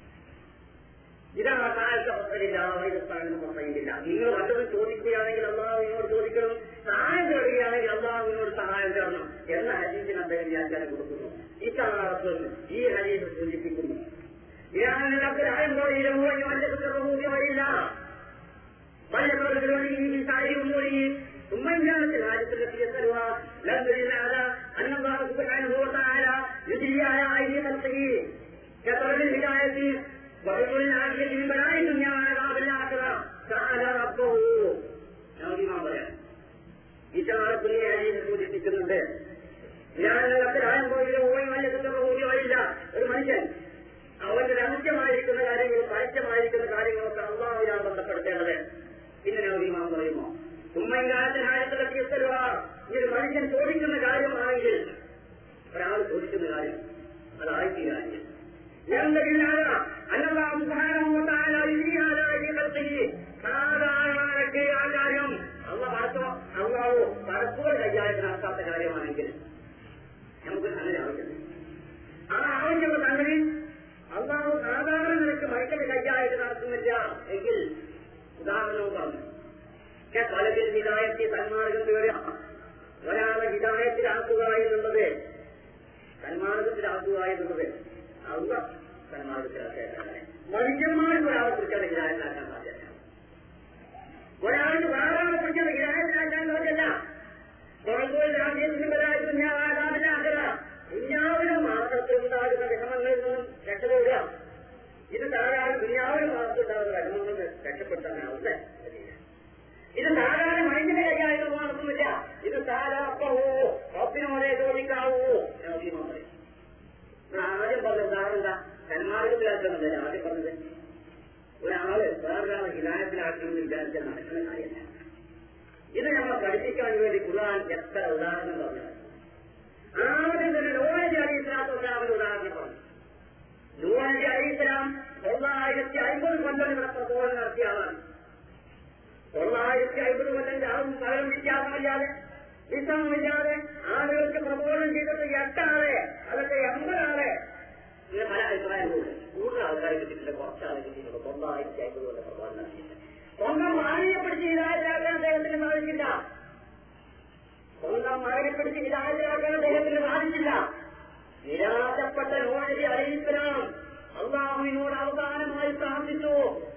ഇതാണ് താഴ്ച പത്തലില്ല വൈദ്യസ്ഥാനം പറയുന്നില്ല നിങ്ങൾ വല്ലതും ചോദിക്കുകയാണെങ്കിൽ അള്ളാഹുവിനോട് ചോദിക്കണം സഹായം തേടുകയാണെങ്കിൽ അള്ളാഹുവിനോട് സഹായം തേടണം എന്ന ഹരീസിന് അദ്ദേഹം വ്യാഖ്യാനം കൊടുക്കുന്നു ഇക്കാലത്ത് ഈ ഹരീസ് സൂചിപ്പിക്കുന്നു ഇതാണ് നിലത്തിലായം പോയിരമോ വല്ല വല്ല സാരി ഒന്നുകൂടി ثم إن كانت الحاجة التي يسألها لم تدل على أن الله سبحانه وتعالى يجري على أيدي خلقه كطلب الهداية وحصول العافية من بلاء الدنيا وعذاب الآخرة تعالى ربه نعم പറയാം ഇഷാറത്തുനി ഹരീസ് സൂചിപ്പിക്കുന്നുണ്ട് ഞാൻ അഭിപ്രായം പോയില്ല പോയി വല്ലതും പോയില്ല ഒരു മനുഷ്യൻ അവന്റെ രഹസ്യമായിരിക്കുന്ന കാര്യങ്ങളും പരസ്യമായിരിക്കുന്ന കാര്യങ്ങളൊക്കെ അള്ളാഹുവിനാണ് ബന്ധപ്പെടുത്തേണ്ടത് പിന്നെ നവീമാൻ പറയുമോ ഉമ്മയിലായത്തിനായത്തിലൊക്കെ എത്തരുക ഈ ഒരു മനുഷ്യൻ ചോദിക്കുന്ന കാര്യമാണെങ്കിൽ ഒരാൾ ചോദിക്കുന്ന കാര്യം അതായിത്തീരാണെങ്കിൽ സാധാരണക്ക് ആ കാര്യം അള്ള പടത്തോ അള്ളാവോ പടപ്പുകൾ കൈകാര്യം നടത്താത്ത കാര്യമാണെങ്കിൽ നമുക്ക് അങ്ങനെ ആവശ്യമില്ല ആ ആവശ്യമുള്ള സംഗതി അള്ളാഹു സാധാരണ നിലയ്ക്ക് മൈക്കൽ കൈകാര്യം നടത്തുന്നില്ല എങ്കിൽ ഉദാഹരണവും പറഞ്ഞു പലതിൽ ഹിതായത്തിൽ സന്മാർഗം തേടുക ഒരാളെ ഹിതായത്തിലാക്കുക എന്നുള്ളത് സന്മാർഗത്തിലാക്കുക എന്നുള്ളത് അല്ല സന്മാർഗത്തിലാക്കാൻ മനുഷ്യന്മാർക്ക് ഒരാളെ കുറിച്ചാണ് ഹിതായത്തിലാക്കാൻ സാധ്യത ഒരാൾക്ക് വേറൊരാളെ കുറിച്ചാണ് ഹിതായത്തിലാക്കാൻ സാധ്യത പുറത്തുപോയി രാജ്യത്തിന് പരാജയം ഞാൻ ആകാമില്ല ദുനിയാവിനും മാത്രത്തിൽ ഉണ്ടാകുന്ന വിഷമങ്ങളിൽ നിന്നും രക്ഷപ്പെടുക ഇത് ധാരാളം ദുനിയാവിന് മാത്രമുണ്ടാകുന്ന വിഷമങ്ങളിൽ നിന്ന് രക്ഷപ്പെടുത്താനാവില്ല ഇത് സാധാരണ മനുഷ്യന്റെ കൈകാര്യം നടത്തുന്നില്ല ഇത് സാധാരണപ്പവോ റബ്ബിനോടെ ചോദിക്കാവൂ ആദ്യം പറഞ്ഞ ഉദാഹരണം എന്താ സന്മാർഗത്തിലാക്കുന്നില്ല ആദ്യം പറഞ്ഞത് ഒരാള് വേറൊരാളെ ഹിതായത്തിലാക്കണമെന്ന് വിചാരിച്ചാൽ നടക്കുന്ന കാര്യമല്ല ഇത് നമ്മൾ പഠിപ്പിക്കാൻ വേണ്ടി ഖുർആൻ എത്ര ഉദാഹരണം പറഞ്ഞു ആദ്യം തന്നെ ലോഹജി അലി ഇസ്ലാത്തൊക്കെ ഉദാഹരണം പറഞ്ഞു ലോഹജി അലി ഇസ്ലാം തൊള്ളായിരത്തി അമ്പത് കൊല്ലം ഇവിടെ പ്രബോധനം നടത്തിയ ആളാണ് തൊള്ളായിരത്തി അമ്പത് കൊല്ലം ആളും പകരം വ്യത്യാസമില്ലാതെ വിശ്രമമില്ലാതെ ആളുകൾക്ക് പ്രബോധനം ചെയ്തിട്ട് എട്ടാളെ അതൊക്കെ എൺപതാളെ ഇങ്ങനെ പല അഭിപ്രായങ്ങളുണ്ട് കൂടുതൽ ആൾക്കാരെ കിട്ടിയിട്ടില്ല കുറച്ച് ആളെ കിട്ടിയിട്ടുള്ളൂ തൊള്ളായിരത്തി അമ്പത് കൊല്ലം പ്രബോധനം നടത്തിയിട്ടുണ്ട് സ്വന്തം മകനെ പിടിച്ച് ഹിതായത്തിലാക്കാൻ അദ്ദേഹത്തിന് സാധിച്ചില്ല സ്വന്തം മകനെ പിടിച്ച് ഹിതായത്തിലാക്കാൻ അദ്ദേഹത്തിന് സാധിച്ചില്ല നിരാശപ്പെട്ട നോഴി അറിയിക്കണം അള്ളാഹുവിനോട് അവസാനമായി പ്രാർത്ഥിച്ചു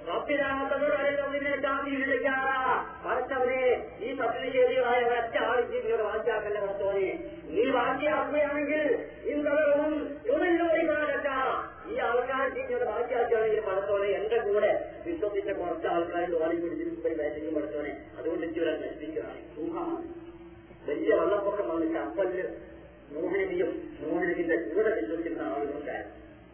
ഭർത്തവനെ ഈ സത്യനിഷേധികളായ ഒരൊറ്റ ആവശ്യത്തിനോട് വാക്കിയാക്കല്ല ഭർത്തവനെ നീ വാക്കിയാക്കുകയാണെങ്കിൽ ഇന്നവും തുമല്ലോരിക്കാരല്ല ഈ ആൾക്കാർ ഇങ്ങോട്ട് വാക്കിയാക്കുകയാണെങ്കിൽ ഭർത്തവനെ എന്റെ കൂടെ വിശ്വസിച്ച കുറച്ച് ആൾക്കാർ ഓടി പിടിച്ചിട്ട് വേദനയും ഭർത്തവനെ അതുകൊണ്ട് ഇവരെ നശിപ്പിക്കുകയാണ് ഊഹമാണ് വെള്ളപ്പൊക്കം വന്ന് കപ്പലില് മോഹിനിയും മോഹിനിന്റെ കൂടെ വിശ്വസിക്കുന്ന ആളുകളുണ്ടായിരുന്നു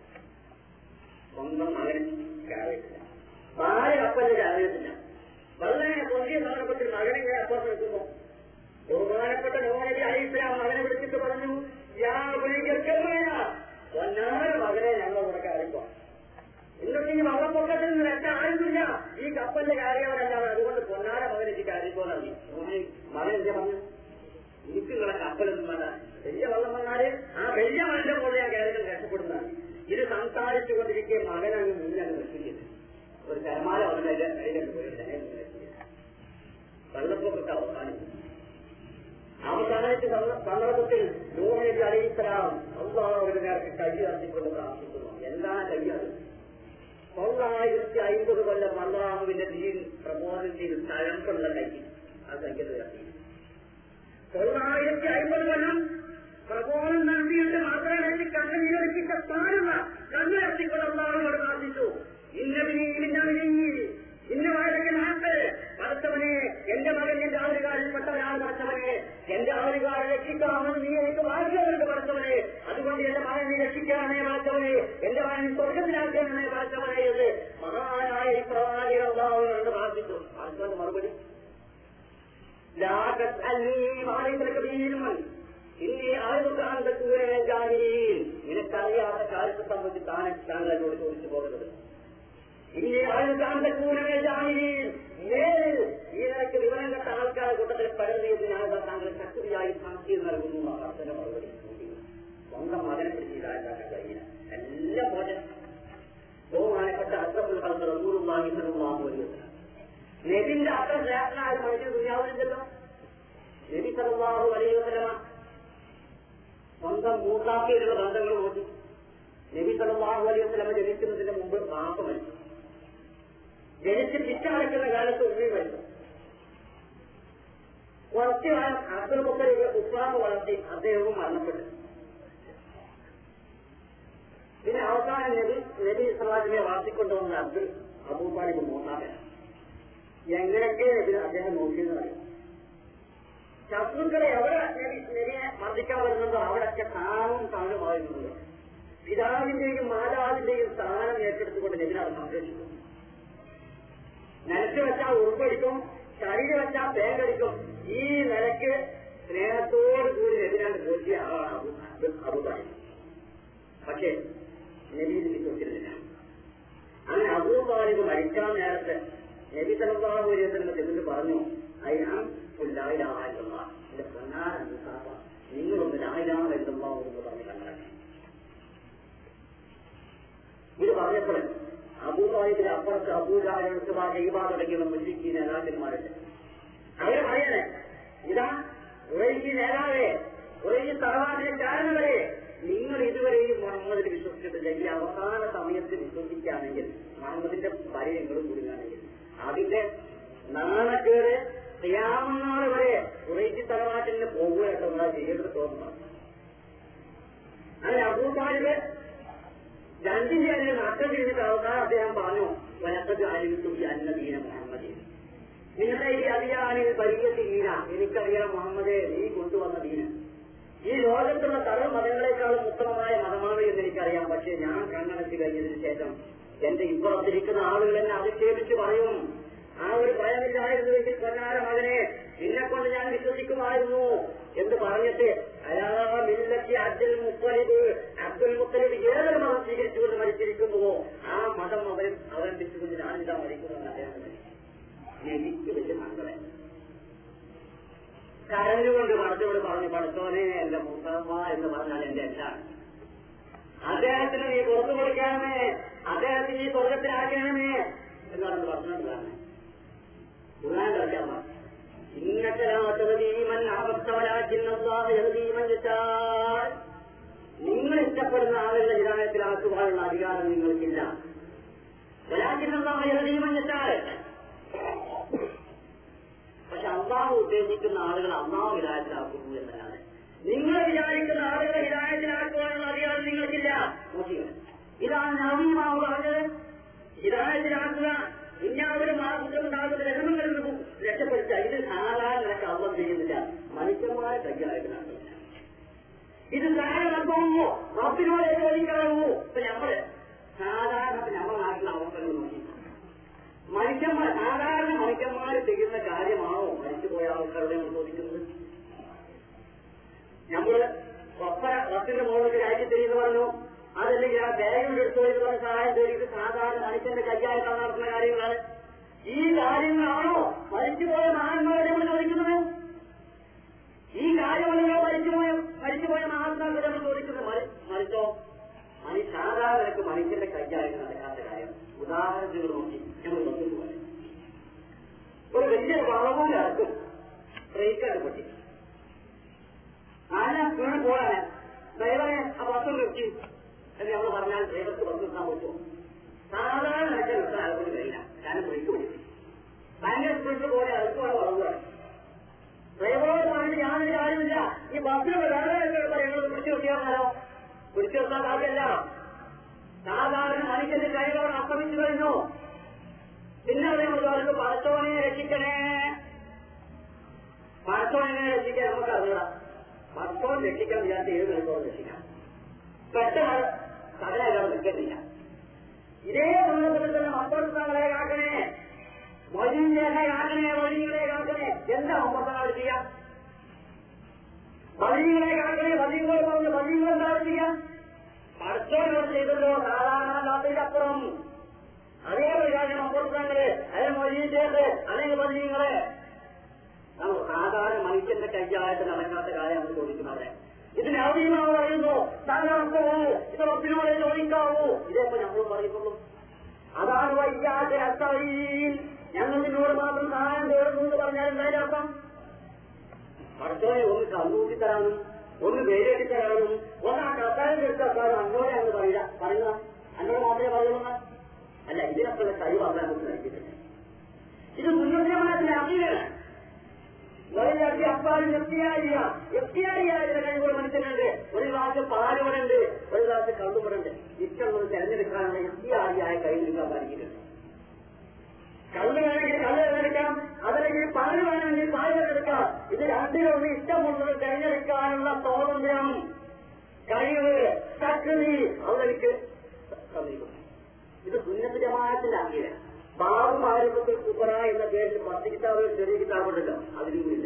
സ്വന്തം മകൻ കയറിയിട്ടില്ല ഭാര്യ കപ്പലിൽ കയറിയിട്ടില്ല വളരെ പൊന്തിയ സന്ദർഭത്തിൽ മകനെ ഇങ്ങനെ അപ്പുറത്ത് നിൽക്കുന്നു ബഹുമാനപ്പെട്ട നോനബി അലൈഹിസ്ലാം മകനെ വിളിച്ചിട്ട് പറഞ്ഞു യാ വിളിക്കമായ പൊന്നാര മകനെ ഞങ്ങൾ ഇവിടെ കയറിപ്പോ ഇന്നത്തെ ഈ വള്ളപ്പൊക്കത്തിൽ നിന്ന് എന്റെ ആരുമില്ല ഈ കപ്പലിൽ കയറിയവരല്ലാതെ അതുകൊണ്ട് പൊന്നാര മകൻ എനിക്ക് കയറിപ്പോന്നാണ് നോനി മകൻ എന്താ പറഞ്ഞു എനിക്ക് നിങ്ങളെ കപ്പലൊന്നും വേണ്ട വലിയ വെള്ളം വന്നാല് ആ വലിയ മനുഷ്യൻ പോലെ ഞാൻ കയറി രക്ഷപ്പെടുന്നതാണ് ഇത് സംസാരിച്ചു കൊണ്ടിരിക്കെ മകനങ്ങ് മുന്നിലങ്ങ് വെച്ചിരിക്കുന്നു ഒരു കരമാല വന്നതിന്റെ അതിലങ്ങ് പോയില്ല വെള്ളപ്പൊക്കത്തെ അവസാനിക്കും അവസാനത്തെ സന്ദർഭത്തിൽ നൂഹനബി അലൈഹിസ്സലാം അള്ളാഹുവിന്റെ നേർക്ക് കൈ അർത്തിക്കൊണ്ട് പ്രാർത്ഥിക്കുന്നു എന്താണ് കയ്യത് തൊള്ളായിരത്തി അയ്മ്പത് കൊല്ലം അള്ളാഹുവിന്റെ ദീൻ പ്രബോധനം ചെയ്ത് തഴമ്പുള്ള കൈ ആ കയ്യത് ഉയർത്തി തൊള്ളായിരത്തി അയ്മ്പത് കൊല്ലം പ്രബോധനം നടത്തിയിട്ട് മാത്രമേ എനിക്ക് കണ്ണുനീരൊരുക്കിച്ച സ്ഥാനമ കണ്ണുയർത്തിക്കൊണ്ട് അള്ളാഹുവിനോട് പ്രാർത്ഥിച്ചു ഇന്നതിനെ ഇന്ന വാഴയ്ക്ക് നാട്ട് പടച്ചവനെ എന്റെ മകൻ എന്റെ ആളുകാരിൽപ്പെട്ടവനാണ് പടച്ചവനെ എന്റെ ആളുകാരെ രക്ഷിക്കാമെന്ന് നീ എനിക്ക് ഭാഗ്യമുണ്ട് പടച്ചവനെ അതുകൊണ്ട് എന്റെ മകൻ നീ രക്ഷിക്കണമേ പടച്ചവനെ എന്റെ മകൻ സ്വർഗത്തിലാക്കണമേ പടച്ചവനെ എന്ന് മഹാനായ ഈ പ്രവാചകൻ അള്ളാഹുവിനോട് പ്രാർത്ഥിച്ചു പടച്ചവന്റെ മറുപടി لا تسألني ما ليس لك به علم إني أعرضك أن تكون من الجاهلين നിനക്കറിയാത്ത കാര്യത്തെ സംബന്ധിച്ച് താൻ താങ്കളോട് ചോദിച്ചു പോകുന്നത് ഇനി ജാഹിലീൻ നേരിൽ ഈ നിലയ്ക്ക് വിവരം കെട്ട ആൾക്കാരുടെ കൂട്ടത്തിൽ പരന്നതിനാണ് താങ്കൾ ശക്തിയായി സാക്ഷി നൽകുന്നു അർത്ഥന്റെ മറുപടി സ്വന്തം മകനെ പിടിച്ച് ഇതാക്കാൻ കഴിയില്ല എല്ലാം പോലെ ബഹുമാനപ്പെട്ട അർത്ഥത്തിൽ കളത്ത് റസൂറുള്ളാഹി സ്വല്ലല്ലാഹു അലൈഹി വസല്ലം നബിന്റെ അത്ര ശ്രേഷ്ഠനായ മനുഷ്യൻ ദുര്യാവില്ലല്ലോ നബി സല്ലല്ലാഹു അലൈഹി വസല്ലമ സ്വന്തം മൂത്താക്കിയുള്ള ബന്ധങ്ങൾ നോക്കി നബി സല്ലല്ലാഹു അലൈഹി വസല്ലമ ജനിക്കുന്നതിന് മുമ്പ് പാപ മരിച്ചു ജനിച്ച് പിറ്റടക്കുന്ന കാലത്ത് ഉമ്മി മരിച്ചു കുറച്ചു കാലം അബ്ദുൽ മുത്തലിബ് ഉപ്പാമ വളർത്തി അദ്ദേഹവും മരണപ്പെട്ടു പിന്നെ അവസാനം നബി നബി സമാജിനെ വളർത്തിക്കൊണ്ടുവന്ന അബ്ദുൽ അബൂബാലിബ് മൂന്നാമൻ എങ്ങനെയൊക്കെ നബി അദ്ദേഹം നോക്കിയെന്ന് പറയും ശത്രുക്കളെ എവിടെ നബി നബിയെ മർദ്ദിക്കാൻ വരുന്നുണ്ടോ അവിടെയൊക്കെ താനും താനുമായിരുന്നത് പിതാവിന്റെയും മാതാവിന്റെയും സ്ഥാനം ഏറ്റെടുത്തുകൊണ്ട് നബിനാണ് സംരക്ഷിക്കും നിലത്ത് വെച്ചാൽ ഉറുപ്പടിക്കും ശരീരം വെച്ചാൽ പേങ്കടിക്കും ഈ നിലയ്ക്ക് സ്നേഹത്തോട് കൂടി നബിനാണ് പോറ്റിയ ആളാണ് അബുബായി പക്ഷേ നബിയിൽ വിശ്വസിച്ചിരുന്നില്ല അങ്ങനെ അബൂബാലിബ് മരിക്കാൻ നേരത്തെ നബി സലല്ലാഹു അലൈഹി വസല്ലം ചെന്നിട്ട് പറഞ്ഞു അയ്യാം ലായിലാഹ എന്റെ പൊന്നാര മുസാഫ നിങ്ങളൊന്ന് ലായിലാഹ എഴുതുമ്പോൾ എന്ന് പറഞ്ഞ് കണ്ടാക്കി ഇത് പറഞ്ഞപ്പോൾ അബൂബാലിബിന്റെ അപ്പുറത്ത് അബൂജാലുസുബ ജൈബ തുടങ്ങിയുള്ള മുസ്ലിക്കി നേതാക്കന്മാരുണ്ട് അവര് പറയണേ ഇതാ ഉറയിക്ക് നേതാവേ ഉറയിക്ക് തറവാടിന്റെ കാരണവരെ നിങ്ങൾ ഇതുവരെയും മുഹമ്മദിൽ വിശ്വസിച്ചിട്ടില്ല ഈ അവസാന സമയത്ത് വിശ്വസിക്കുകയാണെങ്കിൽ മുഹമ്മദിന്റെ പരിചയങ്ങളും കുടുങ്ങുകയാണെങ്കിൽ അതിന്റെ നാണക്കേട് ചെയ്യാവുന്നാൾ വരെ കുറേക്ക് തറവാട്ടിന് പോകുകയായിട്ടുള്ള ചെയ്യേണ്ടത് തോന്നുന്നു അങ്ങനെ അബൂബാലിബ് രണ്ടിന്റെ അതിന് നഷ്ടം തിരിഞ്ഞിട്ട് അവസാനം അദ്ദേഹം പറഞ്ഞു വനത്തത് ആയിരിക്കും ഈ അന്നദീന മുഹമ്മദ് നിങ്ങളുടെ ഈ അധികാരിൽ വലിയ ദീന എനിക്കറിയാം മുഹമ്മദേ നീ കൊണ്ടുവന്ന ദീന ഈ ലോകത്തുള്ള സർവ്വ മതങ്ങളെക്കാളും ഉത്തമമായ മതമാണ് എന്ന് എനിക്കറിയാം പക്ഷേ ഞാൻ കണ്ണടച്ച് കഴിഞ്ഞതിന് ശേഷം എന്റെ ഇപ്പുറത്തിരിക്കുന്ന ആളുകൾ എന്നെ അധിക്ഷേപിച്ച് പറയും ആ ഒരു ഭയമില്ലായിരുന്നുവെങ്കിൽ പൊന്നാര മകനെ നിന്നെ കൊണ്ട് ഞാൻ വിശ്വസിക്കുമായിരുന്നു എന്ന് പറഞ്ഞിട്ട് അയാ മില്ലത്തി അബ്ദുൽ മുത്തലിബ് അബ്ദുൽ മുത്തലിബ് ഏതൊരു മതം സ്വീകരിച്ചുകൊണ്ട് മരിച്ചിരിക്കുന്നുവോ ആ മതം അവൻ അവലംബിച്ചുകൊണ്ട് ഞാനിതാ മരിക്കുമെന്ന് അദ്ദേഹം എനിക്ക് വലിയ സങ്കടം കരഞ്ഞുകൊണ്ട് മടത്തോട് പറഞ്ഞു പടത്തോനെ എന്റെ മുത്തമ്മ എന്ന് പറഞ്ഞാൽ എന്റെ എന്താണ് അദ്ദേഹത്തിന് നീ പുറത്തു കൊടുക്കണമേ അദ്ദേഹത്തിന് നീ സ്വർഗത്തിലാക്കണമേ എന്നാണ് പറഞ്ഞോണ്ട് പറഞ്ഞത് ഖുർആൻ കളിക്കാൻ പറഞ്ഞു ഇന്നത്തെ രാമൻ നിങ്ങൾ ഇഷ്ടപ്പെടുന്ന ആളുകളുടെ ഹിതായത്തിലാക്കുവാനുള്ള അധികാരം നിങ്ങൾക്കില്ല പക്ഷെ അള്ളാഹു ഉദ്ദേശിക്കുന്ന ആളുകൾ അള്ളാഹു ഹിതായത്തിലാക്കുന്നു എന്നല്ലാതെ നിങ്ങൾ വിചാരിക്കുന്ന ആളുകളെ ഹിതായത്തിലാക്കുവാനുള്ള അധികാരം നിങ്ങൾക്കില്ല നോക്കിയോ ഇതാണ് നവീമാവ് പറഞ്ഞത് ഹിതായത്തിലാക്കുക ദുഞ്ഞാവിലും ആകുന്നുണ്ടാകുന്ന രഹമങ്ങളിൽ നിന്നും രക്ഷപ്പെടുത്തുക ഇത് സാധാരണ നിലക്ക് അള്ളം ചെയ്യുന്നില്ല മനുഷ്യന്മാരെ കൈകാര്യം ചോദിക്കാവോ റബ്ബിനോട് ചോദിക്കാവോ ഇപ്പൊ നമ്മള് സാധാരണ ഇപ്പൊ നമ്മുടെ നാട്ടിലെ അവസ്ഥകൾ നോക്കി മനുഷ്യന്മാർ സാധാരണ മനുഷ്യന്മാർ ചെയ്യുന്ന കാര്യമാണോ മരിച്ചുപോയ ആൾക്കാരുടെ നമ്മൾ ചോദിക്കുന്നത് നമ്മള് ഒപ്പ റബ്ബിന്റെ മുകളിൽ രാജ്യം തിരിഞ്ഞു പറഞ്ഞു അതല്ലെങ്കിൽ ആ ബാഗിൽ എടുത്തു എന്ന് പറഞ്ഞ സഹായം തേടിയിട്ട് സാധാരണ മനുഷ്യന്റെ കൈകാര്യത്താണ് നടത്തുന്ന കാര്യങ്ങളാണ് ഈ കാര്യങ്ങളാണോ മരിച്ചുപോയ മഹാന്മാരെ നമ്മൾ ചോദിക്കുന്നത് ഈ കാര്യമല്ലയോ മരിച്ചുപോയ മരിച്ചുപോയ മഹാത്മാക്കളെ നമ്മൾ ചോദിക്കുന്നത് മരി- മരിച്ചോ മനുഷ്യ സാധാരണക്ക് മനുഷ്യന്റെ കൈകാര്യം നടക്കാത്ത കാര്യം ഉദാഹരണത്തിന് നോക്കി ഞങ്ങൾ വന്നിട്ട് പോലെ ഒരു വലിയ വളവും ഇറക്കും ബ്രേക്കാണ് പൊട്ടി ആന വീണ് പോകാന് ഡ്രൈവറെ ആ ബസ് നിർത്തി എന്ന് നമ്മൾ പറഞ്ഞാൽ ഡ്രൈവർക്ക് ബസ് നിർത്താൻ പറ്റുമോ സാധാരണ നിനക്ക് നിർത്താൻ ആൾക്കൊരു കഴിയില്ല കാരണം ബ്രേക്ക് പിടിക്കും ഭയങ്കര സ്പീഡിൽ പോലെ അടുത്തോടെ വളവുകയാണ് ഡ്രൈവറോട് പറഞ്ഞിട്ട് ഞാനൊരു കാര്യമില്ല ഈ ബസ്സിൽ വേറെ ഞങ്ങൾ പിടിച്ചു നിർത്തിയാണല്ലോ പിടിച്ചു നിർത്താൻ കാര്യമല്ല സാധാരണ മനുഷ്യന്റെ കൈകളോട് അസ്തമിച്ചു കഴിഞ്ഞു പിന്നെ നമ്മൾ പറഞ്ഞു പടച്ചോനെ രക്ഷിക്കണേ പടച്ചോനെ രക്ഷിക്കാൻ നമുക്ക് അറിയാം പടച്ചോൻ രക്ഷിക്കാൻ വിചാരിച്ച ഏത് നിലത്തോളം രക്ഷിക്കാം പെട്ടെന്ന് കടലകൾ നിൽക്കുന്നില്ല ഇതേ സന്ദർഭത്തിൽ തന്നെ മമ്പർത്തങ്ങളെ കാക്കണേ വഴികളെ കാക്കണേ വഴികളെ കാക്കണേ എന്താ മമ്പർത്തങ്ങൾ ചെയ്യാം വഴികളെ കാക്കണേ വഴികൾ പറഞ്ഞ് വഴികൾ എന്താ ചെയ്യാം പടച്ചോനോട് ചെയ്തല്ലോ സാധാരണ അല്ലാത്തതിനപ്പുറം അതേ പ്രകാരം മമ്പർത്തങ്ങള് അതേ മൊഴിയിലേക്ക് അല്ലെങ്കിൽ വഴികളെ നമ്മൾ സാധാരണ മനുഷ്യന്റെ കൈയായിട്ട് നടക്കാത്ത കാര്യം നമ്മൾ ചോദിക്കുന്നത് ഇതിന് അവധിയുമാവ് പറയുന്നു താങ്കൾക്കോ ഇത് റബ്ബിനോട് ചോദിക്കാവൂ ഇതേപ്പോ നമ്മൾ പറയുന്നുള്ളൂ അതാണ് വൈകാതെ അത്തറിയിൽ ഞങ്ങൾ നിന്നോട് മാത്രം സഹായം തേടുന്നു എന്ന് പറഞ്ഞാൽ എന്തായാലും അർത്ഥം പടച്ചോനെ ഒന്ന് കണ്ണൂട്ടി തരാനും ഒന്ന് വേരെട്ടി തരാനും ഒന്ന് ആ കത്താരം എടുത്താലും അന്നോടെ അങ്ങ് പറയില്ല പറയുക അന്നോട് മാത്രമേ പറയുള്ളൂ അല്ല ഇതിനൊക്കെ കഴിവ് അല്ല നമുക്ക് നൽകിയിട്ടുണ്ട് ഇത് മുന്നോട്ടമായിട്ടുള്ള അറിയാണ് വഴിയാക്കി അപ്പാലും എഫ്റ്റിയാരിയ എഫ്റ്റിയാരിയായ കഴിവുള്ള മനുഷ്യനുണ്ട് ഒരു ഗ്ലാസ് പാലുവടുണ്ട് ഒരു ഗ്ലാസ് കള്ളുവടുണ്ട് ഇഷ്ടമുള്ളത് തെരഞ്ഞെടുക്കാനുള്ള എഫ്റ്റിയാരിയായ കഴിവെടുക്കാൻ പഠിക്കുന്നുണ്ട് കള്ള് വേണമെങ്കിൽ കള്ള് തിരഞ്ഞെടുക്കാം അതല്ലെങ്കിൽ പാല് വേണമെങ്കിൽ പാല് തിരഞ്ഞെടുക്കാം ഇത് രണ്ടിലൊന്ന് ഇഷ്ടമുള്ളത് തിരഞ്ഞെടുക്കാനുള്ള സ്വാതന്ത്ര്യം കഴിവ് ശക്തി അവർക്ക് തന്നിരിക്കുന്നു ഇത് സുന്നത്തിജമായത്തിന്റെ അംഗീകാരം ബാബു മാരിഫത്തിൽ കുബറ എന്ന പേരിൽ പത്ത് കിതാബ് ചെറിയ കിതാബുണ്ടല്ലോ അതിലൂടെ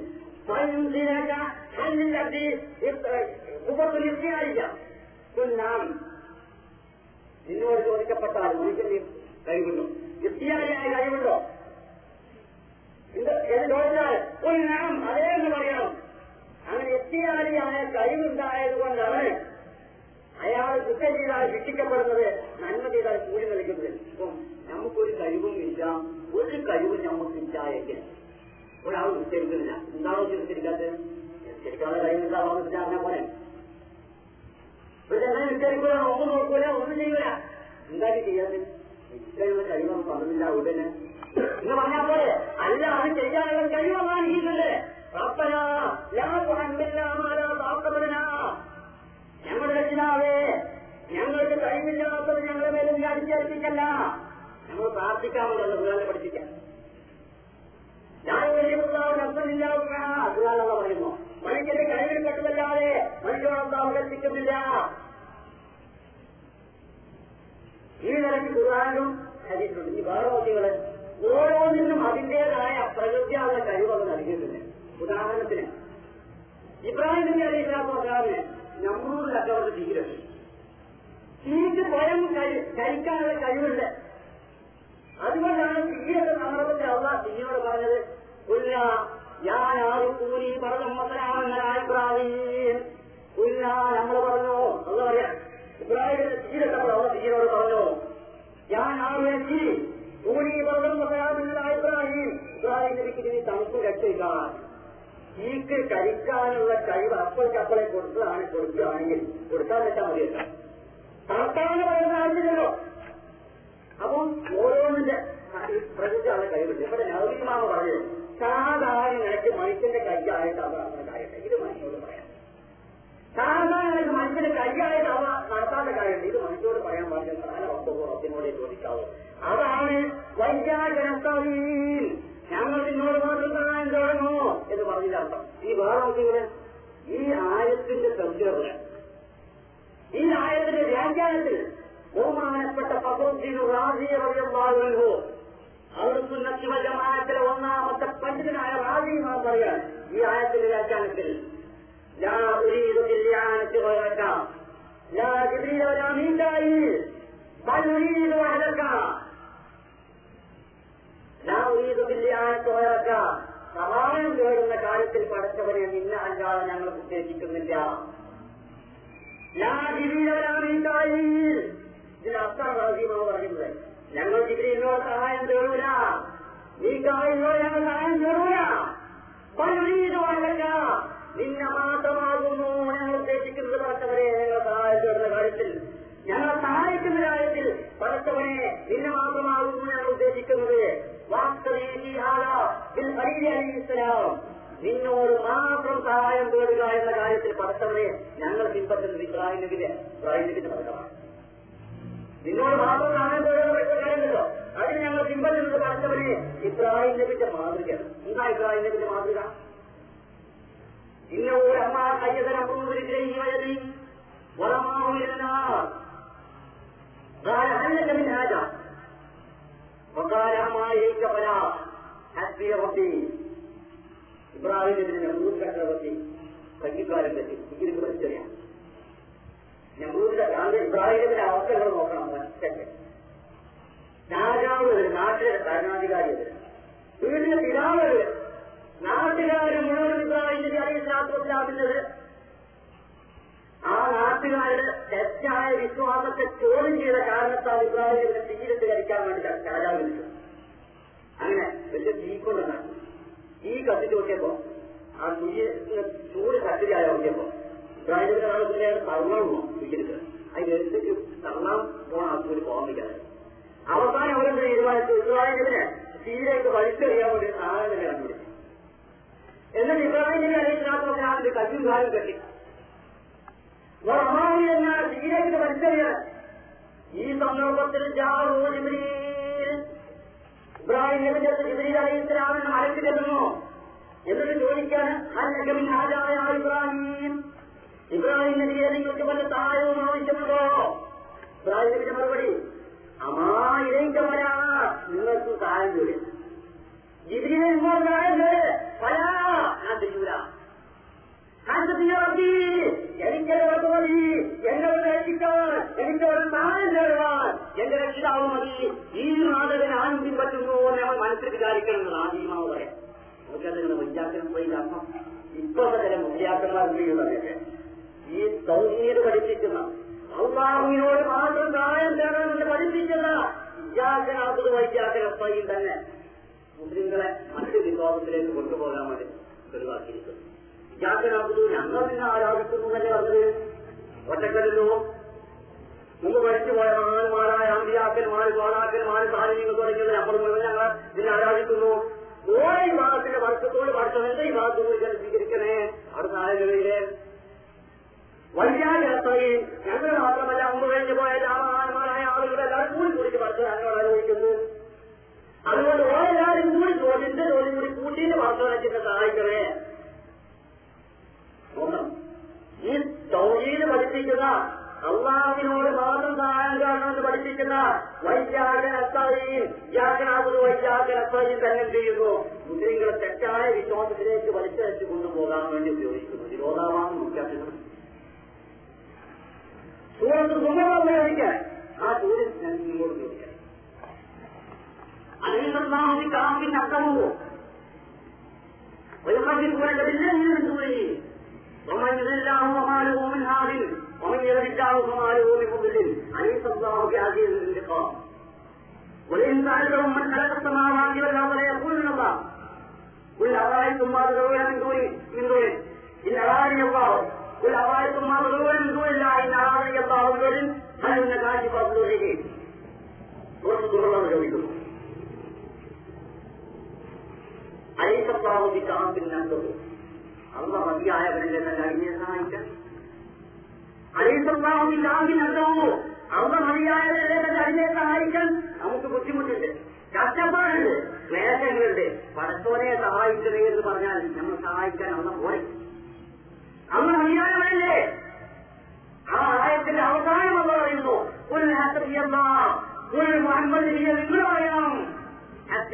നാം നിന്നോട് ചോദിക്കപ്പെട്ടാൽ മനുഷ്യന് കഴിവുണ്ടോ ഇഫ്തിയാരിയായ കഴിവുണ്ടോ ഇത് എന്ന് ചോദിച്ചാൽ ഒരു നാം അതേ എന്ന് പറയണം അങ്ങനെ എത്തിയാരിയായ കഴിവുണ്ടായത് കൊണ്ടാണ് അയാൾ കുറ്റം ചെയ്താൽ ശിക്ഷിക്കപ്പെടുന്നത് നന്മ ചെയ്താൽ കൂലി നൽകുന്നത് ഇപ്പം നമുക്കൊരു കഴിവും ഇല്ല ഒരു കഴിവും നമുക്കില്ല എങ്കിൽ ഒരാൾ നിസ്കരിക്കുന്നില്ല എന്താണോ നിസ്കരിക്കാത്തത് നിസ്കരിക്കാതെ കഴിവുണ്ടാവാന്നില്ല അറിഞ്ഞ പോലെ ഇവരെങ്ങനെ നിസ്കരിക്കൂല ഒന്നും നോക്കൂല ഒന്നും ചെയ്യൂല എന്തായാലും ചെയ്യാതെ നിശ്ചയുള്ള കഴിവൊന്നും പറഞ്ഞില്ല ഉടനെ എന്ന് പറഞ്ഞാൽ പോലെ അല്ല അത് ചെയ്യാനുള്ള കഴിവൊന്നാണ് ചെയ്യുന്നത് പ്രാപ്തനാ ലാ തുഹമ്മില്ലാമാലാ താക്കബലനാ ഞങ്ങളുടെ രക്ഷിതാവേ ഞങ്ങൾക്ക് കഴിവില്ലാത്തത് ഞങ്ങളുടെ മേലും അടിച്ചേൽപ്പിക്കല്ല ഞങ്ങൾ പ്രാർത്ഥിക്കാമല്ലോ അതുപോലെ പഠിപ്പിക്കാം ഞാൻ അതുകാലുള്ള പറയുന്നു മനുഷ്യന്റെ കഴിവിൽ പെട്ടതല്ലാതെ മനുഷ്യനൊന്നും കൽപ്പിക്കുന്നില്ല ഈ നിലയ്ക്ക് ഖുർആാനും ഹരിട്ടുണ്ട് ഈ ഭാരവാസികള് ഓരോന്നിനും അതിന്റേതായ പ്രകൃതിയാകുന്ന കഴിവത് നൽകിയിട്ടുണ്ട് ഉദാഹരണത്തിന് ഇബ്രാഹിം നബി അലൈഹി സ്വലാത്തു വസ്സലാമിന് നമ്മൂട് ചക്രവർത്തി തീരുണ്ട് തീക്ക് സ്വയം കഴി- കഴിക്കാനുള്ള കഴിവുണ്ട് അതുകൊണ്ടാണ് തീയുടെ സന്ദർഭത്തിൽ അള്ള തീയോട് പറഞ്ഞത് ഉല്ല ഞാൻ ആരും കൂലി പറഞ്ഞു മസനാമനായ ഇബ്രാഹിം ഉല്ല നമ്മൾ പറഞ്ഞു അല്ല പറയാം ഇബ്രാഹിമിന്റെ തീരത്തപ്പോൾ അവർ തീയോട് പറഞ്ഞു ഞാൻ ആരും തീ കൂലി പറഞ്ഞു മസനാമനായ ഇബ്രാഹിം ഇബ്രാഹിം നബിക്ക് ഇനി തണുപ്പ് രക്ഷിക്കാൻ തീക്ക് കഴിക്കാനുള്ള കഴിവ് അപ്പോഴേക്കപ്പോഴെ കൊടുത്തതാണ് കൊടുക്കുകയാണെങ്കിൽ കൊടുക്കാൻ വെച്ചാൽ മതിയല്ലോ തണുത്താണെന്ന് പറയുന്ന ആവശ്യമില്ലല്ലോ അപ്പം ഓരോന്നിന്റെ പ്രകൃതിയാണ് കഴിവുണ്ട് ഇവിടെ നവീമാമ പറഞ്ഞത് സാധാരണ നിനക്ക് മനുഷ്യന്റെ കൈയായിട്ട് അവർ നടത്തുന്ന കാര്യമുണ്ട് ഇത് മനുഷ്യനോട് പറയാം സാധാരണ നിനക്ക് മനുഷ്യന്റെ കൈയായിട്ട് അവ നടത്താത്ത കാര്യമുണ്ട് ഇത് മനുഷ്യനോട് പറയാൻ പാടില്ല പ്രധാന വസ്തുവിനോട് ചോദിക്കാവൂ അതാണ് വൈദ്യാജനത്തീൻ ഞങ്ങൾ നിന്നോട് മാത്രം സഹായം തുടങ്ങൂ എന്ന് പറഞ്ഞതിന്റെ അർത്ഥം ഈ വേറെ നോക്കിവിടെ ഈ ആയത്തിന്റെ തർജ്ജമ ഈ ആയത്തിന്റെ വ്യാഖ്യാനത്തിൽ ബഹുമാനപ്പെട്ട ഫസോദ്ദീൻ റാസിയോ അവിടുത്തെ ശിവജമാനത്തിലെ ഒന്നാമത്തെ പണ്ഡിതനായ റാജിമാർ പറയാൻ ഈ ആയത്തിന്റെ വ്യാഖ്യാനത്തിൽ لا أريد بالإعانة غيرك لا جبريل ولا ميكائيل بل أريد وحدك لا أريد بالإعانة غيرك സഹായം തേടുന്ന കാര്യത്തിൽ പഠിച്ചവരെ നിന്നെ അല്ലാതെ ഞങ്ങൾ ഉദ്ദേശിക്കുന്നില്ല ഇതിന് അർത്ഥം റഹീമോ പറയുന്നത് ഞങ്ങൾ ജിബിരിനോട് സഹായം തേടൂല ഈ കായിനോട് ഞങ്ങൾ സഹായം തേടൂല പരീത് വളരല്ല നിന്നെ മാത്രമാകുന്നു ഞങ്ങൾ ഉദ്ദേശിക്കുന്നത് പഠിച്ചവരെ ഞങ്ങൾ സഹായം തേടുന്ന കാര്യത്തിൽ ഞങ്ങൾ സഹായിക്കുന്ന കാര്യത്തിൽ പഠിച്ചവനെ നിന്നെ മാത്രമാകുന്നു ഞങ്ങൾ ഉദ്ദേശിക്കുന്നത് ഇസ്ലാം നിന്നോട് മാത്രം സഹായം തേടുക എന്ന കാര്യത്തിൽ പഠിച്ചവനെ ഞങ്ങൾ പിൻപറ്റുന്നത് ഇബ്രാഹിം നബിന്റെ ഇബ്രാഹിം നബിന്റെ പഠിത്തമാണ് നിന്നോട് മാത്രം സഹായം തേടുന്ന പഠിച്ച കാര്യമുണ്ടല്ലോ അതിന് ഞങ്ങൾ പിൻപറ്റുന്നത് പഠിച്ചവനെ ഇബ്രാഹിം നബിന്റെ മാതൃകയാണ് എന്താ ഇബ്രാഹിം നബിന്റെ മാതൃക إنه لما قيد نمرود رجليه ويديه ورماه إلى النار قال هل لك من هذا؟ وقال أما إليك فلا حسبي ربي ഇബ്രാഹിമിന്റെ നമ്പൂർ ചക്രവർത്തി കഞ്ഞിക്കാരൻ പറ്റി ഇതിന് പഠിച്ചറിയാം നമ്പൂരിന്റെ ഗാന്ധി ഇബ്രാഹിമിന്റെ അവസ്ഥകൾ നോക്കണം ഒറ്റയ്ക്ക് രാജാവ് ഒരു നാട്ടിലെ ഭരണാധികാരി വീട്ടിലെ പിതാവ് നാട്ടുകാര് മുഴുവൻ ഇബ്രാഹിമിന്റെ അലിസ്ലാത്തുവസ്ലാമിന്നത് ആ നാട്ടുകാരുടെ തെറ്റായ വിശ്വാസത്തെ ചോദ്യം ചെയ്ത കാരണത്താൽ ഇബ്രാഹിമിന്റെ തീരത്ത് കരിക്കാൻ വേണ്ടി രാജാവ് വിളിച്ചു അങ്ങനെ വലിയ തീക്കൊണ്ടാണ് ഈ കത്തിച്ച് നോക്കിയപ്പോ ആ തീ ചൂട് കത്തിരിയായ നോക്കിയപ്പോ ഇബ്രാഹിമിന്റെ കാലത്തിന്റെ തള്ളണമോ വിളിക്കുന്നത് അതിന് എടുത്തിട്ട് തള്ളാൻ പോണ ആ ചൂട് പോകാൻ വയ്ക്കാതെ അവസാനം അവരെന്ത് തീരുമാനിച്ചു ഇബ്രാഹിമിനെ തീരേക്ക് വലിച്ചെറിയാൻ വേണ്ടി സാധനം തന്നെ കണ്ടുപിടിച്ചു എന്നിട്ട് ഇബ്രാഹിം നബി അലൈഹി സ്വലാത്തു വസ്സലാമിന്റെ കയ്യും കാലും കെട്ടി വറഹാമി എന്ന തീരേക്ക് വലിച്ചെറിയാൻ ഈ സന്ദർഭത്തിൽ ജാറൂ ജിബ്രീൽ ഇബ്രാഹിം നബിന്റെ ജിബ്രീൽ അലൈഹി സ്വലാമിന് മലക്ക് ചെല്ലുന്നു എന്നിട്ട് ചോദിക്കാൻ അല്ലകമിൻ ഹാജായ ഇബ്രാഹിം ഇബ്രാഹിം നബിയെ നിങ്ങൾക്ക് വല്ല സഹായവും ആവശ്യമുണ്ടോ ഇബ്രാഹിം നബിന്റെ മറുപടി അമാ ഇരയിച്ച വരാ നിങ്ങൾക്ക് സഹായം തരും ജിബ്രീൽ ഇങ്ങോട്ട് സഹായം തരും വരാ ഞാൻ ചെയ്യൂല എനിക്കൊരു മതി എന്നെ രക്ഷിക്കാൻ എനിക്കൊരു സഹായം തരുവാൻ എന്റെ രക്ഷിതാവ് മതി ഈ നാടകൻ ആരും പിൻപറ്റുന്നു എന്ന് നമ്മൾ മനസ്സിൽ വിചാരിക്കണം ആദ്യമാവ് പറയാം നമുക്കതിന് മുല്ലാക്കണം പോയി കാരണം ഇപ്പോഴത്തെ ചില മുല്ലാക്കന്മാർ എന്ത് ചെയ്യുന്നതൊക്കെ ഈ സൗമ്യത പഠിപ്പിക്കുന്ന അള്ളാഹുവിനോട് മാത്രം സഹായം തേടണമെന്ന് പഠിപ്പിക്കുന്ന വിദ്യാസനാഥത് വൈദ്യാസനസ്ഥയിൽ തന്നെ മുസ്ലിങ്ങളെ മറ്റു വിശ്വാസത്തിലേക്ക് കൊണ്ടുപോകാൻ വേണ്ടി ഒഴിവാക്കിയിരിക്കുന്നു വിദ്യാസനാഥതു ഞങ്ങൾ നിന്നെ ആരാധിക്കുന്നു എന്നല്ലേ പറഞ്ഞത് ഒറ്റക്കല്ലോ മുമ്പ് പഠിച്ചുപോയ മഹാന്മാരായ അമ്പിയാക്കന്മാർ ഗോളാക്കന്മാർ സാധനങ്ങൾ തുടങ്ങിയത് നമ്മൾ മുഴുവൻ ഞങ്ങൾ നിന്നെ ആരാധിക്കുന്നു ഓരോ വിഭാഗത്തിന്റെ വർഷത്തോട് പഠിച്ചവന്റെ ഈ ഭാഗത്തുകൂടി സ്വീകരിക്കണേ അടുത്ത ആളുകളിലെ വൈദ്യാഗ്രഹയും ഞങ്ങൾ മാത്രമല്ല മുമ്പ് കഴിഞ്ഞു പോയ രാമഹാന്മാരായ ആളുകളുടെ എല്ലാവരും കൂടി കൂടി പഠിച്ച് എന്നോട് അനുഭവിക്കുന്നു അതുകൊണ്ട് ഓരെല്ലാവരും കൂടി ജോലിന്റെ ജോലി കൂടി കൂട്ടിയിട്ട് വാർത്തവനച്ചിട്ട് സഹായിക്കണേ നോക്കണം ഈ തൗഹീദ് പഠിപ്പിക്കുന്ന അള്ളാഹുവിനോട് മാത്രം സഹായം കാണണമെന്ന് പഠിപ്പിക്കുന്ന വൈദ്യാഗ്രഹയും വ്യാഖനാകുന്ന വൈദ്യാഗ്രഹയും തന്നെ ചെയ്യുന്നു മുസ്ലിങ്ങളെ തെറ്റായ വിശ്വാസത്തിലേക്ക് വലിച്ചയച്ചു കൊണ്ടുപോകാൻ വേണ്ടി ഉപയോഗിക്കുന്നു വിരോധാഭാസം മുഖ്യാർത്ഥികൾ സൂറത്ത് സുഖം ഉപയോഗിക്കാൻ ആ ചോദ്യം ഞാൻ നിങ്ങളോട് ചോദിക്കാം അതിനുള്ള കാമ്പിന്റെ അർത്ഥമോ ويخرجون بالله من دونه ومن يضل الله فما له من هاد ومن يهد الله فما له من مضل أليس الله بعزيز الانتقام وإن سألتهم من خلق السماوات والأرض ليقولن الله قل أرأيتم ما تدعون من دونه من دونه إن أراني الله قل أرأيتم ما تدعون من دون الله إن أراني الله بضر هل هن كاشفات ضره سورة الله ചോദിക്കുന്നു അലീസത്താവുന്ന അള്ള മതിയായവരുടെ തന്നെ അടിയെ സഹായിക്കാൻ അലീസത്താവുന്ന അള്ള മതിയായവരുടെ തന്നെ അടിയെ സഹായിക്കാൻ നമുക്ക് ബുദ്ധിമുട്ടുണ്ട് കഷ്ടപ്പാടുണ്ട് ക്ലേശങ്ങളുണ്ട് പടത്തോനെ സഹായിക്കണേ എന്ന് പറഞ്ഞാൽ നമ്മൾ സഹായിക്കാൻ അള്ള പോരെ അന്ന് മതിയായവരല്ലേ ആ ആയത്തിന്റെ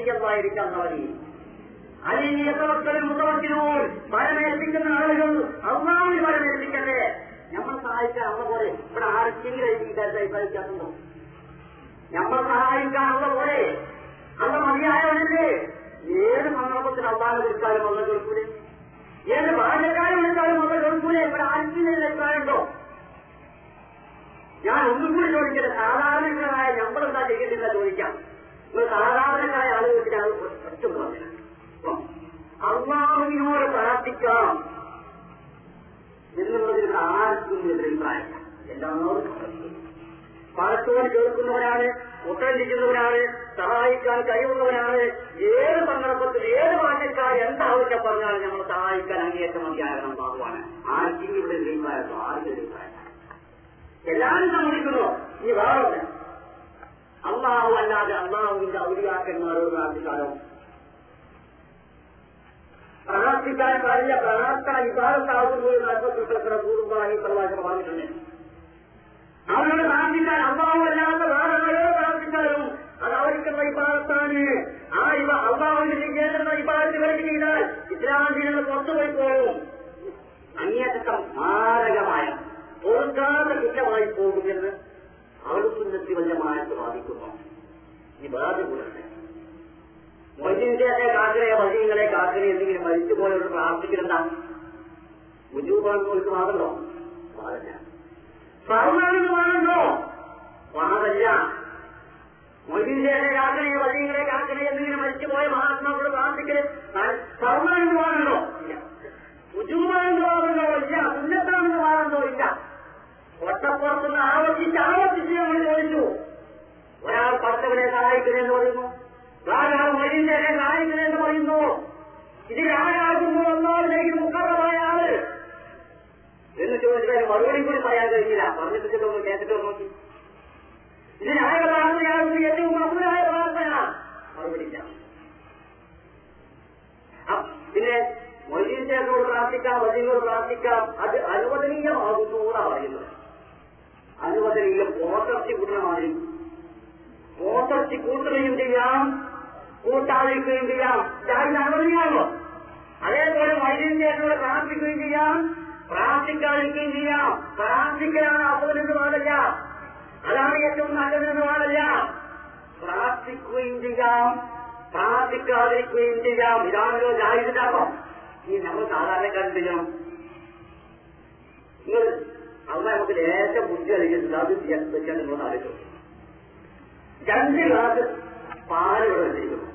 യുക്തിയല്ലായിരിക്കാം എന്നവരി അലിയത്തവക്കലും മുതവക്കിനോൾ പരമേൽപ്പിക്കുന്ന ആളുകൾ അള്ളാവിന് പരമേൽപ്പിക്കട്ടെ നമ്മൾ സഹായിക്കാൻ അവ പോലെ ഇവിടെ ആർക്കെങ്കിലും എഴുതിക്കാൻ സഹായിക്കാറുണ്ടോ നമ്മൾ സഹായിക്കാനുള്ള പോലെ അന്ന് മതിയായവനല്ലേ ഏത് സന്ദർഭത്തിൽ അള്ളാഹ് വിളിച്ചാലും വന്ന് കേൾക്കൂലേ ഏത് ഭാഗ്യക്കാരും വിളിച്ചാലും വന്ന് കേൾക്കൂലേ ഇവിടെ ആർക്കെങ്കിലും അഭിപ്രായമുണ്ടോ ഞാൻ ഒന്നും കൂടി ചോദിക്കട്ടെ സാധാരണക്കാരായ നമ്മളെന്താ ചെയ്യേണ്ടില്ല ചോദിക്കാം നിങ്ങൾ സാധാരണക്കാരായ ആളുകൾക്ക് ഞാൻ ഒറ്റ പറഞ്ഞു അള്ളാഹുവിനോട് പ്രാർത്ഥിക്കാം എന്നുള്ളതിൽ ആർക്കും എതിരഭിപ്രായമില്ല എല്ലാവർക്കും പ്രാർത്ഥിക്കും. പലത്തോട് കേൾക്കുന്നവരാണ് ഉത്തരണ്ടിക്കുന്നവരാണ് സഹായിക്കാൻ കഴിവുള്ളവരാണ് ഏത് സന്ദർഭത്തിൽ ഏത് ഭാഷക്കാർ എന്താവശ്യം പറഞ്ഞാലും നമ്മൾ സഹായിക്കാൻ അങ്ങേയറ്റം മതിയാകണം ബാബുവാണ് ആർക്കും ഇവിടെ എതിരഭിപ്രായമോ ആർക്കും എതിരഭിപ്രായം എല്ലാവരും സമ്മതിക്കുന്നു ഈ വേറെ അള്ളാഹു അല്ലാതെ അള്ളാഹുവിന്റെ ഔലിയാക്കന്മാരോട് പ്രാർത്ഥിക്കാനോ പ്രാർത്ഥിക്കാൻ പാടില്ല പ്രാർത്ഥന ഇതാകത്താകുന്നു എന്ന് അല്പത്തിൽ പൂർവ്വമായി പ്രവാചകം പറഞ്ഞിട്ടുണ്ട് അവരോട് പ്രാർത്ഥിക്കാൻ അള്ളാഹു അല്ലാത്ത വേറെ ആരോ പ്രാർത്ഥിച്ചാലും അത് അവർക്കുള്ള വിഭാഗത്താണ് ആ ഇവ അള്ളാഹുവിന്റെ ചെയ്യേണ്ടുന്ന വിഭാഗത്തിൽ ഇവർക്ക് ചെയ്താൽ ഇസ്ലാമിൽ നിന്ന് പുറത്തുപോയി പോകും അങ്ങേയറ്റം മാരകമായ ഓർക്കാത്ത കുറ്റമായി പോകുമെന്ന് അവർക്ക് വല്യമായിട്ട് ബാധിക്കുന്നു ഈ ബാധിക്കുന്നുണ്ട് മൊയ്തീന്റെ കാക്കരെ വസീങ്ങളെ കാക്കരെ എന്തെങ്കിലും മരിച്ചു പോയവർ പ്രാർത്ഥിക്കുന്നുണ്ടാ ഉജൂബാണെന്ന് വാദമല്ലോ വാദല്ല സർവ്വമെന്ന് വാദമല്ലോ വാദല്ല മൊയ്തീന്റെ കാക്കരെ വസീങ്ങളെ കാക്കരെ എന്തെങ്കിലും മരിച്ചു പോയ മഹാത്മാക്കളോട് പ്രാർത്ഥിക്കല് സർവ്വമെന്ന് വാദമല്ലോ ഇല്ല ഉജൂബാണെന്ന് വാദമല്ലോ ഇല്ല സുന്നത്താണെന്ന് വാദമല്ലോ ഇല്ല ഒട്ടപ്പുറത്തുനിന്ന് ആവർത്തിച്ച് ആവർത്തിച്ച് നമ്മൾ ചോദിച്ചു ഒരാൾ പത്തവരെ സഹായിക്കണമെന്ന് പറയുന്നു ഒരാൾ മരിന്തരെ സഹായിക്കണമെന്ന് പറയുന്നു ഇതിലാരാകുന്നു ഒന്നാമതിലേക്ക് മുഖറമായ ആള് എന്ന് ചോദിച്ചാൽ മറുപടി കൂടി പറയാൻ കഴിഞ്ഞില്ല പറഞ്ഞിട്ട് ചിലപ്പോൾ കേട്ടിട്ട് നോക്കി ഇതിനായകളാണെന്ന് ഞാനൊന്ന് ഏറ്റവും മധുരായ പ്രാർത്ഥന മറുപടിയില്ല പിന്നെ മൊയ്തീൻചേട്ടനോട് പ്രാർത്ഥിക്കാം വല്യങ്ങളോട് പ്രാർത്ഥിക്കാം അത് അനുവദനീയമാകുന്നു എന്നാണ് പറയുന്നത് അനുവദനീയം പോത്തർച്ചി കൂട്ടുന്ന മാതിരി പോത്തർച്ചി കൂട്ടുകയും ചെയ്യാം കൂട്ടാതിരിക്കുകയും ചെയ്യാം ഇത് അനുവദനീയാണല്ലോ അതേപോലെ വൈദ്യുതിയോട് പ്രാർത്ഥിക്കുകയും ചെയ്യാം പ്രാർത്ഥിക്കാതിരിക്കുകയും ചെയ്യാം പ്രാർത്ഥിക്കലാണ് അപ്പതിനെന്ന് പാടില്ല അതാണ് ഏറ്റവും നല്ലതെന്ന് പാടില്ല പ്രാർത്ഥിക്കുകയും ചെയ്യാം പ്രാർത്ഥിക്കാതിരിക്കുകയും ചെയ്യാം ഇതാണല്ലോ ജാഹിദാപം ഈ നമ്മൾ സാധാരണക്കാരെന്ത് ചെയ്യണം നിങ്ങൾ അവിടെ നമുക്ക് ലേശം ബുദ്ധി അറിയിച്ചിട്ടുണ്ട് അത് വെച്ചാൽ നിങ്ങൾ ആലോചിച്ചു രണ്ട് ഗ്ലാസ് പാല് ഇവിടെ വെച്ചിരിക്കുന്നു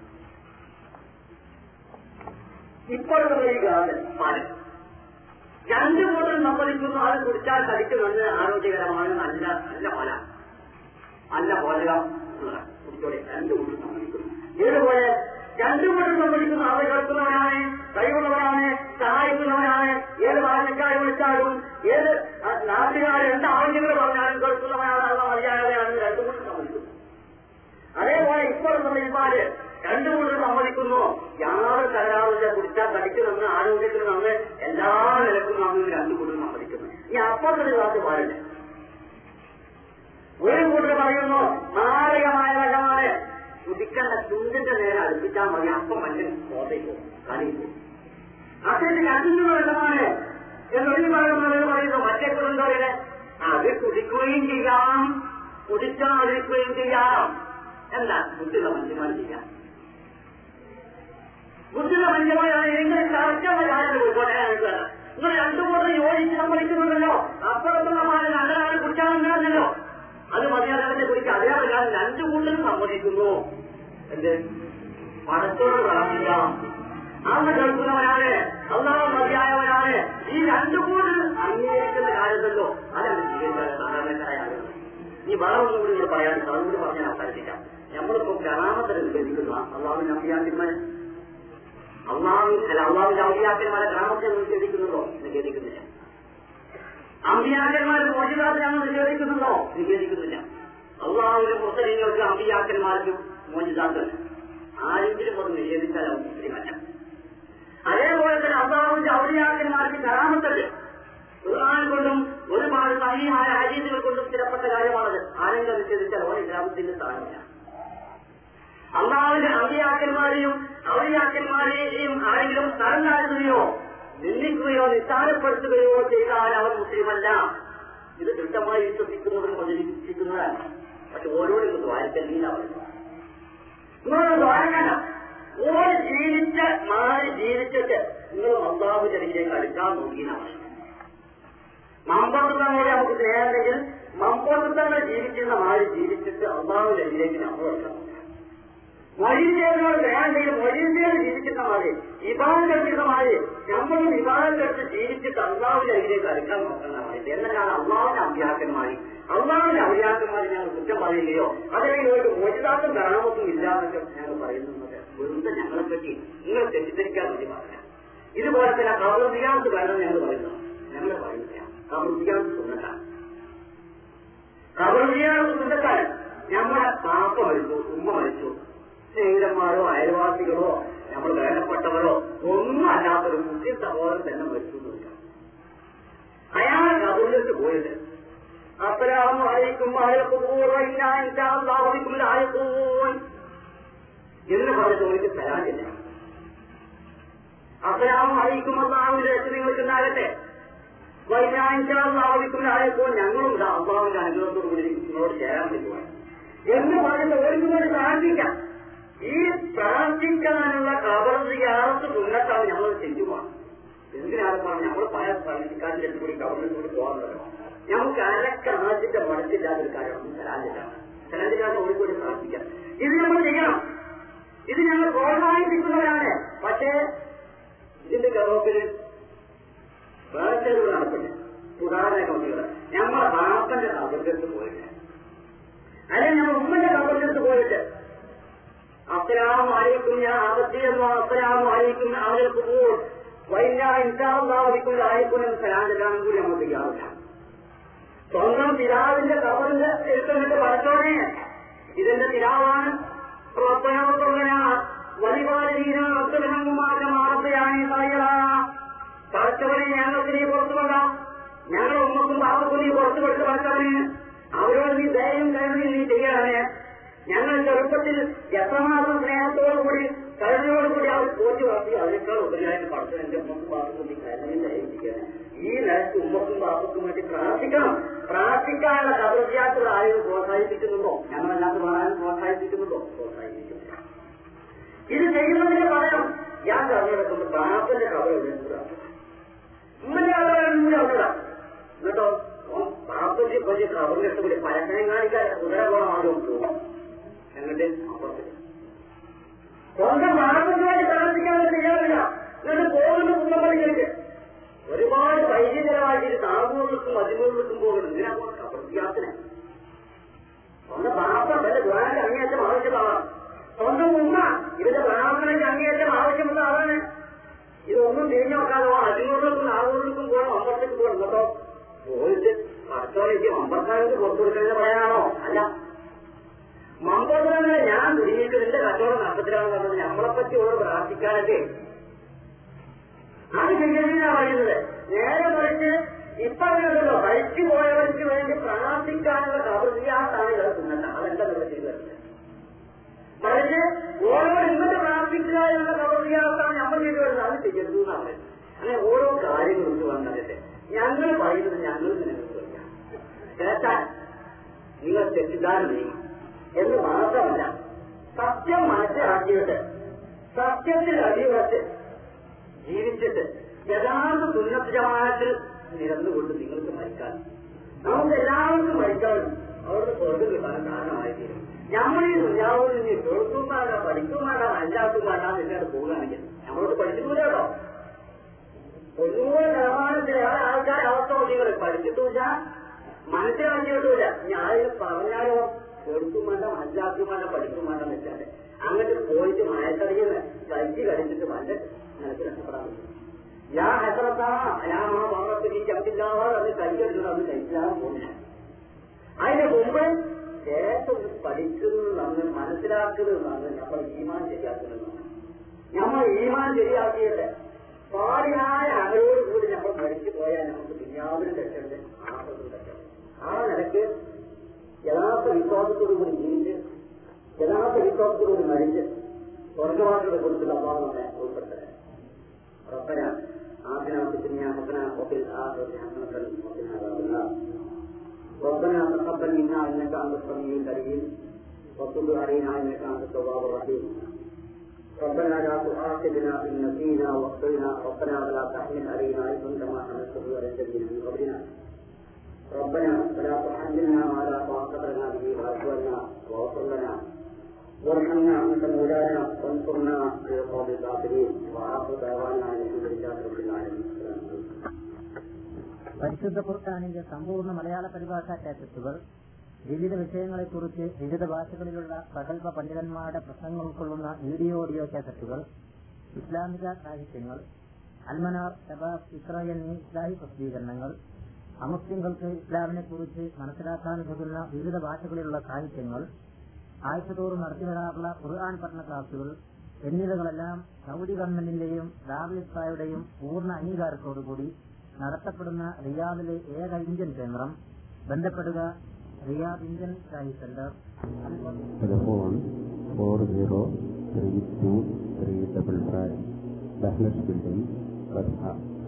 ഇപ്പോഴുള്ള ഈ ഗ്ലാസ് പാല് രണ്ട് ബോട്ടിൽ സമ്മതിക്കുന്നു അത് കുടിച്ചാൽ തടിക്ക് നല്ല ആരോഗ്യകരമാണ് നല്ല നല്ല പാലാണ് നല്ല പോഷകം കുടിച്ചോടെ രണ്ട് ബോട്ടിൽ സമ്മതിക്കുന്നു ഇതുപോലെ രണ്ടു കൂട്ടം സമ്മതിക്കുന്ന ആളെ കേൾക്കുന്നവനാണ് കഴിവുള്ളവനാണ് സഹായിക്കുന്നവനാണ് ഏത് വാഹനക്കാരെ വിളിച്ചാലും ഏത് നാട്ടുകാർ എന്ത് ആവശ്യങ്ങൾ പറഞ്ഞാലും കേൾക്കുന്നവനാണ് അള്ള മര്യാദയാണ് രണ്ടു കൂട്ടം സമ്മതിക്കുന്നു അതേപോലെ ഇപ്പോൾ സമ്മതിപ്പാല് രണ്ടു കൂട്ടം സമ്മതിക്കുന്നു യാതൊരു തകരാറില്ല കുടിച്ചാൽ തടിക്ക് നന്ന് ആരോഗ്യത്തിന് നന്ന് എല്ലാ നിലക്കും നന്ന് രണ്ടു കൂട്ടം സമ്മതിക്കുന്നു ഈ അപ്പുറത്തെ ക്ലാസ് പാടില്ല ഒരു കൂട്ടർ പറയുന്നു മാരകമായ വശമാണ് കുടിക്കേണ്ട ചുണ്ടിന്റെ നേരെ അടുപ്പിച്ചാൽ മതി അപ്പം മനുഷ്യൻ കോട്ടയ്ക്ക് പോകും കളിയിൽ പോകും അദ്ദേഹത്തിന് അതിന്റെ വെള്ളമാണ് എന്നൊരു പറയുന്നത് പറയുന്നു മറ്റേ കുടുംബത്തിലെ അത് കുടിക്കുകയും ചെയ്യാം കുടിക്കാതിരിക്കുകയും ചെയ്യാം എന്താ ബുദ്ധിയുള്ള മനുഷ്യന്മാർ ചെയ്യാം ബുദ്ധിയുള്ള മനുഷ്യന്മാരാണ് എങ്കിലും കറക്റ്റുള്ള കാര്യം പോയിക്കോട്ടെ നിങ്ങൾ രണ്ടു കൂട്ടം യോജിച്ച് സമ്മതിക്കുന്നുണ്ടല്ലോ അപ്പുറത്തുള്ള മാറി നല്ലതാണ് കുടിക്കാമെന്നാണല്ലോ അത് മതിയാതെ കുറിച്ച് അതേപോലെ ഞാൻ രണ്ടു കൂട്ടരും സമ്മതിക്കുന്നു എന്ത് പടത്തോട് പ്രാർത്ഥിക്കാം അന്ന് കേൾക്കുന്നവനാണ് അള്ളാഹ് മതിയായവനാണ് ഈ രണ്ടു കൂട്ടർ അംഗീകരിക്കുന്ന കാര്യമല്ലോ അതാണ് സ്വീകരിക്കാൻ സാധാരണക്കാരായ ആളുകൾ ഈ വേറെ ഒന്നും കൂടി ഇവിടെ പറയാൻ അതുകൂടി പറഞ്ഞാൽ അവസാനിപ്പിക്കാം നമ്മളിപ്പോ കലാമത്തിന് നിഷേധിക്കുന്ന അള്ളാഹു നമ്പിയാക്കന്മാരെ അള്ളാഹു അല്ല അള്ളാഹുവിന്റെ ഔലിയാക്കന്മാരെ ഗ്രാമത്തെ നിഷേധിക്കുന്നുണ്ടോ നിഷേധിക്കുന്നില്ല അമ്പിയാക്കന്മാരുടെ മോചിതാത്ത് ഞങ്ങൾ നിഷേധിക്കുന്നുണ്ടോ നിഷേധിക്കുന്നില്ല അള്ളാഹുവിന്റെ മുസ്ലിങ്ങൾക്ക് അമ്പിയാക്കന്മാർക്കും മോചിതാത്ത് ആരെങ്കിലും അത് നിഷേധിച്ചാലും മുസ്ലിമല്ല അതേപോലെ തന്നെ അള്ളാഹുവിന്റെ ഔലിയാക്കന്മാർക്ക് കരാമത്തല്ല ഖുർആൻ കൊണ്ടും ഒരുപാട് സഹീമായ ഹരീതുകൾ കൊണ്ടും സ്ഥിരപ്പെട്ട കാര്യമാണത് ആരെങ്കിലും നിഷേധിച്ചാൽ ഓരോ ഗ്രാമത്തിന്റെ സ്ഥാനമില്ല അള്ളാഹുവിന്റെ അമ്പിയാക്കന്മാരെയും ഔലിയാക്കന്മാരെയും ആരെങ്കിലും സ്ഥലം താഴ്ത്തുകയോ നിന്ദിക്കുകയോ നിസ്സാരപ്പെടുത്തുകയോ ചെയ്താൽ അവർ മുസ്ലിമല്ല ഇത് കൃത്യമായി വിശ്വസിക്കുന്നവരും പ്രചരിപ്പിക്കുന്നതാണ് പക്ഷെ ഓരോരും ദ്വാരക്കല്ലില്ല അവർ നിങ്ങളൊരു ദ്വാരക്കല്ല ഓരോ ജീവിച്ച മാറി ജീവിച്ചിട്ട് നിങ്ങൾ അള്ളാഹുവിന്റെ അരികിലേക്ക് അടുക്കാൻ നോക്കിയാണ് മമ്പത്തങ്ങളെ നമുക്ക് സ്നേഹമുണ്ടെങ്കിൽ മമ്പത്തങ്ങൾ ജീവിക്കുന്ന മാറി ജീവിച്ചിട്ട് അള്ളാഹുവിന്റെ അരികിലേക്ക് നമ്മൾ എടുക്കണം മൊഴിച്ചേരിനോട് സ്നേഹമുണ്ടെങ്കിൽ മൊഴിച്ചേര് ജീവിക്കുന്ന മാറി വിഭാഗം കെട്ടിരുന്ന മാറി നമ്മളും വിഭാഗം കെട്ട് ജീവിച്ചിട്ട് അള്ളാഹുവിന്റെ അരികിലേക്ക് അടുക്കാൻ നോക്കുന്ന മാറി എന്നാണ് അള്ളാഹുവിന്റെ അഭ്യാസന്മാരി അള്ളാഹുവിന്റെ അഭ്യാസന്മാരി ഞങ്ങൾ കുറ്റം പറയുകയോ അതല്ലെങ്കിൽ ഒരു മോചിതാക്കം കാണാമൊന്നും ഇല്ലാന്നൊക്കെ ഞങ്ങൾ പറയുന്നത് വെറുതെ ഞങ്ങളെ പറ്റി നിങ്ങൾ തെറ്റിദ്ധരിക്കാൻ വേണ്ടി പറയാം ഇതുപോലെ തന്നെ കവർദിയാമത്ത് വേണം ഞങ്ങൾ പറയുന്നു ഞങ്ങൾ പറയുന്നില്ല കവർദിയാമത്ത് സുന്നത്താണ് കവർദിയാമത്ത് സുന്നത്താണ് നമ്മളെ പാപ്പ മരിച്ചു ഉമ്മ മരിച്ചു സ്നേഹിതന്മാരോ അയൽവാസികളോ നമ്മൾ വേണ്ടപ്പെട്ടവരോ ഒന്നും അല്ലാത്തൊരു മുസ്ലിം സഹോദരൻ തന്നെ മരിച്ചു എന്ന് വെക്കാം അയാൾ കബറിലേക്ക് പോയത് അപ്പലാം ആയിരിക്കും എന്ന് പറഞ്ഞിട്ട് എനിക്ക് തരാനില്ല അപ്പലാം ആയിരിക്കും അള്ളാഹുവിന്റെ രക്ഷ നിങ്ങൾക്ക് ഉണ്ടാകട്ടെ വൈകാരിക്കും ആയപ്പോൾ ഞങ്ങളും അള്ളാഹുവിന്റെ അനുഗ്രഹത്തോടു കൂടി നിങ്ങളോട് ചേരാൻ പറ്റുവാൻ എന്ന് പറഞ്ഞിട്ട് ഒരു കൂടി പ്രാർത്ഥിക്കാം ഈ പ്രാർത്ഥിക്കാനുള്ള കബർ സിയാറത്ത് സുന്നത്താണ് നമ്മൾ ചെയ്യുവാണ് എന്തിനാണ് പറഞ്ഞത് നമ്മൾ പല പ്രാർത്ഥിക്കാരുടെ അടുത്ത് കൂടി കബറിന്റെ കൂടി പോകാറുണ്ടല്ലോ നമുക്ക് അരക്കാശിന്റെ മടക്കില്ലാത്തൊരു കാര്യമാണ് സലാഞ്ചില്ല സലാഞ്ചില്ലാതെ ഒരു കൂടി പ്രാർത്ഥിക്കാം ഇത് നമ്മൾ ചെയ്യണം ഇത് ഞങ്ങൾ പ്രോത്സാഹിപ്പിക്കുന്നവരാണ് പക്ഷേ ഇതിന്റെ ഗർഭത്തിൽ വേർച്ചകൾ നടത്തില്ല ഉദാഹരണ കമ്മികൾ നമ്മളെ ബാപ്പന്റെ കബറിന്റെ പോയിട്ട് അല്ലെങ്കിൽ നമ്മൾ ഉമ്മന്റെ കബറിന്റെ പോയിട്ട് അസ്സലാമു അലൈക്കും ഞാൻ ആപത്തിയെന്നോ അസ്സലാമു അലൈക്കും അവരെ പോകും വൈല ഇൻഷാല്ലാവിക്കും ആയിക്കും എന്ന് സലാം ചെല്ലാനും കൂടി നമ്മൾ ചെയ്യാറില്ല സ്വന്തം പിതാവിന്റെ കബറിന്റെ എഴുത്തുന്നിട്ട് പഠിച്ചോണേ ഇതിന്റെ പിതാവാണ് പ്രവർത്തനോത്തരനാ വലിവാരീന ഒത്തരഹങ്ങുമാറ്റം ആർദ്ദയാണി തായള പഠിച്ചവനെ ഞങ്ങൾക്ക് നീ പുറത്തു കൊണ്ടാം ഞങ്ങൾ ഉമ്മക്കും പാപ്പക്കും നീ പുറത്തു കൊടുത്ത് പഠിച്ചവന് അവരോട് നീ ദയം കരുതി നീ ചെയ്യണമേ ഞങ്ങൾ ചെറുപ്പത്തിൽ എത്രമാത്രം സ്നേഹത്തോടുകൂടി കരുണയോടുകൂടി അവർ പോറ്റി വളർത്തി അതിനേക്കാൾ ഉപരിയായിട്ട് പഠിച്ചു എന്റെ ഉമ്മക്കും പാപ്പക്കും നീ കരുണയും ദയിപ്പിക്കാൻ ഈ നിലയ്ക്ക് ഉമ്മക്കും പാപ്പക്കും വേണ്ടി പ്രാർത്ഥിക്കണം പ്രാർത്ഥിക്കാനുള്ള കബർജാത്തുകൾ ആരും പ്രോത്സാഹിപ്പിക്കുന്നുണ്ടോ ഞങ്ങളല്ലാത്ത പറയാനും പ്രോത്സാഹിപ്പിക്കുന്നുണ്ടോ പ്രോത്സാഹിപ്പിക്കുന്നില്ല ഇത് ചെയ്യുന്നതിന് പകരം ഞാൻ കറിഞ്ഞെടുക്കുന്നത് പാപ്പന്റെ കബർ എഴുതുക ഉമ്മന്റെ കബറാണ് അവിടെ എന്നിട്ടോ പാപ്പന്റെ കുറച്ച് കബറിന്റെ കൂടി പരസ്യം കാണിക്കാൻ ഉദരകോണം ആരും പോകും എന്നിട്ട് അപ്പുറത്ത് സ്വന്തം മാർഗത്തിന് വേണ്ടി പ്രാർത്ഥിക്കാൻ ചെയ്യാറില്ല എന്നിട്ട് പോകുന്ന കുന്നപ്പള്ളികൾക്ക് ഒരുപാട് വൈദ്യ ചെലവാക്കിയിട്ട് താകൂറിലേക്കും മതിമൂറിലേക്കും പോകുന്നു ഇതിനാ കബർത്തിയാത്തിന് സ്വന്തം പാപ്പ വല്ല ദ്വാരന്റെ അങ്ങേയറ്റം ആവശ്യമാണ് സ്വന്തം ഉമ്മ ഇതിന്റെ പ്രാർത്ഥനയ്ക്ക് അങ്ങേയറ്റം ആവശ്യമുള്ള ആളാണ് ഇതൊന്നും തിരിഞ്ഞു നോക്കാതെ അഞ്ഞൂറിലേക്കും നാനൂറിലേക്കും പോകണം അമ്പത്തേക്ക് പോകണം കേട്ടോ പോയിട്ട് പഠിച്ചോലേക്ക് അമ്പത്താർക്ക് പുറത്തു കൊടുക്കുന്നത് പറയാനാണോ അല്ല മമ്പത്തിനെ ഞാൻ തുരിയിട്ട് നിന്റെ കച്ചവടം നടത്തത്തിലാണെന്ന് പറഞ്ഞത് നമ്മളെപ്പറ്റി ഓരോ പ്രാർത്ഥിക്കാനൊക്കെ അത് ചെയ്യണമെന്നാ പറയുന്നത് നേരെ മറിച്ച് ഇപ്പൊ അങ്ങനെയല്ലോ മരിച്ചു പോയവർക്ക് വേണ്ടി പ്രാർത്ഥിക്കാനുള്ള കബറിയാത്താണ് ഇത് സുന്നത്ത അതെന്താ നിങ്ങൾ ചെയ്തു വരുന്നത് മറിച്ച് ഓരോ ഇങ്ങോട്ട് പ്രാർത്ഥിക്കുക എന്നുള്ള കബറിയാത്താണ് നമ്മൾ ചെയ്തു വരുന്നത് അത് ചെയ്യരുത് എന്നാണ് പറയുന്നത് അങ്ങനെ ഓരോ കാര്യങ്ങൾ കൊണ്ട് വന്നതിന്റെ ഞങ്ങൾ പറയുന്നത് ഞങ്ങൾ നിങ്ങൾക്ക് പറയാം കേട്ടാൽ നിങ്ങൾ തെറ്റിദ്ധാരണ ചെയ്യും എന്ന് മാത്രമല്ല സത്യം മനസ്സിലാക്കിയിട്ട് സത്യത്തിൽ അടിയുറച്ച് ജീവിച്ചിട്ട് യഥാർത്ഥ സുന്നത്ത് ജമാനത്തിൽ നിരന്നുകൊണ്ട് നിങ്ങൾക്ക് മരിക്കാൻ നമുക്ക് എല്ലാവർക്കും മരിക്കാൻ അവരുടെ സ്വർഗം കിട്ടാൻ കാരണമായി തീരും നമ്മൾ ഈ ദുര്യാവിൽ നിന്ന് കേൾക്കും വേണ്ട പഠിക്കും വേണ്ട അല്ലാത്തും വേണ്ട എന്നിട്ട് പോവുകയാണെങ്കിൽ നമ്മളോട് പഠിക്കുന്നില്ലല്ലോ തൊണ്ണൂറ് ശതമാനത്തിൽ ഏറെ ആൾക്കാരെ അവസ്ഥ നിങ്ങൾ പഠിച്ചിട്ടുമില്ല മനസ്സിലാക്കിയിട്ടുമില്ല ഞാൻ പറഞ്ഞാലോ കേൾക്കും വേണ്ട മനസ്സിലാക്കും വേണ്ട പഠിക്കും വേണ്ട വെച്ചാല് അങ്ങോട്ട് പോയിട്ട് മയത്തറിയുന്ന കൈക്ക് കഴിച്ചിട്ട് വല്ല നിനക്ക് നഷ്ടപ്പെടാൻ പറ്റും ഞാൻ ഹസറത്താ ഞാൻ ആ ഭാഗത്ത് നീ ചവിട്ടില്ലാതെ അത് കഴിച്ചെടുക്കുന്നത് അത് കഴിച്ചാൽ പോകുന്നില്ല അതിന് മുമ്പ് ശേഷം പഠിക്കുന്നതാണ് മനസ്സിലാക്കുന്നതാണ് നമ്മൾ ഈമാൻ ശരിയാക്കുന്നതാണ് നമ്മൾ ഈമാൻ ശരിയാക്കിയിട്ട് പാടിയായ അവരോട് കൂടി നമ്മൾ മരിച്ചു പോയാൽ നമുക്ക് ദുര്യാവിനും രക്ഷയുണ്ട് ആപത്തും രക്ഷയുണ്ട് ആ നിലയ്ക്ക് യഥാർത്ഥ വിശ്വാസത്തോടു കൂടി ജീവിച്ച് യഥാർത്ഥ വിശ്വാസത്തോട് മരിച്ച് സ്വർഗവാസികളെ കുറിച്ച് അള്ളാഹ് നമ്മെ ഉൾപ്പെടുത്തട്ടെ റബ്ബന آتنا في الدنيا حسنة وفي الآخرة حسنة وقنا عذاب النار ربنا تقبل منا إنك أنت السميع العليم وتب علينا إنك أنت التواب الرحيم ربنا لا تؤاخذنا إن نسينا واخطئنا ربنا ولا تحمل علينا إثما كما حملته على الذين من قبلنا ربنا ولا تحملنا ما لا طاقة لنا به واعف عنا واغفر لنا وارحمنا انت مولانا وانصرنا على القوم الكافرين واخر دعوانا ان الحمد لله رب العالمين السلام عليكم പരിശുദ്ധ ഖുർആാനിന്റെ സമ്പൂർണ്ണ മലയാള പരിഭാഷാ കാസറ്റുകൾ വിവിധ വിഷയങ്ങളെക്കുറിച്ച് വിവിധ ഭാഷകളിലുള്ള പ്രഗത്ഭ പണ്ഡിതന്മാരുടെ പ്രസംഗം ഉൾക്കൊള്ളുന്ന വീഡിയോ ഓഡിയോ കാസറ്റുകൾ ഇസ്ലാമിക സാഹിത്യങ്ങൾ അൽമനാർ ഷബാബ് ഇസ്ര എന്നീ ഇസ്ലാഹി പ്രസിദ്ധീകരണങ്ങൾ അമുസ്ലിങ്ങൾക്ക് ഇസ്ലാമിനെ കുറിച്ച് മനസ്സിലാക്കാനുതകുന്ന വിവിധ ഭാഷകളിലുള്ള സാഹിത്യങ്ങൾ ആഴ്ചതോറും നടത്തിവരാറുള്ള ഖുർആൻ പഠന ക്ലാസുകൾ എന്നിവകളെല്ലാം സൗദി ഗവൺമെന്റിന്റെയും ദാവിസ്ഥായുടെയും പൂർണ്ണ അംഗീകാരത്തോടുകൂടി നടത്തപ്പെടുന്ന റിയാദിലെ ഏക ഇന്ത്യൻ കേന്ദ്രം ബന്ധപ്പെടുക Riyadh Indian study centre telephone 403235 Bachelor's Building, Vatha,